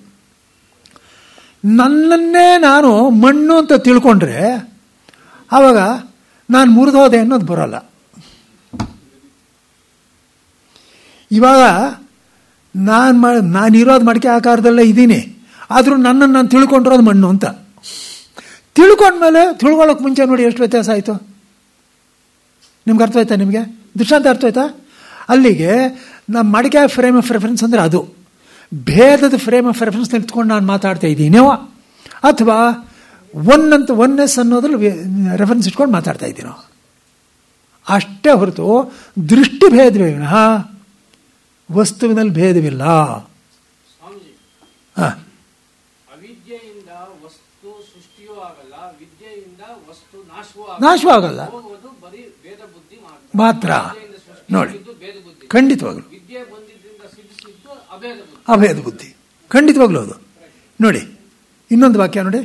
ನನ್ನನ್ನೇ ನಾನು ಮಣ್ಣು ಅಂತ ತಿಳ್ಕೊಂಡ್ರೆ ಆವಾಗ ನಾನು ಮುರಿದೋದೆ ಅನ್ನೋದು ಬರೋಲ್ಲ ಇವಾಗ ನಾನು ಮ ನಾನಿರೋದು ಮಡಿಕೆ ಆಕಾರದಲ್ಲೇ ಇದ್ದೀನಿ ಆದರೂ ನನ್ನನ್ನು ನಾನು ತಿಳ್ಕೊಂಡಿರೋದು ಮಣ್ಣು ಅಂತ ತಿಳ್ಕೊಂಡ್ಮೇಲೆ ತಿಳ್ಕೊಳ್ಳೋಕೆ ಮುಂಚೆ ನೋಡಿ ಎಷ್ಟು ವ್ಯತ್ಯಾಸ ಆಯಿತು ನಿಮ್ಗೆ ಅರ್ಥ ಆಯ್ತಾ ನಿಮಗೆ ದೃಷ್ಟಾಂತ ಅರ್ಥ ಆಯ್ತಾ ಅಲ್ಲಿಗೆ ನಮ್ಮ ಮಡಿಕೆ ಫ್ರೇಮ್ ಆಫ್ ರೆಫರೆನ್ಸ್ ಅಂದರೆ ಅದು ಭೇದದ ಫ್ರೇಮ್ ಆಫ್ ರೆಫರೆನ್ಸ್ ನಿಂತ್ಕೊಂಡು ನಾನು ಮಾತಾಡ್ತಾ ಇದ್ದೀನೋ ಅಥವಾ ಒನ್ ಅಂತ ಒನ್ನೆಸ್ ಅನ್ನೋದ್ರಲ್ಲಿ ರೆಫರೆನ್ಸ್ ಇಟ್ಕೊಂಡು ಮಾತಾಡ್ತಾ ಇದ್ದೀನೋ ಅಷ್ಟೇ ಹೊರತು ದೃಷ್ಟಿ ಭೇದವೇ ವಿನಃ ವಸ್ತುವಿನಲ್ಲಿ ಭೇದವಿಲ್ಲ ಸ್ವಾಮೀಜಿ ಹಾಂ ಅವಿದ್ಯೆಯಿಂದ ವಸ್ತು ಸೃಷ್ಟಿಯೂ ಆಗಲ್ಲ ವಿದ್ಯೆಯಿಂದ ವಸ್ತು ನಾಶವೂ ನಾಶವೂ ಆಗಲ್ಲ. ಹೋಗುವುದು ಬರೀ ಭೇದ ಬುದ್ಧಿ ಮಾತ್ರ ವಿದ್ಯೆಯಿಂದ ಸೃಷ್ಟಿ ನೋಡಿ ಆಗಿದ್ದು ಭೇದ ಬುದ್ಧಿ ಖಂಡಿತವಾಗ್ಲು ವಿದ್ಯೆ ಬಂದಿದ್ದರಿಂದ ಸಿದ್ಧಿಸಿದ್ದು ಅಭೇದ ಬುದ್ಧಿ ಅಭೇದ ಬುದ್ಧಿ ಖಂಡಿತವಾಗ್ಲೂ ಅದು ನೋಡಿ ಇನ್ನೊಂದು ವಾಕ್ಯ ನೋಡಿ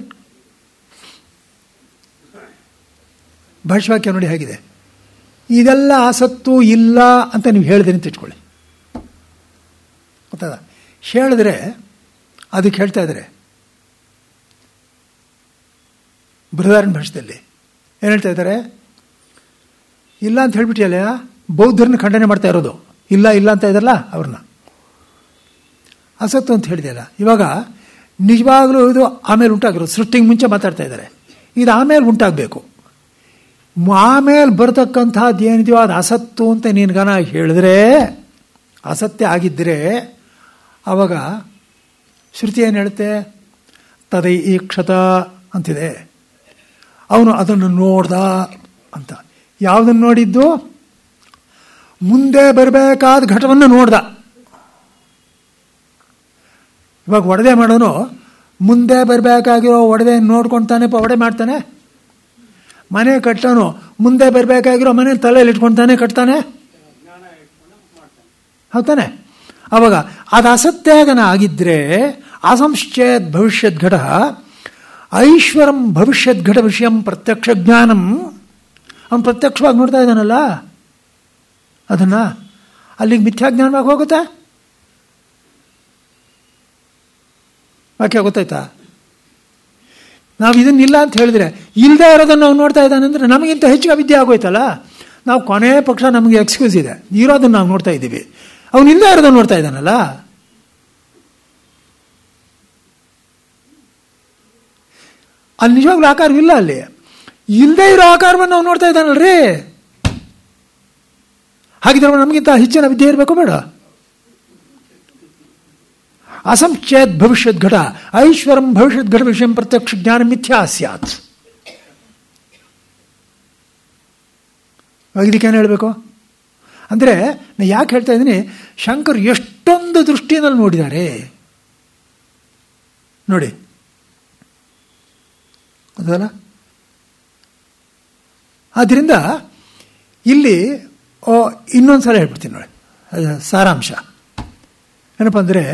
ಭಾಷವಾಕ್ಯ ನೋಡಿ ಹೇಗಿದೆ ಇದೆಲ್ಲ ಆಸತ್ತು ಇಲ್ಲ ಅಂತ ನೀವು ಹೇಳಿದ್ರೆ ಅಂತ ಇಟ್ಕೊಳ್ಳಿ ಗೊತ್ತದ ಹೇಳಿದ್ರೆ ಅದಕ್ಕೆ ಹೇಳ್ತಾ ಇದ್ದಾರೆ ಬೃಹದಾರಣ ಭಾಷೆಯಲ್ಲಿ ಏನು ಹೇಳ್ತಾ ಇದ್ದಾರೆ ಇಲ್ಲ ಅಂತ ಹೇಳ್ಬಿಟ್ಟಿಯಲ್ಲ ಬೌದ್ಧರನ್ನ ಖಂಡನೆ ಮಾಡ್ತಾ ಇರೋದು ಇಲ್ಲ ಇಲ್ಲ ಅಂತ ಇದಾರಲ್ಲ ಅವ್ರನ್ನ ಅಸತ್ತು ಅಂತ ಹೇಳಿದೆಯಲ್ಲ ಇವಾಗ ನಿಜವಾಗ್ಲೂ ಇದು ಆಮೇಲೆ ಉಂಟಾಗಿರೋದು ಸೃಷ್ಟಿಗೆ ಮುಂಚೆ ಮಾತಾಡ್ತಾ ಇದ್ದಾರೆ ಇದು ಆಮೇಲೆ ಉಂಟಾಗಬೇಕು ಆಮೇಲೆ ಬರ್ತಕ್ಕಂಥದ್ದು ಏನಿದೆಯೋ ಅದು ಅಸತ್ತು ಅಂತ ನಿನ್ಗನ ಹೇಳಿದ್ರೆ ಅಸತ್ಯ ಆಗಿದ್ದರೆ ಆವಾಗ ಶ್ರುತಿ ಏನು ಹೇಳುತ್ತೆ ತದೈ ಈಕ್ಷತ ಅಂತಿದೆ ಅವನು ಅದನ್ನು ನೋಡ್ದ ಅಂತ ಯಾವುದನ್ನು ನೋಡಿದ್ದು ಮುಂದೆ ಬರಬೇಕಾದ ಘಟವನ್ನು ನೋಡ್ದ ಇವಾಗ ಒಡವೆ ಮಾಡೋನು ಮುಂದೆ ಬರಬೇಕಾಗಿರೋ ಒಡವೆ ನೋಡ್ಕೊಳ್ತಾನೆ ಒಡೆ ಮಾಡ್ತಾನೆ ಮನೆ ಕಟ್ಟೋನು ಮುಂದೆ ಬರಬೇಕಾಗಿರೋ ಮನೆ ತಲೆಯಲ್ಲಿ ಇಟ್ಕೊಳ್ತಾನೆ ಕಟ್ತಾನೆ ಜ್ಞಾನ ಇಟ್ಕೊಂಡು ಮಾಡ್ತಾನೆ ಹೌದಾನೆ ಅವಾಗ ಅದು ಅಸತ್ಯಾಗನ ಆಗಿದ್ರೆ ಅಸಂಶ್ಚೇತ್ ಭವಿಷ್ಯದ್ ಘಟ ಐಶ್ವರಂ ಭವಿಷ್ಯದ್ ಘಟ ವಿಷಯಂ ಪ್ರತ್ಯಕ್ಷ ಜ್ಞಾನಂ ಅವನು ಪ್ರತ್ಯಕ್ಷವಾಗಿ ನೋಡ್ತಾ ಇದ್ದಾನಲ್ಲ ಅದನ್ನ ಅಲ್ಲಿಗೆ ಮಿಥ್ಯಾಜ್ಞಾನವಾಗಿ ಹೋಗುತ್ತಾ ವಾಕ್ಯ ಗೊತ್ತಾಯ್ತಾ ನಾವು ಇದನ್ನಿಲ್ಲ ಅಂತ ಹೇಳಿದ್ರೆ ಇಲ್ಲದೆ ಇರೋದನ್ನು ನಾವು ನೋಡ್ತಾ ಇದ್ದಾನೆ ಅಂದರೆ ನಮಗಿಂತ ಹೆಚ್ಚು ಅವಿದ್ಯೆ ಆಗೋಯ್ತಲ್ಲ ನಾವು ಕೊನೆ ಪಕ್ಷ ನಮಗೆ ಎಕ್ಸ್ಕ್ಯೂಸ್ ಇದೆ ಇರೋದನ್ನು ನಾವು ನೋಡ್ತಾ ಇದ್ದೀವಿ ಅವನು ಇಲ್ಲದೆ ಇರೋದನ್ನು ನೋಡ್ತಾ ಇದ್ದಾನಲ್ಲ ಅಲ್ಲಿ ನಿಜವಾಗ್ಲೂ ಆಕಾರವಿಲ್ಲ ಅಲ್ಲಿ ಇಲ್ಲದೆ ಇರೋ ಆಕಾರವನ್ನು ನಾವು ನೋಡ್ತಾ ಇದ್ದಾನಲ್ರಿ ಹಾಗಿದ್ರೆ ನಮಗಿಂತ ಹೆಚ್ಚಿನ ವಿದ್ಯೆ ಇರಬೇಕು ಬೇಡ ಅಸಂಚೇತ್ ಭವಿಷ್ಯದ್ ಘಟ ಐಶ್ವರಂ ಭವಿಷ್ಯದ್ ಘಟ ವಿಷಯ ಪ್ರತ್ಯಕ್ಷ ಜ್ಞಾನ ಮಿಥ್ಯಾ ಸ್ಯಾತ್ ಇದಕ್ಕೇನು ಹೇಳಬೇಕು ಅಂದರೆ ನಾನು ಯಾಕೆ ಹೇಳ್ತಾ ಇದ್ದೀನಿ ಶಂಕರ್ ಎಷ್ಟೊಂದು ದೃಷ್ಟಿಯಲ್ಲಿ ನೋಡಿದ್ದಾರೆ ನೋಡಿ ಅದಲ್ಲ ಆದ್ದರಿಂದ ಇಲ್ಲಿ ಓ ಇನ್ನೊಂದು ಸಲ ಹೇಳ್ಬಿಡ್ತೀನಿ ನೋಡಿ ಅದು ಸಾರಾಂಶ ಏನಪ್ಪ ಅಂದರೆ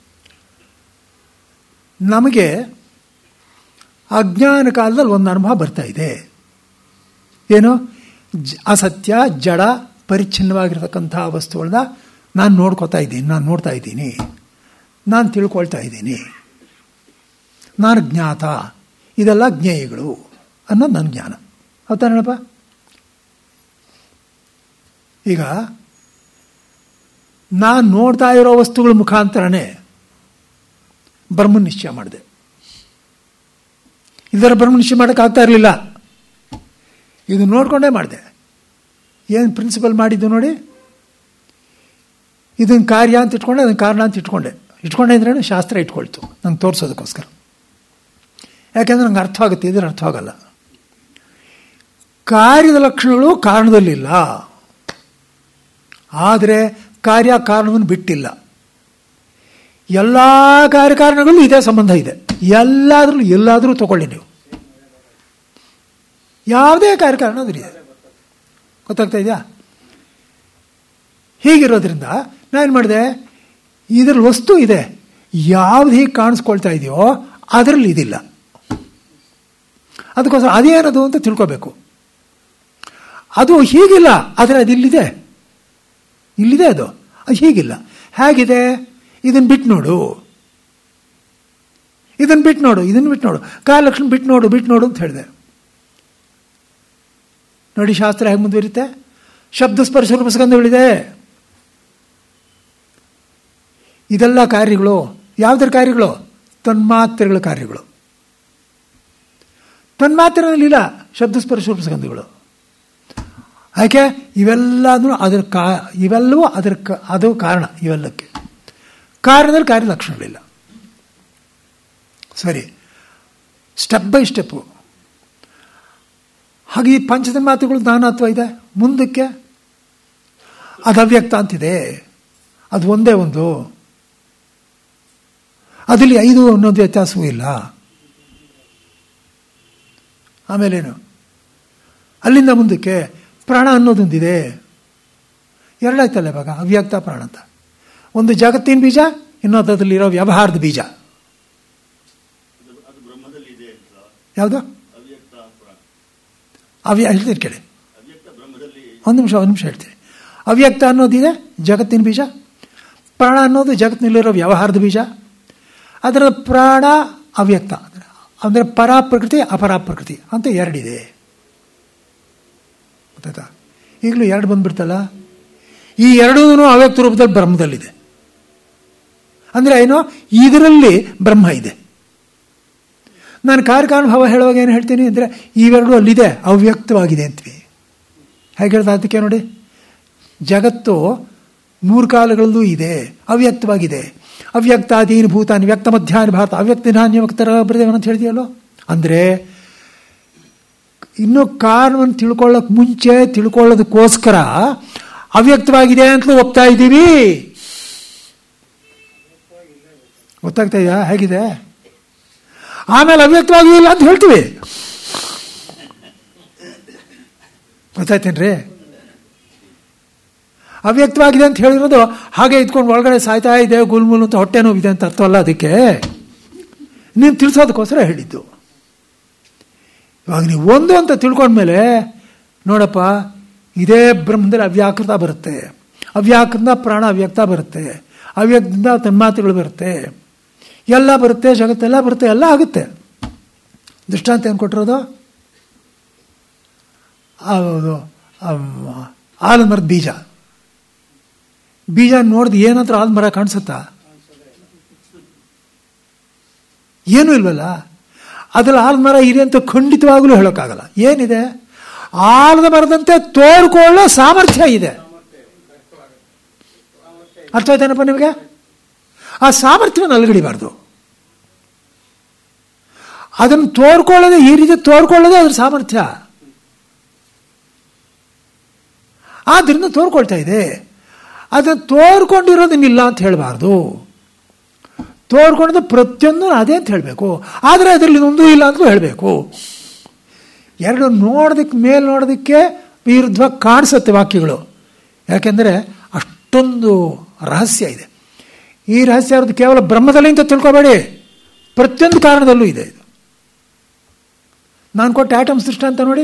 ನಮಗೆ ಅಜ್ಞಾನ ಕಾಲದಲ್ಲಿ ಒಂದು ಅನುಭವ ಬರ್ತಾ ಇದೆ ಏನು ಜ- ಅಸತ್ಯ ಜಡ ಪರಿಚ್ಛಿನ್ನವಾಗಿರ್ತಕ್ಕಂಥ ವಸ್ತುಗಳನ್ನ ನಾನು ನೋಡ್ಕೋತಾ ಇದ್ದೀನಿ ನಾನು ನೋಡ್ತಾ ಇದ್ದೀನಿ ನಾನು ತಿಳ್ಕೊಳ್ತಾ ಇದ್ದೀನಿ ನಾನು ಜ್ಞಾತ ಇದೆಲ್ಲ ಜ್ಞೇಯಗಳು ಅನ್ನೋದು ನನ್ನ ಜ್ಞಾನ ಹೌದಾ ಹೇಳಪ್ಪ ಈಗ ನಾನು ನೋಡ್ತಾ ಇರೋ ವಸ್ತುಗಳ ಮುಖಾಂತರನೇ ಬ್ರಹ್ಮ ನಿಶ್ಚಯ ಮಾಡಿದೆ ಇದರ ಬ್ರಹ್ಮ ನಿಶ್ಚಯ ಮಾಡೋಕ್ಕಾಗ್ತಾ ಇರಲಿಲ್ಲ ಇದು ನೋಡಿಕೊಂಡೇ ಮಾಡಿದೆ ಏನು ಪ್ರಿನ್ಸಿಪಲ್ ಮಾಡಿದ್ದು ನೋಡಿ ಇದನ್ನು ಕಾರ್ಯ ಅಂತ ಇಟ್ಕೊಂಡೆ ಅದನ್ನು ಕಾರಣ ಅಂತ ಇಟ್ಕೊಂಡೆ ಇಟ್ಕೊಂಡೆ ಅಂದ್ರೆ ಶಾಸ್ತ್ರ ಇಟ್ಕೊಳ್ತು ನಂಗೆ ತೋರಿಸೋದಕ್ಕೋಸ್ಕರ ಯಾಕೆಂದ್ರೆ ನಂಗೆ ಅರ್ಥ ಆಗುತ್ತೆ ಇದ್ರ ಅರ್ಥ ಆಗಲ್ಲ ಕಾರ್ಯದ ಲಕ್ಷಣಗಳು ಕಾರಣದಲ್ಲಿಲ್ಲ ಆದರೆ ಕಾರ್ಯ ಕಾರಣವನ್ನು ಬಿಟ್ಟಿಲ್ಲ ಎಲ್ಲ ಕಾರ್ಯಕಾರಣಗಳು ಇದೇ ಸಂಬಂಧ ಇದೆ ಎಲ್ಲಾದ್ರೂ ಎಲ್ಲಾದರೂ ತಗೊಳ್ಳಿ ನೀವು ಯಾವುದೇ ಕಾರ್ಯಕಾರಣ ಅದ್ರಿದೆ ಗೊತ್ತಾಗ್ತಾ ಇದೆಯಾ ಹೀಗಿರೋದ್ರಿಂದ ನಾನೇನು ಮಾಡಿದೆ ಇದರಲ್ಲಿ ವಸ್ತು ಇದೆ ಯಾವ್ದು ಹೀಗೆ ಕಾಣಿಸ್ಕೊಳ್ತಾ ಇದೆಯೋ ಅದರಲ್ಲಿ ಇದಿಲ್ಲ ಅದಕ್ಕೋಸ್ಕರ ಅದೇನದು ಅಂತ ತಿಳ್ಕೋಬೇಕು ಅದು ಹೀಗಿಲ್ಲ ಆದರೆ ಅದು ಇಲ್ಲಿದೆ ಇಲ್ಲಿದೆ ಅದು ಅದು ಹೀಗಿಲ್ಲ ಹೇಗಿದೆ ಇದನ್ನು ಬಿಟ್ಟು ನೋಡು ಇದನ್ನು ಬಿಟ್ಟು ನೋಡು ಇದನ್ನು ಬಿಟ್ಟು ನೋಡು ಕಾಲಕ್ಷಣ ಬಿಟ್ಟು ನೋಡು ಬಿಟ್ಟು ನೋಡು ಅಂತ ಹೇಳಿದೆ ನೋಡಿ ಶಾಸ್ತ್ರ ಹೇಗೆ ಮುಂದುವರಿತೆ ಶಬ್ದ ಸ್ಪರ್ಶ ರೂಪಸ್ಕಂದಗಳಿದೆ ಇದೆಲ್ಲ ಕಾರ್ಯಗಳು ಯಾವುದರ ಕಾರ್ಯಗಳು ತನ್ಮಾತ್ರೆಗಳ ಕಾರ್ಯಗಳು ತನ್ಮಾತ್ರೆನಲ್ಲಿಲ್ಲ ಶಬ್ದ ಸ್ಪರ್ಶ ರೂಪಸ್ಕಂದಗಳು ಯಾಕೆ ಇವೆಲ್ಲದೂ ಅದರ ಕಾ ಇವೆಲ್ಲವೂ ಅದರ ಕ ಅದು ಕಾರಣ ಇವೆಲ್ಲಕ್ಕೆ ಕಾರಣದಲ್ಲಿ ಕಾರ್ಯ ಲಕ್ಷಣಗಳಿಲ್ಲ ಸರಿ ಸ್ಟೆಪ್ ಬೈ ಸ್ಟೆಪ್ಪು ಹಾಗೆ ಈ ಪಂಚತನ್ಮಾತ್ರೆಗಳು ನಾನಾತ್ವ ಇದೆ ಮುಂದಕ್ಕೆ ಅದು ಅವ್ಯಕ್ತ ಅಂತಿದೆ ಅದು ಒಂದೇ ಒಂದು ಅದರಲ್ಲಿ ಐದು ಅನ್ನೋದು ವ್ಯತ್ಯಾಸವೂ ಇಲ್ಲ ಆಮೇಲೇನು ಅಲ್ಲಿಂದ ಮುಂದಕ್ಕೆ ಪ್ರಾಣ ಅನ್ನೋದೊಂದಿದೆ ಎರಡಾಯ್ತಲ್ಲ ಇವಾಗ ಅವ್ಯಕ್ತ ಪ್ರಾಣ ಅಂತ ಒಂದು ಜಗತ್ತಿನ ಬೀಜ ಇನ್ನೊಂದು ಅದರಲ್ಲಿರೋ ವ್ಯವಹಾರದ ಬೀಜ ಅದು ಅದು ಬ್ರಹ್ಮದಲ್ಲಿ ಇದೆ ಅಂತ ಯಾವುದು ಅವ್ಯಕ್ತ ಪ್ರಾಣ ಅವ್ಯ ಹೇಳ್ತೀನಿ ಕೇಳಿ ಅವ್ಯಕ್ತ ಬ್ರಹ್ಮದಲ್ಲಿ ಒಂದು ನಿಮಿಷ ಒಂದು ನಿಮಿಷ ಹೇಳ್ತೀನಿ ಅವ್ಯಕ್ತ ಅನ್ನೋದಿದೆ ಜಗತ್ತಿನ ಬೀಜ ಪ್ರಾಣ ಅನ್ನೋದು ಜಗತ್ತಿನಲ್ಲಿರೋ ವ್ಯವಹಾರದ ಬೀಜ ಅದರ ಪ್ರಾಣ ಅವ್ಯಕ್ತ ಅಂದರೆ ಪರ ಪ್ರಕೃತಿ ಅಪರ ಪ್ರಕೃತಿ ಅಂತ ಎರಡಿದೆ ಗೊತ್ತಾಯ್ತಾ ಈಗಲೂ ಎರಡು ಬಂದ್ಬಿಡ್ತಲ್ಲ ಈ ಎರಡೂ ಅವ್ಯಕ್ತ ರೂಪದಲ್ಲಿ ಬ್ರಹ್ಮದಲ್ಲಿದೆ ಅಂದರೆ ಏನು ಇದರಲ್ಲಿ ಬ್ರಹ್ಮ ಇದೆ ನಾನು ಕಾರ್ಯಕಾನುಭವ ಹೇಳುವಾಗ ಏನು ಹೇಳ್ತೀನಿ ಅಂದರೆ ಇವೆರಡು ಅಲ್ಲಿದೆ ಅವ್ಯಕ್ತವಾಗಿದೆ ಅಂತೀವಿ ಹೇಗೆ ಹೇಳ್ತಾ ಅದಕ್ಕೆ ನೋಡಿ ಜಗತ್ತು ಮೂರು ಕಾಲಗಳಲ್ಲೂ ಇದೆ ಅವ್ಯಕ್ತವಾಗಿದೆ ಅವ್ಯಕ್ತಾದೀನ ಭೂತಾನಿ ವ್ಯಕ್ತ ಮಧ್ಯಾಹ್ನ ಭಾರತ ಅವ್ಯಕ್ತ ನಾನ್ಯವಕ್ತರ ಬರೆದೇವನ ಅಂತ ಹೇಳಿದೆಯಲ್ಲೋ ಅಂದರೆ ಇನ್ನು ಕಾರಣವನ್ನು ತಿಳ್ಕೊಳ್ಳೋಕೆ ಮುಂಚೆ ತಿಳ್ಕೊಳ್ಳೋದಕ್ಕೋಸ್ಕರ ಅವ್ಯಕ್ತವಾಗಿದೆ ಅಂತಲೂ ಒಪ್ತಾ ಇದ್ದೀವಿ ಗೊತ್ತಾಗ್ತಾ ಇದೆಯಾ ಹೇಗಿದೆ ಆಮೇಲೆ ಅವ್ಯಕ್ತವಾಗಿಲ್ಲ ಅಂತ ಹೇಳ್ತೀವಿ ಗೊತ್ತಾಯ್ತೇನ್ರಿ ಅವ್ಯಕ್ತವಾಗಿದೆ ಅಂತ ಹೇಳಿರೋದು ಹಾಗೆ ಇದ್ಕೊಂಡು ಒಳಗಡೆ ಸಾಯ್ತಾ ಇದೆ ಗುಲ್ಮುಲ್ ಅಂತ ಹೊಟ್ಟೆ ನೋವಿದೆ ಅಂತ ಅರ್ಥವಲ್ಲ ಅದಕ್ಕೆ ನೀನು ತಿಳಿಸೋದಕ್ಕೋಸ್ಕರ ಹೇಳಿದ್ದು ಇವಾಗ ನೀವು ಒಂದು ಅಂತ ತಿಳ್ಕೊಂಡ್ಮೇಲೆ ನೋಡಪ್ಪ ಇದೇ ಬ್ರಹ್ಮದಲ್ಲಿ ಅವ್ಯಾಕೃತ ಬರುತ್ತೆ ಅವ್ಯಾಕೃತ ಪ್ರಾಣ ಅವ್ಯಕ್ತ ಬರುತ್ತೆ ಅವ್ಯಕ್ತದಿಂದ ತನ್ಮಾತುಗಳು ಬರುತ್ತೆ ಎಲ್ಲ ಬರುತ್ತೆ ಜಗತ್ತೆಲ್ಲ ಬರುತ್ತೆ ಎಲ್ಲ ಆಗುತ್ತೆ ದೃಷ್ಟಾಂತ ಏನು ಕೊಟ್ಟಿರೋದು ಅದು ಆಲಮರದ ಬೀಜ ಬೀಜ ನೋಡ್ದು ಏನಂತ ಆಲ್ಮರ ಕಾಣಿಸುತ್ತಾ ಏನೂ ಇಲ್ವಲ್ಲ ಅದ್ರಲ್ಲಿ ಆಲದ ಇದೆ ಅಂತ ಖಂಡಿತವಾಗಲೂ ಹೇಳೋಕ್ಕಾಗಲ್ಲ ಏನಿದೆ ಆಲದ ಮರದಂತೆ ತೋರ್ಕೊಳ್ಳೋ ಸಾಮರ್ಥ್ಯ ಇದೆ ಅರ್ಥ ಆಯ್ತೇನಪ್ಪ ನಿಮಗೆ ಆ ಸಾಮರ್ಥ್ಯವನ್ನು ಅಲ್ಗಡಿಬಾರ್ದು ಅದನ್ನು ತೋರ್ಕೊಳ್ಳೋದೇ ಈ ರೀತಿ ತೋರ್ಕೊಳ್ಳೋದೇ ಅದ್ರ ಸಾಮರ್ಥ್ಯ ಆದ್ದರಿಂದ ತೋರ್ಕೊಳ್ತಾ ಇದೆ ಅದನ್ನು ತೋರ್ಕೊಂಡಿರೋದನ್ನಿಲ್ಲ ಅಂತ ಹೇಳಬಾರ್ದು ತೋರ್ಕೊಂಡಿದ್ದು ಪ್ರತಿಯೊಂದು ಅದೇ ಅಂತ ಹೇಳಬೇಕು ಆದರೆ ಅದರಲ್ಲಿ ಒಂದೂ ಇಲ್ಲ ಅಂತಲೂ ಹೇಳಬೇಕು ಎರಡು ನೋಡೋದಕ್ಕೆ ಮೇಲೆ ನೋಡೋದಕ್ಕೆ ವಿರುದ್ಧವಾಗಿ ಕಾಣಿಸುತ್ತೆ ವಾಕ್ಯಗಳು ಯಾಕೆಂದರೆ ಅಷ್ಟೊಂದು ರಹಸ್ಯ ಇದೆ ಈ ರಹಸ್ಯ ಇರೋದು ಕೇವಲ ಬ್ರಹ್ಮದಲ್ಲಿ ಅಂತ ತಿಳ್ಕೊಬೇಡಿ ಪ್ರತಿಯೊಂದು ಕಾರಣದಲ್ಲೂ ಇದೆ ಇದು ನಾನು ಕೊಟ್ಟ ಐಟಮ್ಸ್ ದೃಷ್ಟಾಂತ ನೋಡಿ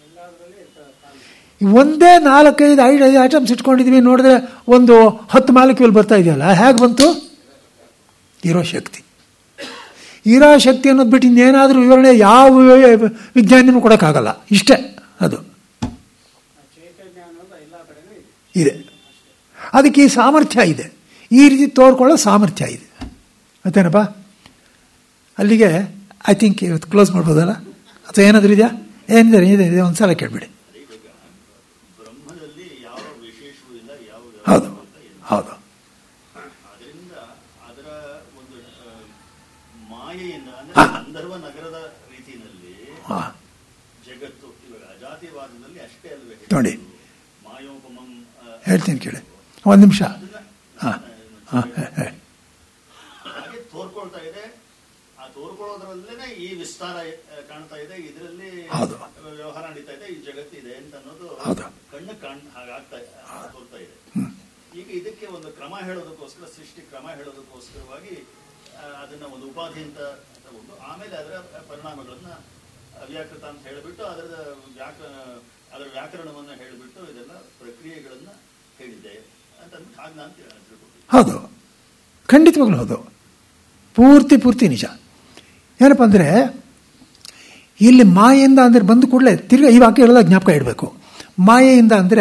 ಒಂದೇ ನಾಲ್ಕೈದು ಐದು ಐದು ಐಟಮ್ಸ್ ಇಟ್ಕೊಂಡಿದ್ವಿ ನೋಡಿದ್ರೆ ಒಂದು ಹತ್ತು ಮಾಲಿಕ್ಯೂಲ್ ಬರ್ತಾ ಇದೆಯಲ್ಲ ಹೇಗೆ ಬಂತು ಇರೋ ಶಕ್ತಿ ಇರೋ ಶಕ್ತಿ ಅನ್ನೋದು ಬಿಟ್ಟು ಇನ್ನೇನಾದರೂ ವಿವರಣೆ ಯಾವ ವಿಜ್ಞಾನಿನೂ ಕೊಡೋಕ್ಕಾಗಲ್ಲ ಇಷ್ಟೇ ಅದು ಚೈತನ್ಯ ಅನ್ನೋದು ಎಲ್ಲ ಕಡೆನೂ ಇದೆ ಇದೆ ಅದಕ್ಕೆ ಈ ಸಾಮರ್ಥ್ಯ ಇದೆ ಈ ರೀತಿ ತೋರ್ಕೊಳ್ಳೋ ಸಾಮರ್ಥ್ಯ ಇದೆ ಮತ್ತೇನಪ್ಪ ಅಲ್ಲಿಗೆ ಐ ಥಿಂಕ್ ಇವತ್ತು ಕ್ಲೋಸ್ ಮಾಡ್ಬೋದಲ್ಲ ಅಥವಾ ಏನಾದರೂ ಇದೆಯಾ ಏನಿದೆ ಇದೆ ಇದೆ ಒಂದು ಸಲ ಕೇಳಬೇಡಿ ಇವಾಗ ಬ್ರಹ್ಮದಲ್ಲಿ ಯಾವ ವಿಶೇಷವೂ ಇಲ್ಲ ಯಾವ ಹೌದು ವ್ಯವಹಾರವೂ ಇಲ್ಲ, ಏನು ಹೌದು ಅದರಿಂದ ಅದರ ಒಂದು ಆ, ಮಾಯೆಯಿಂದ ಅಂದ್ರೆ ಗಂಧರ್ವ ನಗರದ ರೀತಿಯಲ್ಲಿ ಹಾಂ ಜಗತ್ತು ಇವಾಗ ಅಜಾತಿವಾದದಲ್ಲಿ ಅಷ್ಟೇ ಅಲ್ವೇ ನೋಡಿ. ಮಾಯೋಪಮಂ ಆ, ಹೇಳ್ತೀನಿ ಕೇಳಿ ಒಂದು ನಿಮಿಷ ಅದನ್ನ ಹಾಂ ಹಾಂ ಹೇಳಿ ಹಾಗೆ ತೋರ್ಕೊಳ್ತಾ ಇದೆ ಆ ತೋರ್ಕೊಳ್ಳೋದ್ರಲ್ಲೇನೆ ಈ ವಿಸ್ತಾರ ಆ, ಕಾಣ್ತಾ ಇದೆ ಇದರಲ್ಲಿ ಹೌದು. ವ್ಯವಹಾರ ನಡೀತಾ ಇದೆ ಈ ಜಗತ್ತಿದೆ ಅಂತ ಅನ್ನೋದು ಹೌದು. ಕಣ್ಣು ಕಾಣ್ ಹಾಗಾಗ್ತಾ ತೋರ್ತಾ ಇದೆ ಈಗ ಇದಕ್ಕೆ ಒಂದು ಕ್ರಮ ಹೇಳೋದಕ್ಕೋಸ್ಕರ ಸೃಷ್ಟಿ ಕ್ರಮ ಹೇಳೋದಕ್ಕೋಸ್ಕರವಾಗಿ ಆ, ಅದನ್ನ ಒಂದು ಉಪಾಧಿ ಅಂತ ತಗೊಂಡು ಆಮೇಲೆ ಅದರ ಪರಿಣಾಮಗಳನ್ನ ಅವ್ಯಾಕೃತ ಅಂತ ಹೇಳಿಬಿಟ್ಟು ಅದರ ವ್ಯಾಕರಣ ಅದರ ವ್ಯಾಕರಣವನ್ನ ಹೇಳಿಬಿಟ್ಟು ಇದೆಲ್ಲ ಪ್ರಕ್ರಿಯೆಗಳನ್ನ ಹೇಳಿದೆ ಅಂತ ಅಂದ್ಬಿಟ್ಟು ಹಾಗೆ ನಾನು ತಿಳ್- ತಿಳ್ಕೊತೀನಿ ಹೌದು ಖಂಡಿತವಾಗ್ಲೂ ಹೌದು ಪೂರ್ತಿ ಪೂರ್ತಿ ನಿಜ ಏನಪ್ಪ ಅಂದರೆ ಇಲ್ಲಿ ಮಾಯೆಯಿಂದ ಅಂದರೆ ಬಂದ ಕೂಡಲೇ ತಿರ್ಗಿ ಈ ವಾಕ್ಯ ಹೇಳೋದಾಗ ಜ್ಞಾಪಕ ಇಡಬೇಕು ಮಾಯೆಯಿಂದ ಅಂದರೆ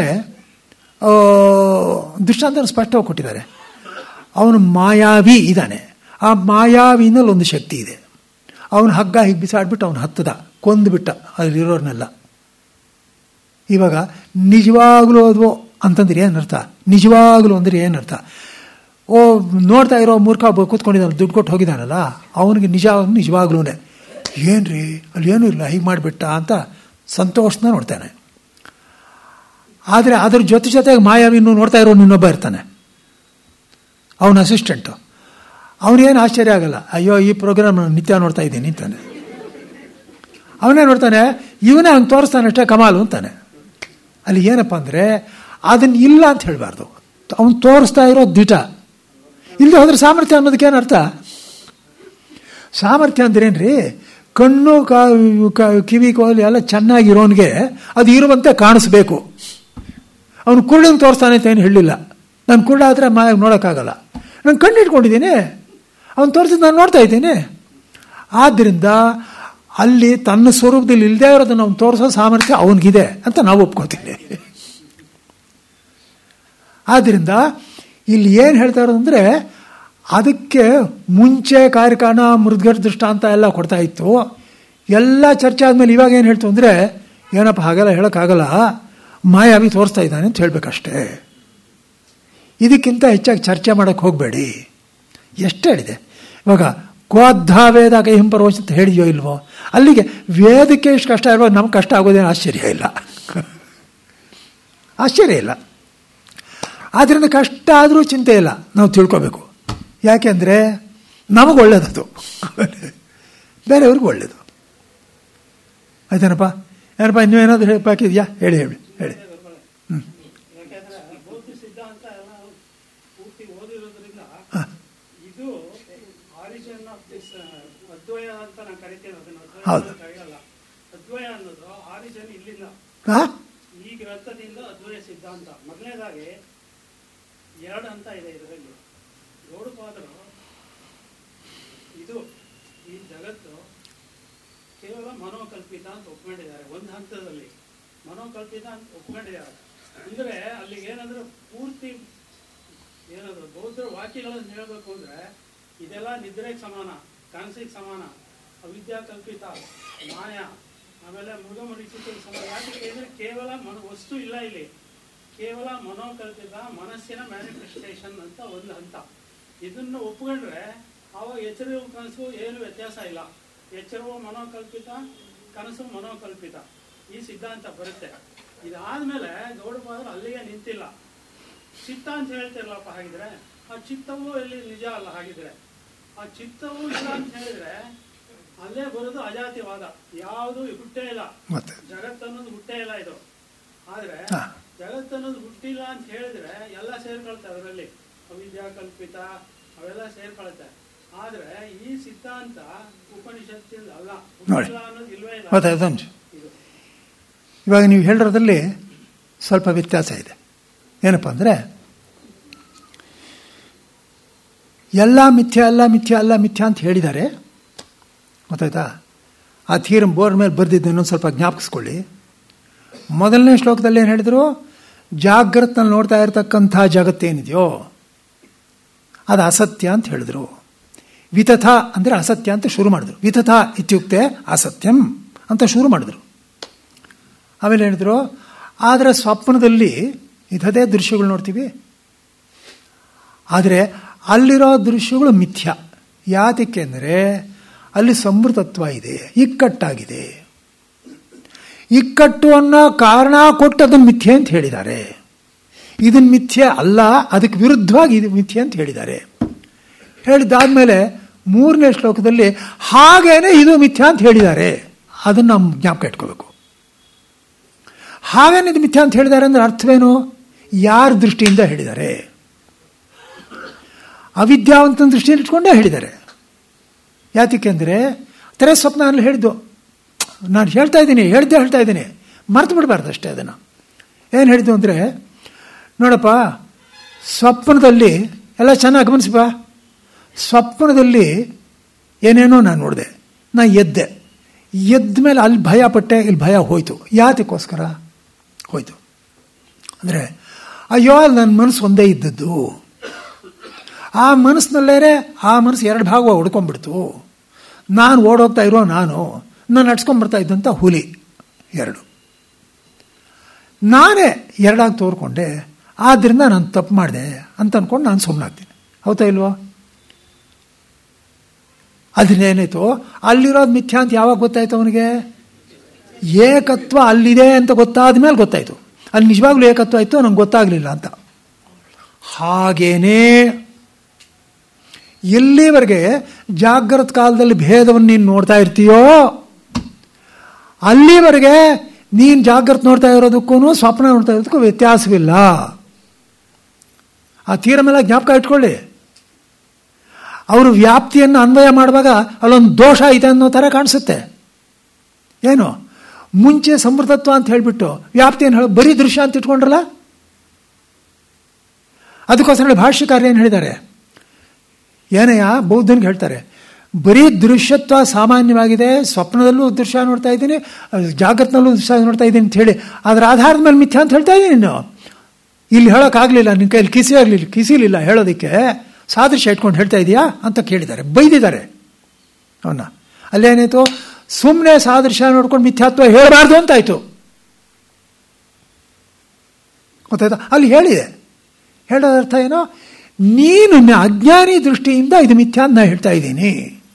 ದೃಷ್ಟಾಂತ ಸ್ಪಷ್ಟವಾಗಿ ಕೊಟ್ಟಿದ್ದಾರೆ ಅವನು ಮಾಯಾವಿ ಇದ್ದಾನೆ ಆ ಮಾಯಾವಿನಲ್ಲಿ ಒಂದು ಶಕ್ತಿ ಇದೆ ಅವನು ಹಗ್ಗ ಹೀಗೆ ಬಿಸಾಡ್ಬಿಟ್ಟು ಅವನು ಹತ್ತದ ಕೊಂದುಬಿಟ್ಟ ಅಲ್ಲಿರೋರ್ನೆಲ್ಲ ಇವಾಗ ನಿಜವಾಗ್ಲೂ ಅದು ಅಂತಂದ್ರೆ ಏನರ್ಥ ನಿಜವಾಗ್ಲೂ ಅಂದ್ರೆ ಏನರ್ಥ ಓ ನೋಡ್ತಾ ಇರೋ ಮೂರ್ಖ ಒಬ್ಬ ಕೂತ್ಕೊಂಡಿದ್ದಾನೆ ದುಡ್ಡು ಕೊಟ್ಟು ಹೋಗಿದ್ದಾನಲ್ಲ ಅವನಿಗೆ ನಿಜ ನಿಜವಾಗ್ಲೂ ಏನ್ರಿ ಅಲ್ಲಿ ಏನೂ ಇಲ್ಲ ಹೀಗೆ ಮಾಡಿಬಿಟ್ಟ ಅಂತ ಸಂತೋಷನ ನೋಡ್ತಾನೆ ಆದರೆ ಅದ್ರ ಜೊತೆ ಜೊತೆಗೆ ಮಾಯಾವಿನ್ನು ನೋಡ್ತಾ ಇರೋ ಇನ್ನೊಬ್ಬ ಇರ್ತಾನೆ ಅವನ ಅಸಿಸ್ಟೆಂಟು ಅವನೇನು ಆಶ್ಚರ್ಯ ಆಗಲ್ಲ ಅಯ್ಯೋ ಈ ಪ್ರೋಗ್ರಾಮ್ ನಾನು ನಿತ್ಯ ನೋಡ್ತಾ ಇದ್ದೀನಿ ಅಂತಾನೆ ಅವನೇ ನೋಡ್ತಾನೆ ಇವನೇ ಹಂಗೆ ತೋರಿಸ್ತಾನೆ ಅಷ್ಟೇ ಕಮಾಲು ಅಂತಾನೆ ಅಲ್ಲಿ ಏನಪ್ಪ ಅಂದರೆ ಅದನ್ನ ಇಲ್ಲ ಅಂತ ಹೇಳಬಾರ್ದು ಅವನು ತೋರಿಸ್ತಾ ಇರೋ ದಿಟ ಇಲ್ಲದೆ ಹೋದ್ರೆ ಸಾಮರ್ಥ್ಯ ಅನ್ನೋದಕ್ಕೆ ಏನು ಅರ್ಥ ಸಾಮರ್ಥ್ಯ ಅಂದ್ರೇನ್ರಿ ಕಣ್ಣು ಕಾ- ಕ- ಕಿವಿ ಕೋಲಿ ಎಲ್ಲ ಚೆನ್ನಾಗಿರೋನ್ಗೆ ಅದು ಇರುವಂತೆ ಕಾಣಿಸ್ಬೇಕು ಅವನು ಕುರುಡನ್ನು ತೋರಿಸ್ತಾನೆ ಅಂತ ಏನು ಹೇಳಿಲ್ಲ ನಾನು ಕುರುಡ ಆದರೆ ಮಾ ನೋಡೋಕ್ಕಾಗಲ್ಲ ನಾನು ಕಣ್ಣು ಇಟ್ಕೊಂಡಿದ್ದೀನಿ ಅವನು ತೋರಿಸಿದ್ ನಾನು ನೋಡ್ತಾ ಇದ್ದೀನಿ ಆದ್ದರಿಂದ ಅಲ್ಲಿ ತನ್ನ ಸ್ವರೂಪದಲ್ಲಿ ಇಲ್ಲದೆ ಇರೋದನ್ನು ಅವನು ತೋರಿಸೋ ಸಾಮರ್ಥ್ಯ ಅವನಿಗಿದೆ ಅಂತ ನಾವು ಒಪ್ಕೋತೀವಿ ಆದ್ದರಿಂದ ಇಲ್ಲಿ ಏನು ಹೇಳ್ತಾ ಇರೋದು ಅಂದರೆ ಅದಕ್ಕೆ ಮುಂಚೆ ಕಾರ್ಯಕಾರಣ ಮೃದ್ಗರ್ ದೃಷ್ಟಾಂತ ಎಲ್ಲ ಕೊಡ್ತಾ ಇತ್ತು ಎಲ್ಲ ಚರ್ಚೆ ಆದಮೇಲೆ ಇವಾಗ ಏನು ಹೇಳ್ತು ಅಂದರೆ ಏನಪ್ಪ ಹಾಗೆಲ್ಲ ಹೇಳೋಕ್ಕಾಗಲ್ಲ ಮಾಯಾವಿ ತೋರಿಸ್ತಾ ಇದ್ದಾನೆ ಅಂತ ಹೇಳಬೇಕಷ್ಟೇ ಇದಕ್ಕಿಂತ ಹೆಚ್ಚಾಗಿ ಚರ್ಚೆ ಮಾಡೋಕ್ಕೆ ಹೋಗಬೇಡಿ ಎಷ್ಟು ಹೇಳಿದೆ ಇವಾಗ ಕ್ವಾದ್ಧ ವೇದ ಕೈ ಹಿಂಪರೋಚ ಅಂತ ಹೇಳಿದೆಯೋ ಇಲ್ವೋ ಅಲ್ಲಿಗೆ ವೇದಕ್ಕೆ ಇಷ್ಟು ಕಷ್ಟ ಇರುವಾಗ ನಮ್ಗೆ ಕಷ್ಟ ಆಗೋದೇನು ಆಶ್ಚರ್ಯ ಇಲ್ಲ ಆಶ್ಚರ್ಯ ಇಲ್ಲ ಆದ್ದರಿಂದ ಕಷ್ಟ ಆದರೂ ಚಿಂತೆ ಇಲ್ಲ ನಾವು ತಿಳ್ಕೋಬೇಕು ಯಾಕೆಂದರೆ ನಮಗೆ ಒಳ್ಳೇದದು ಬೇರೆಯವ್ರಿಗೂ ಒಳ್ಳೇದು ಆಯ್ತೇನಪ್ಪ ಏನಪ್ಪ ಇನ್ನೇನಾದರೂ ಹೇಳಿ ಬಾಕಿದೆಯಾ ಹೇಳಿ ಹೇಳಿ ಹೇಳಿ ಯಾಕೆಂದ್ರೆ ಬೌದ್ಧ ಸಿದ್ಧಾಂತ ಎಲ್ಲ ಪೂರ್ತಿ ಓದಿರೋದ್ರಿಂದ ಹ. ಇದು ಆರಿಜಿನ್ ಆಫ್ ದಿಸ್ ಅದ್ವಯ ಅಂತ ನಾನು ಕರಿತೀನಿ ಅದನ್ನ ಅದ್ವಯ ಹೌದು. ಅಂತ ಕರೆಯಲ್ಲ ಅದ್ವಯ ಅನ್ನೋದು ಆರಿಜಿನ್ ಇಲ್ಲಿಂದ ಹಾಂ ಈ ಗ್ರಂಥದಿಂದ ಅದ್ವಯ ಸಿದ್ಧಾಂತ ಮೊದಲನೇದಾಗಿ ಎರಡು ಹಂತ ಇದೆ ಇದರಲ್ಲಿ ಗೌಡಪಾದರು ಇದು ಈ ಜಗತ್ತು ಕೇವಲ ಮನೋಕಲ್ಪಿತ ಅಂತ ಒಪ್ಕೊಂಡಿದ್ದಾರೆ ಒಂದು ಹಂತದಲ್ಲಿ ಮನೋಕಲ್ಪಿತ ಅಂತ ಒಪ್ಕೊಂಡಿದ್ದಾರೆ ಅಂದ್ರೆ ಅಲ್ಲಿಗೆ ಏನಂದ್ರೆ ಪೂರ್ತಿ ಏನದು ಬೌದ್ಧರ ವಾಕ್ಯಗಳನ್ನು ಹೇಳಬೇಕು ಅಂದ್ರೆ ಇದೆಲ್ಲ ನಿದ್ರೆಗೆ ಸಮಾನ ಕನಸಿಗೆ ಸಮಾನ ಅವಿದ್ಯಾ ಕಲ್ಪಿತ ಮಾಯ ಆಮೇಲೆ ಮೃಗಮರಿಚಿಕೆಗೆ ಸಮಾನ ಯಾಕೆ ಕೇಳಿದ್ರೆ ಕೇವಲ ಮನ ವಸ್ತು ಇಲ್ಲ ಇಲ್ಲಿ ಕೇವಲ ಮನೋಕಲ್ಪಿತ ಮನಸ್ಸಿನ ಮ್ಯಾನಿಫೆಸ್ಟೇಷನ್ ಅಂತ ಒಂದು ಹಂತ ಇದನ್ನು ಒಪ್ಕೊಂಡ್ರೆ ಅವಾಗ ಎಚ್ಚರವು ಕನಸು ಏನು ವ್ಯತ್ಯಾಸ ಇಲ್ಲ ಎಚ್ಚರವು ಮನೋಕಲ್ಪಿತ ಕನಸು ಮನೋಕಲ್ಪಿತ ಈ ಸಿದ್ಧಾಂತ ಬರುತ್ತೆ ಇದಾದ್ಮೇಲೆ ಗೌಡಪಾದರು ಅಲ್ಲಿಗೆ ನಿಂತಿಲ್ಲ ಚಿತ್ತ ಅಂತ ಹೇಳ್ತಿರಲ್ಲಪ್ಪ ಹಾಗಿದ್ರೆ ಆ ಚಿತ್ತವೂ ಇಲ್ಲಿ ನಿಜ ಅಲ್ಲ ಹಾಗಿದ್ರೆ ಆ ಚಿತ್ತವೂ ಇಲ್ಲ ಅಂತ ಹೇಳಿದ್ರೆ ಅಲ್ಲೇ ಬರೋದು ಅಜಾತಿವಾದ ಯಾವುದು ಹುಟ್ಟೇ ಇಲ್ಲ ಮತ್ತೆ ಜಗತ್ತನ್ನೋದು ಹುಟ್ಟೇ ಇಲ್ಲ ಇದು ಆದ್ರೆ ಹಾ. ಜಗತ್ತನ್ನೋದು ಹುಟ್ಟಿಲ್ಲ ಅಂತ ಹೇಳಿದ್ರೆ ಎಲ್ಲ ಸೇರ್ಕೊಳ್ತವೆ ಅದರಲ್ಲಿ ಅವಿದ್ಯಾ ಕಲ್ಪಿತ ಅವೆಲ್ಲ ಸೇರ್ಕೊಳುತ್ತೆ ಆದ್ರೆ ಈ ಸಿದ್ಧಾಂತ ಉಪನಿಷತ್ತಿಂದ ಅಲ್ಲ ಹುಟ್ಟಿಲ್ಲ ಅನ್ನೋದು ಇಲ್ವೇ ಇಲ್ಲ ಮತ್ತೆ ಅದೊಂದು ಇದು ಇವಾಗ ನೀವು ಹೇಳಿರೋದ್ರಲ್ಲಿ ಸ್ವಲ್ಪ ವ್ಯತ್ಯಾಸ ಇದೆ ಏನಪ್ಪ ಅಂದರೆ ಎಲ್ಲ ಮಿಥ್ಯ ಅಲ್ಲ ಮಿಥ್ಯ ಅಲ್ಲ ಮಿಥ್ಯ ಅಂತ ಹೇಳಿದ್ದಾರೆ ಗೊತ್ತಾಯ್ತಾ ಆ ಥೀರಂ ಬೋರ್ಡ್ ಮೇಲೆ ಬರೆದಿದ್ದು ಇನ್ನೊಂದು ಸ್ವಲ್ಪ ಜ್ಞಾಪಿಸ್ಕೊಳ್ಳಿ ಮೊದಲನೇ ಶ್ಲೋಕದಲ್ಲಿ ಏನು ಹೇಳಿದರು ಜಾಗ್ರತ್ನಲ್ಲಿ ನೋಡ್ತಾ ಇರತಕ್ಕಂಥ ಜಗತ್ತೇನಿದೆಯೋ ಅದು ಅಸತ್ಯ ಅಂತ ಹೇಳಿದ್ರು ವಿತಥ ಅಂದರೆ ಅಸತ್ಯ ಅಂತ ಶುರು ಮಾಡಿದ್ರು ವಿತಥ ಇತ್ಯುಕ್ತೆ ಅಸತ್ಯಂ ಅಂತ ಶುರು ಮಾಡಿದ್ರು ಆಮೇಲೆ ಹೇಳಿದ್ರು ಆದರೆ ಸ್ವಪ್ನದಲ್ಲಿ ಇಂಥದೇ ದೃಶ್ಯಗಳು ನೋಡ್ತೀವಿ ಆದರೆ ಅಲ್ಲಿರೋ ದೃಶ್ಯಗಳು ಮಿಥ್ಯ ಯಾತಕ್ಕೆ ಅಂದರೆ ಅಲ್ಲಿ ಸಮೃದ್ಧತ್ವ ಇದೆ ಇಕ್ಕಟ್ಟಾಗಿದೆ ಇಕ್ಕಟ್ಟು ಅನ್ನೋ ಕಾರಣ ಕೊಟ್ಟು ಅದನ್ನು ಮಿಥ್ಯೆ ಅಂತ ಹೇಳಿದ್ದಾರೆ ಇದನ್ನು ಮಿಥ್ಯೆ ಅಲ್ಲ ಅದಕ್ಕೆ ವಿರುದ್ಧವಾಗಿ ಇದು ಮಿಥ್ಯೆ ಅಂತ ಹೇಳಿದ್ದಾರೆ ಹೇಳಿದ್ದಾದ್ಮೇಲೆ ಮೂರನೇ ಶ್ಲೋಕದಲ್ಲಿ ಹಾಗೇನೆ ಇದು ಮಿಥ್ಯಾ ಅಂತ ಹೇಳಿದ್ದಾರೆ ಅದನ್ನು ನಾವು ಜ್ಞಾಪಕ ಇಟ್ಕೋಬೇಕು ಹಾಗೇನೆ ಇದು ಮಿಥ್ಯಾ ಅಂತ ಹೇಳಿದ್ದಾರೆ ಅಂದ್ರೆ ಅರ್ಥವೇನು ಯಾರ ದೃಷ್ಟಿಯಿಂದ ಹೇಳಿದ್ದಾರೆ ಅವಿದ್ಯಾವಂತನ ದೃಷ್ಟಿಯಲ್ಲಿ ಇಟ್ಕೊಂಡೇ ಹೇಳಿದ್ದಾರೆ ಯಾತಕ್ಕೆಂದರೆ ತೆರೆ ಸ್ವಪ್ನ ಅಲ್ಲಿ ಹೇಳಿದ್ದು ನಾನು ಹೇಳ್ತಾ ಇದ್ದೀನಿ ಹೇಳ್ದೆ ಹೇಳ್ತಾ ಇದ್ದೀನಿ ಮರ್ತು ಬಿಡಬಾರ್ದು ಅಷ್ಟೇ ಅದನ್ನು ಏನು ಹೇಳಿದ್ದು ಅಂದರೆ ನೋಡಪ್ಪ ಸ್ವಪ್ನದಲ್ಲಿ ಎಲ್ಲ ಚೆನ್ನಾಗಿ ಗಮನಿಸಪ್ಪ ಸ್ವಪ್ನದಲ್ಲಿ ಏನೇನೋ ನಾನು ನೋಡಿದೆ ನಾ ಎದ್ದೆ ಎದ್ದ ಮೇಲೆ ಅಲ್ಲಿ ಭಯ ಪಟ್ಟೆ ಇಲ್ಲಿ ಭಯ ಹೋಯ್ತು ಯಾತಕ್ಕೋಸ್ಕರ ಹೋಯ್ತು ಅಂದರೆ ಅಯ್ಯೋ ಅಲ್ಲಿ ನನ್ನ ಮನಸ್ಸು ಒಂದೇ ಇದ್ದದ್ದು ಆ ಮನಸ್ಸಿನಲ್ಲೇ ಆ ಮನಸ್ಸು ಎರಡು ಭಾಗ ಹೊಡ್ಕೊಂಡ್ಬಿಡ್ತು ನಾನು ಓಡೋಗ್ತಾ ಇರೋ ನಾನು ನಾನು ನಡ್ಸ್ಕೊಂಡ್ಬರ್ತಾ ಇದ್ದಂಥ ಹುಲಿ ಎರಡು ನಾನೇ ಎರಡಾಗಿ ತೋರ್ಕೊಂಡೆ ಆದ್ದರಿಂದ ನಾನು ತಪ್ಪು ಮಾಡಿದೆ ಅಂತ ಅಂದ್ಕೊಂಡು ನಾನು ಸುಮ್ಮನಾಗ್ತೀನಿ ಹೌದಾ ಇಲ್ವೋ ಅದನ್ನೇನಾಯ್ತು ಅಲ್ಲಿರೋದು ಮಿಥ್ಯಾ ಅಂತ ಯಾವಾಗ ಗೊತ್ತಾಯ್ತು ಅವನಿಗೆ ಏಕತ್ವ ಅಲ್ಲಿದೆ ಅಂತ ಗೊತ್ತಾದ ಮೇಲೆ ಗೊತ್ತಾಯ್ತು ಅಲ್ಲಿ ನಿಜವಾಗ್ಲೂ ಏಕತ್ವ ಆಯಿತು ನಂಗೆ ಗೊತ್ತಾಗಲಿಲ್ಲ ಅಂತ ಹಾಗೇನೇ ಎಲ್ಲಿವರೆಗೆ ಜಾಗ್ರತ ಕಾಲದಲ್ಲಿ ಭೇದವನ್ನು ನೀನು ನೋಡ್ತಾ ಇರ್ತೀಯೋ ಅಲ್ಲಿವರೆಗೆ ನೀನು ಜಾಗ್ರತ ನೋಡ್ತಾ ಇರೋದಕ್ಕೂ ಸ್ವಪ್ನ ನೋಡ್ತಾ ಇರೋದಕ್ಕೂ ವ್ಯತ್ಯಾಸವಿಲ್ಲ ಆ ತೀರ ಮೇಲೆ ಜ್ಞಾಪಕ ಇಟ್ಕೊಳ್ಳಿ ಅವರು ವ್ಯಾಪ್ತಿಯನ್ನು ಅನ್ವಯ ಮಾಡುವಾಗ ಅಲ್ಲೊಂದು ದೋಷ ಇದೆ ಅನ್ನೋ ಥರ ಕಾಣಿಸುತ್ತೆ ಏನು ಮುಂಚೆ ಸಮೃದ್ಧತ್ವ ಅಂತ ಹೇಳಿಬಿಟ್ಟು ವ್ಯಾಪ್ತಿಯನ್ನು ಹೇಳಿ ಬರೀ ದೃಶ್ಯ ಅಂತ ಇಟ್ಕೊಂಡ್ರಲ್ಲ ಅದಕ್ಕೋಸ್ಕರ ಭಾಷ್ಯಕಾರ ಏನು ಹೇಳಿದ್ದಾರೆ ಏನಯ್ಯ ಬೌದ್ಧನಿಗೆ ಹೇಳ್ತಾರೆ ಬರೀ ದೃಶ್ಯತ್ವ ಸಾಮಾನ್ಯವಾಗಿದೆ ಸ್ವಪ್ನದಲ್ಲೂ ದೃಶ್ಯ ನೋಡ್ತಾ ಇದ್ದೀನಿ ಜಾಗ್ರತ್ನಲ್ಲೂ ದೃಶ್ಯ ನೋಡ್ತಾ ಇದ್ದೀನಿ ಅಂತ ಹೇಳಿ ಅದರ ಆಧಾರದ ಮೇಲೆ ಮಿಥ್ಯಾ ಅಂತ ಹೇಳ್ತಾ ಇದ್ದೀನಿ ನೀನು ಇಲ್ಲಿ ಹೇಳೋಕ್ಕಾಗಲಿಲ್ಲ ನಿನ್ನ ಕೈಯಲ್ಲಿ ಕಿಸಿ ಆಗಲಿಲ್ಲ ಕಿಸಿಲಿಲ್ಲ ಹೇಳೋದಕ್ಕೆ ಸಾದೃಶ್ಯ ಇಟ್ಕೊಂಡು ಹೇಳ್ತಾ ಇದೆಯಾ ಅಂತ ಕೇಳಿದ್ದಾರೆ ಬೈದಿದ್ದಾರೆ ಅವನ್ನ ಅಲ್ಲೇನಾಯ್ತು ಸುಮ್ಮನೆ ಸಾದೃಶ್ಯ ನೋಡ್ಕೊಂಡು ಮಿಥ್ಯಾತ್ವ ಹೇಳಬಾರ್ದು ಅಂತಾಯ್ತು ಗೊತ್ತಾಯ್ತಾ ಅಲ್ಲಿ ಹೇಳಿದೆ ಹೇಳೋದ ಅರ್ಥ ಏನೋ ನೀನು ಅಜ್ಞಾನಿ ದೃಷ್ಟಿಯಿಂದ ಇದು ಮಿಥ್ಯಾ ಅಂತ ನಾನು ಹೇಳ್ತಾ ಇದ್ದೀನಿ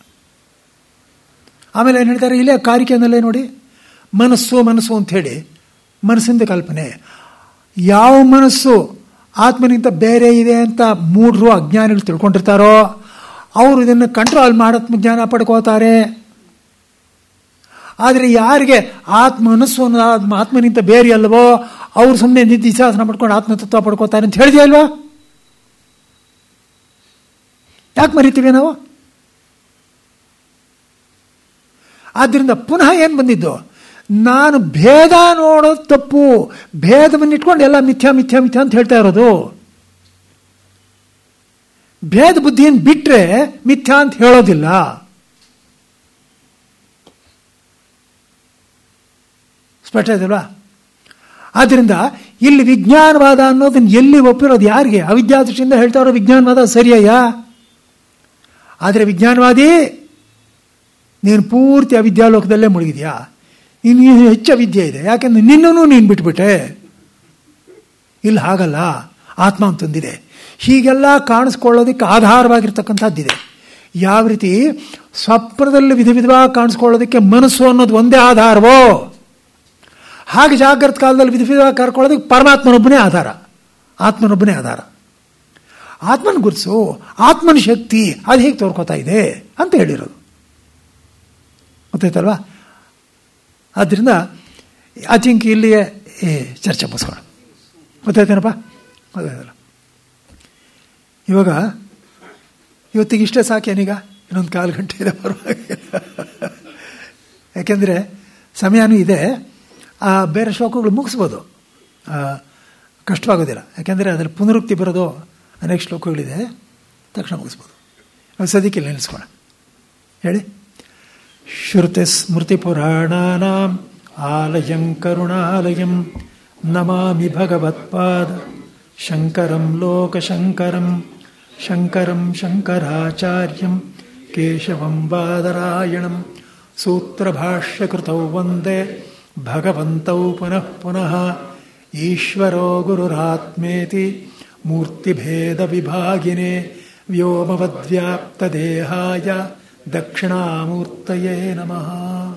ಆಮೇಲೆ ಏನು ಹೇಳ್ತಾರೆ ಇಲ್ಲೇ ಕಾರಿಕೆನಲ್ಲೇ ನೋಡಿ ಮನಸ್ಸು ಮನಸ್ಸು ಅಂತ ಹೇಳಿ ಮನಸ್ಸಿಂದ ಕಲ್ಪನೆ ಯಾವ ಮನಸ್ಸು ಆತ್ಮನಿಂದ ಬೇರೆ ಇದೆ ಅಂತ ಮೂಢರು ಅಜ್ಞಾನಿಗಳು ತಿಳ್ಕೊಂಡಿರ್ತಾರೋ ಅವರು ಇದನ್ನು ಕಂಟ್ರೋಲ್ ಮಾಡತ್ಮ ಜ್ಞಾನ ಪಡ್ಕೋತಾರೆ ಆದರೆ ಯಾರಿಗೆ ಆತ್ಮ ಮನಸ್ಸು ಅನ್ನೋ ಆತ್ಮನಿಂದ ಬೇರೆ ಅಲ್ವೋ ಅವ್ರು ಸುಮ್ಮನೆ ನಿಧಿಶಾಸನ ಮಾಡ್ಕೊಂಡು ಆತ್ಮತತ್ವ ಪಡ್ಕೋತಾರೆ ಅಂತ ಹೇಳಿದೆಯಾ ಅಲ್ವಾ ಯಾಕೆ ಮರಿತೀವಿ ನಾವು ಆದ್ದರಿಂದ ಪುನಃ ಏನು ಬಂದಿದ್ದು ನಾನು ಭೇದ ನೋಡೋದು ತಪ್ಪು ಭೇದವನ್ನು ಇಟ್ಕೊಂಡು ಎಲ್ಲ ಮಿಥ್ಯಾ ಮಿಥ್ಯಾ ಮಿಥ್ಯಾ ಅಂತ ಹೇಳ್ತಾ ಇರೋದು ಭೇದ ಬುದ್ಧಿಯನ್ನು ಬಿಟ್ಟರೆ ಮಿಥ್ಯಾ ಅಂತ ಹೇಳೋದಿಲ್ಲ ಸ್ಪಷ್ಟ ಇದಲ್ವಾ ಆದ್ದರಿಂದ ಇಲ್ಲಿ ವಿಜ್ಞಾನವಾದ ಅನ್ನೋದನ್ನ ಎಲ್ಲಿ ಒಪ್ಪಿರೋದು ಯಾರಿಗೆ ಅವಿದ್ಯಾ ದೃಷ್ಟಿಯಿಂದ ಹೇಳ್ತಾ ಇರೋ ವಿಜ್ಞಾನವಾದ ಸರಿಯಯ್ಯ ಆದರೆ ವಿಜ್ಞಾನವಾದಿ ನೀನು ಪೂರ್ತಿ ಅವಿದ್ಯಾಲೋಕದಲ್ಲೇ ಮುಳುಗಿದ್ಯಾ ನೀನು ಹೆಚ್ಚು ಅವಿದ್ಯೆ ಇದೆ ಯಾಕೆಂದ್ರೆ ನಿನ್ನೂ ನೀನು ಬಿಟ್ಬಿಟ್ಟೆ ಇಲ್ಲಿ ಹಾಗಲ್ಲ ಆತ್ಮ ಅಂತಂದಿದೆ ಹೀಗೆಲ್ಲ ಕಾಣಿಸ್ಕೊಳ್ಳೋದಕ್ಕೆ ಆಧಾರವಾಗಿರ್ತಕ್ಕಂಥದ್ದಿದೆ ಯಾವ ರೀತಿ ಸ್ವಪ್ನದಲ್ಲಿ ವಿಧ ವಿಧವಾಗಿ ಕಾಣಿಸ್ಕೊಳ್ಳೋದಕ್ಕೆ ಮನಸ್ಸು ಅನ್ನೋದು ಒಂದೇ ಆಧಾರವೋ ಹಾಗೆ ಜಾಗ್ರತ ಕಾಲದಲ್ಲಿ ವಿಧ ವಿಧವಾಗಿ ಕರ್ಕೊಳ್ಳೋದಕ್ಕೆ ಪರಮಾತ್ಮನೊಬ್ಬನೇ ಆಧಾರ ಆತ್ಮನೊಬ್ಬನೇ ಆಧಾರ ಆತ್ಮನ ಗುರುಸು ಆತ್ಮನ ಶಕ್ತಿ ಅದು ಹೇಗೆ ತೋರ್ಕೋತಾ ಇದೆ ಅಂತ ಹೇಳಿರೋದು ಗೊತ್ತಾಯ್ತಲ್ವಾ ಆದ್ದರಿಂದ ಐ ಥಿಂಕ್ ಇಲ್ಲಿಯೇ ಏ ಚರ್ಚೆ ಮುಗಿಸೋಣ ಗೊತ್ತಾಯ್ತೇನಪ್ಪ ಗೊತ್ತಾಯ್ತಲ್ಲ ಇವಾಗ ಇವತ್ತಿಗೆ ಇಷ್ಟೇ ಸಾಕೇನೀಗ ಇನ್ನೊಂದು ಕಾಲು ಗಂಟೆ ಇದೆ ಪರವಾಗಿಲ್ಲ ಯಾಕೆಂದರೆ ಸಮಯನೂ ಇದೆ ಆ ಬೇರೆ ಶ್ಲೋಕಗಳು ಮುಗಿಸ್ಬೋದು ಕಷ್ಟವಾಗೋದಿಲ್ಲ ಯಾಕೆಂದರೆ ಅದರಲ್ಲಿ ಪುನರುಕ್ತಿ ಬರೋದು ಅನೇಕ ಶ್ಲೋಕಗಳಿದೆ ತಕ್ಷಣ ಮುಗಿಸ್ಬೋದು ಸದ್ಯಕ್ಕೆ ಇಲ್ಲಿ ನಿಲ್ಲಿಸ್ಕೋಣ ಹೇಳಿ श्रुतिस्मृतिपुराणानाम् आलयं करुणालयं नमामि भगवत्पाद शङ्करं लोकशङ्करं शङ्करं शङ्कराचार्यं केशवं बादरायणं सूत्रभाष्यकृतौ वन्दे भगवन्तौ पुनः पुनः ईश्वरो गुरुरात्मेति मूर्तिभेदविभागिने व्योमवद्व्याप्तदेहाय दक्षिणामूर्तये नमः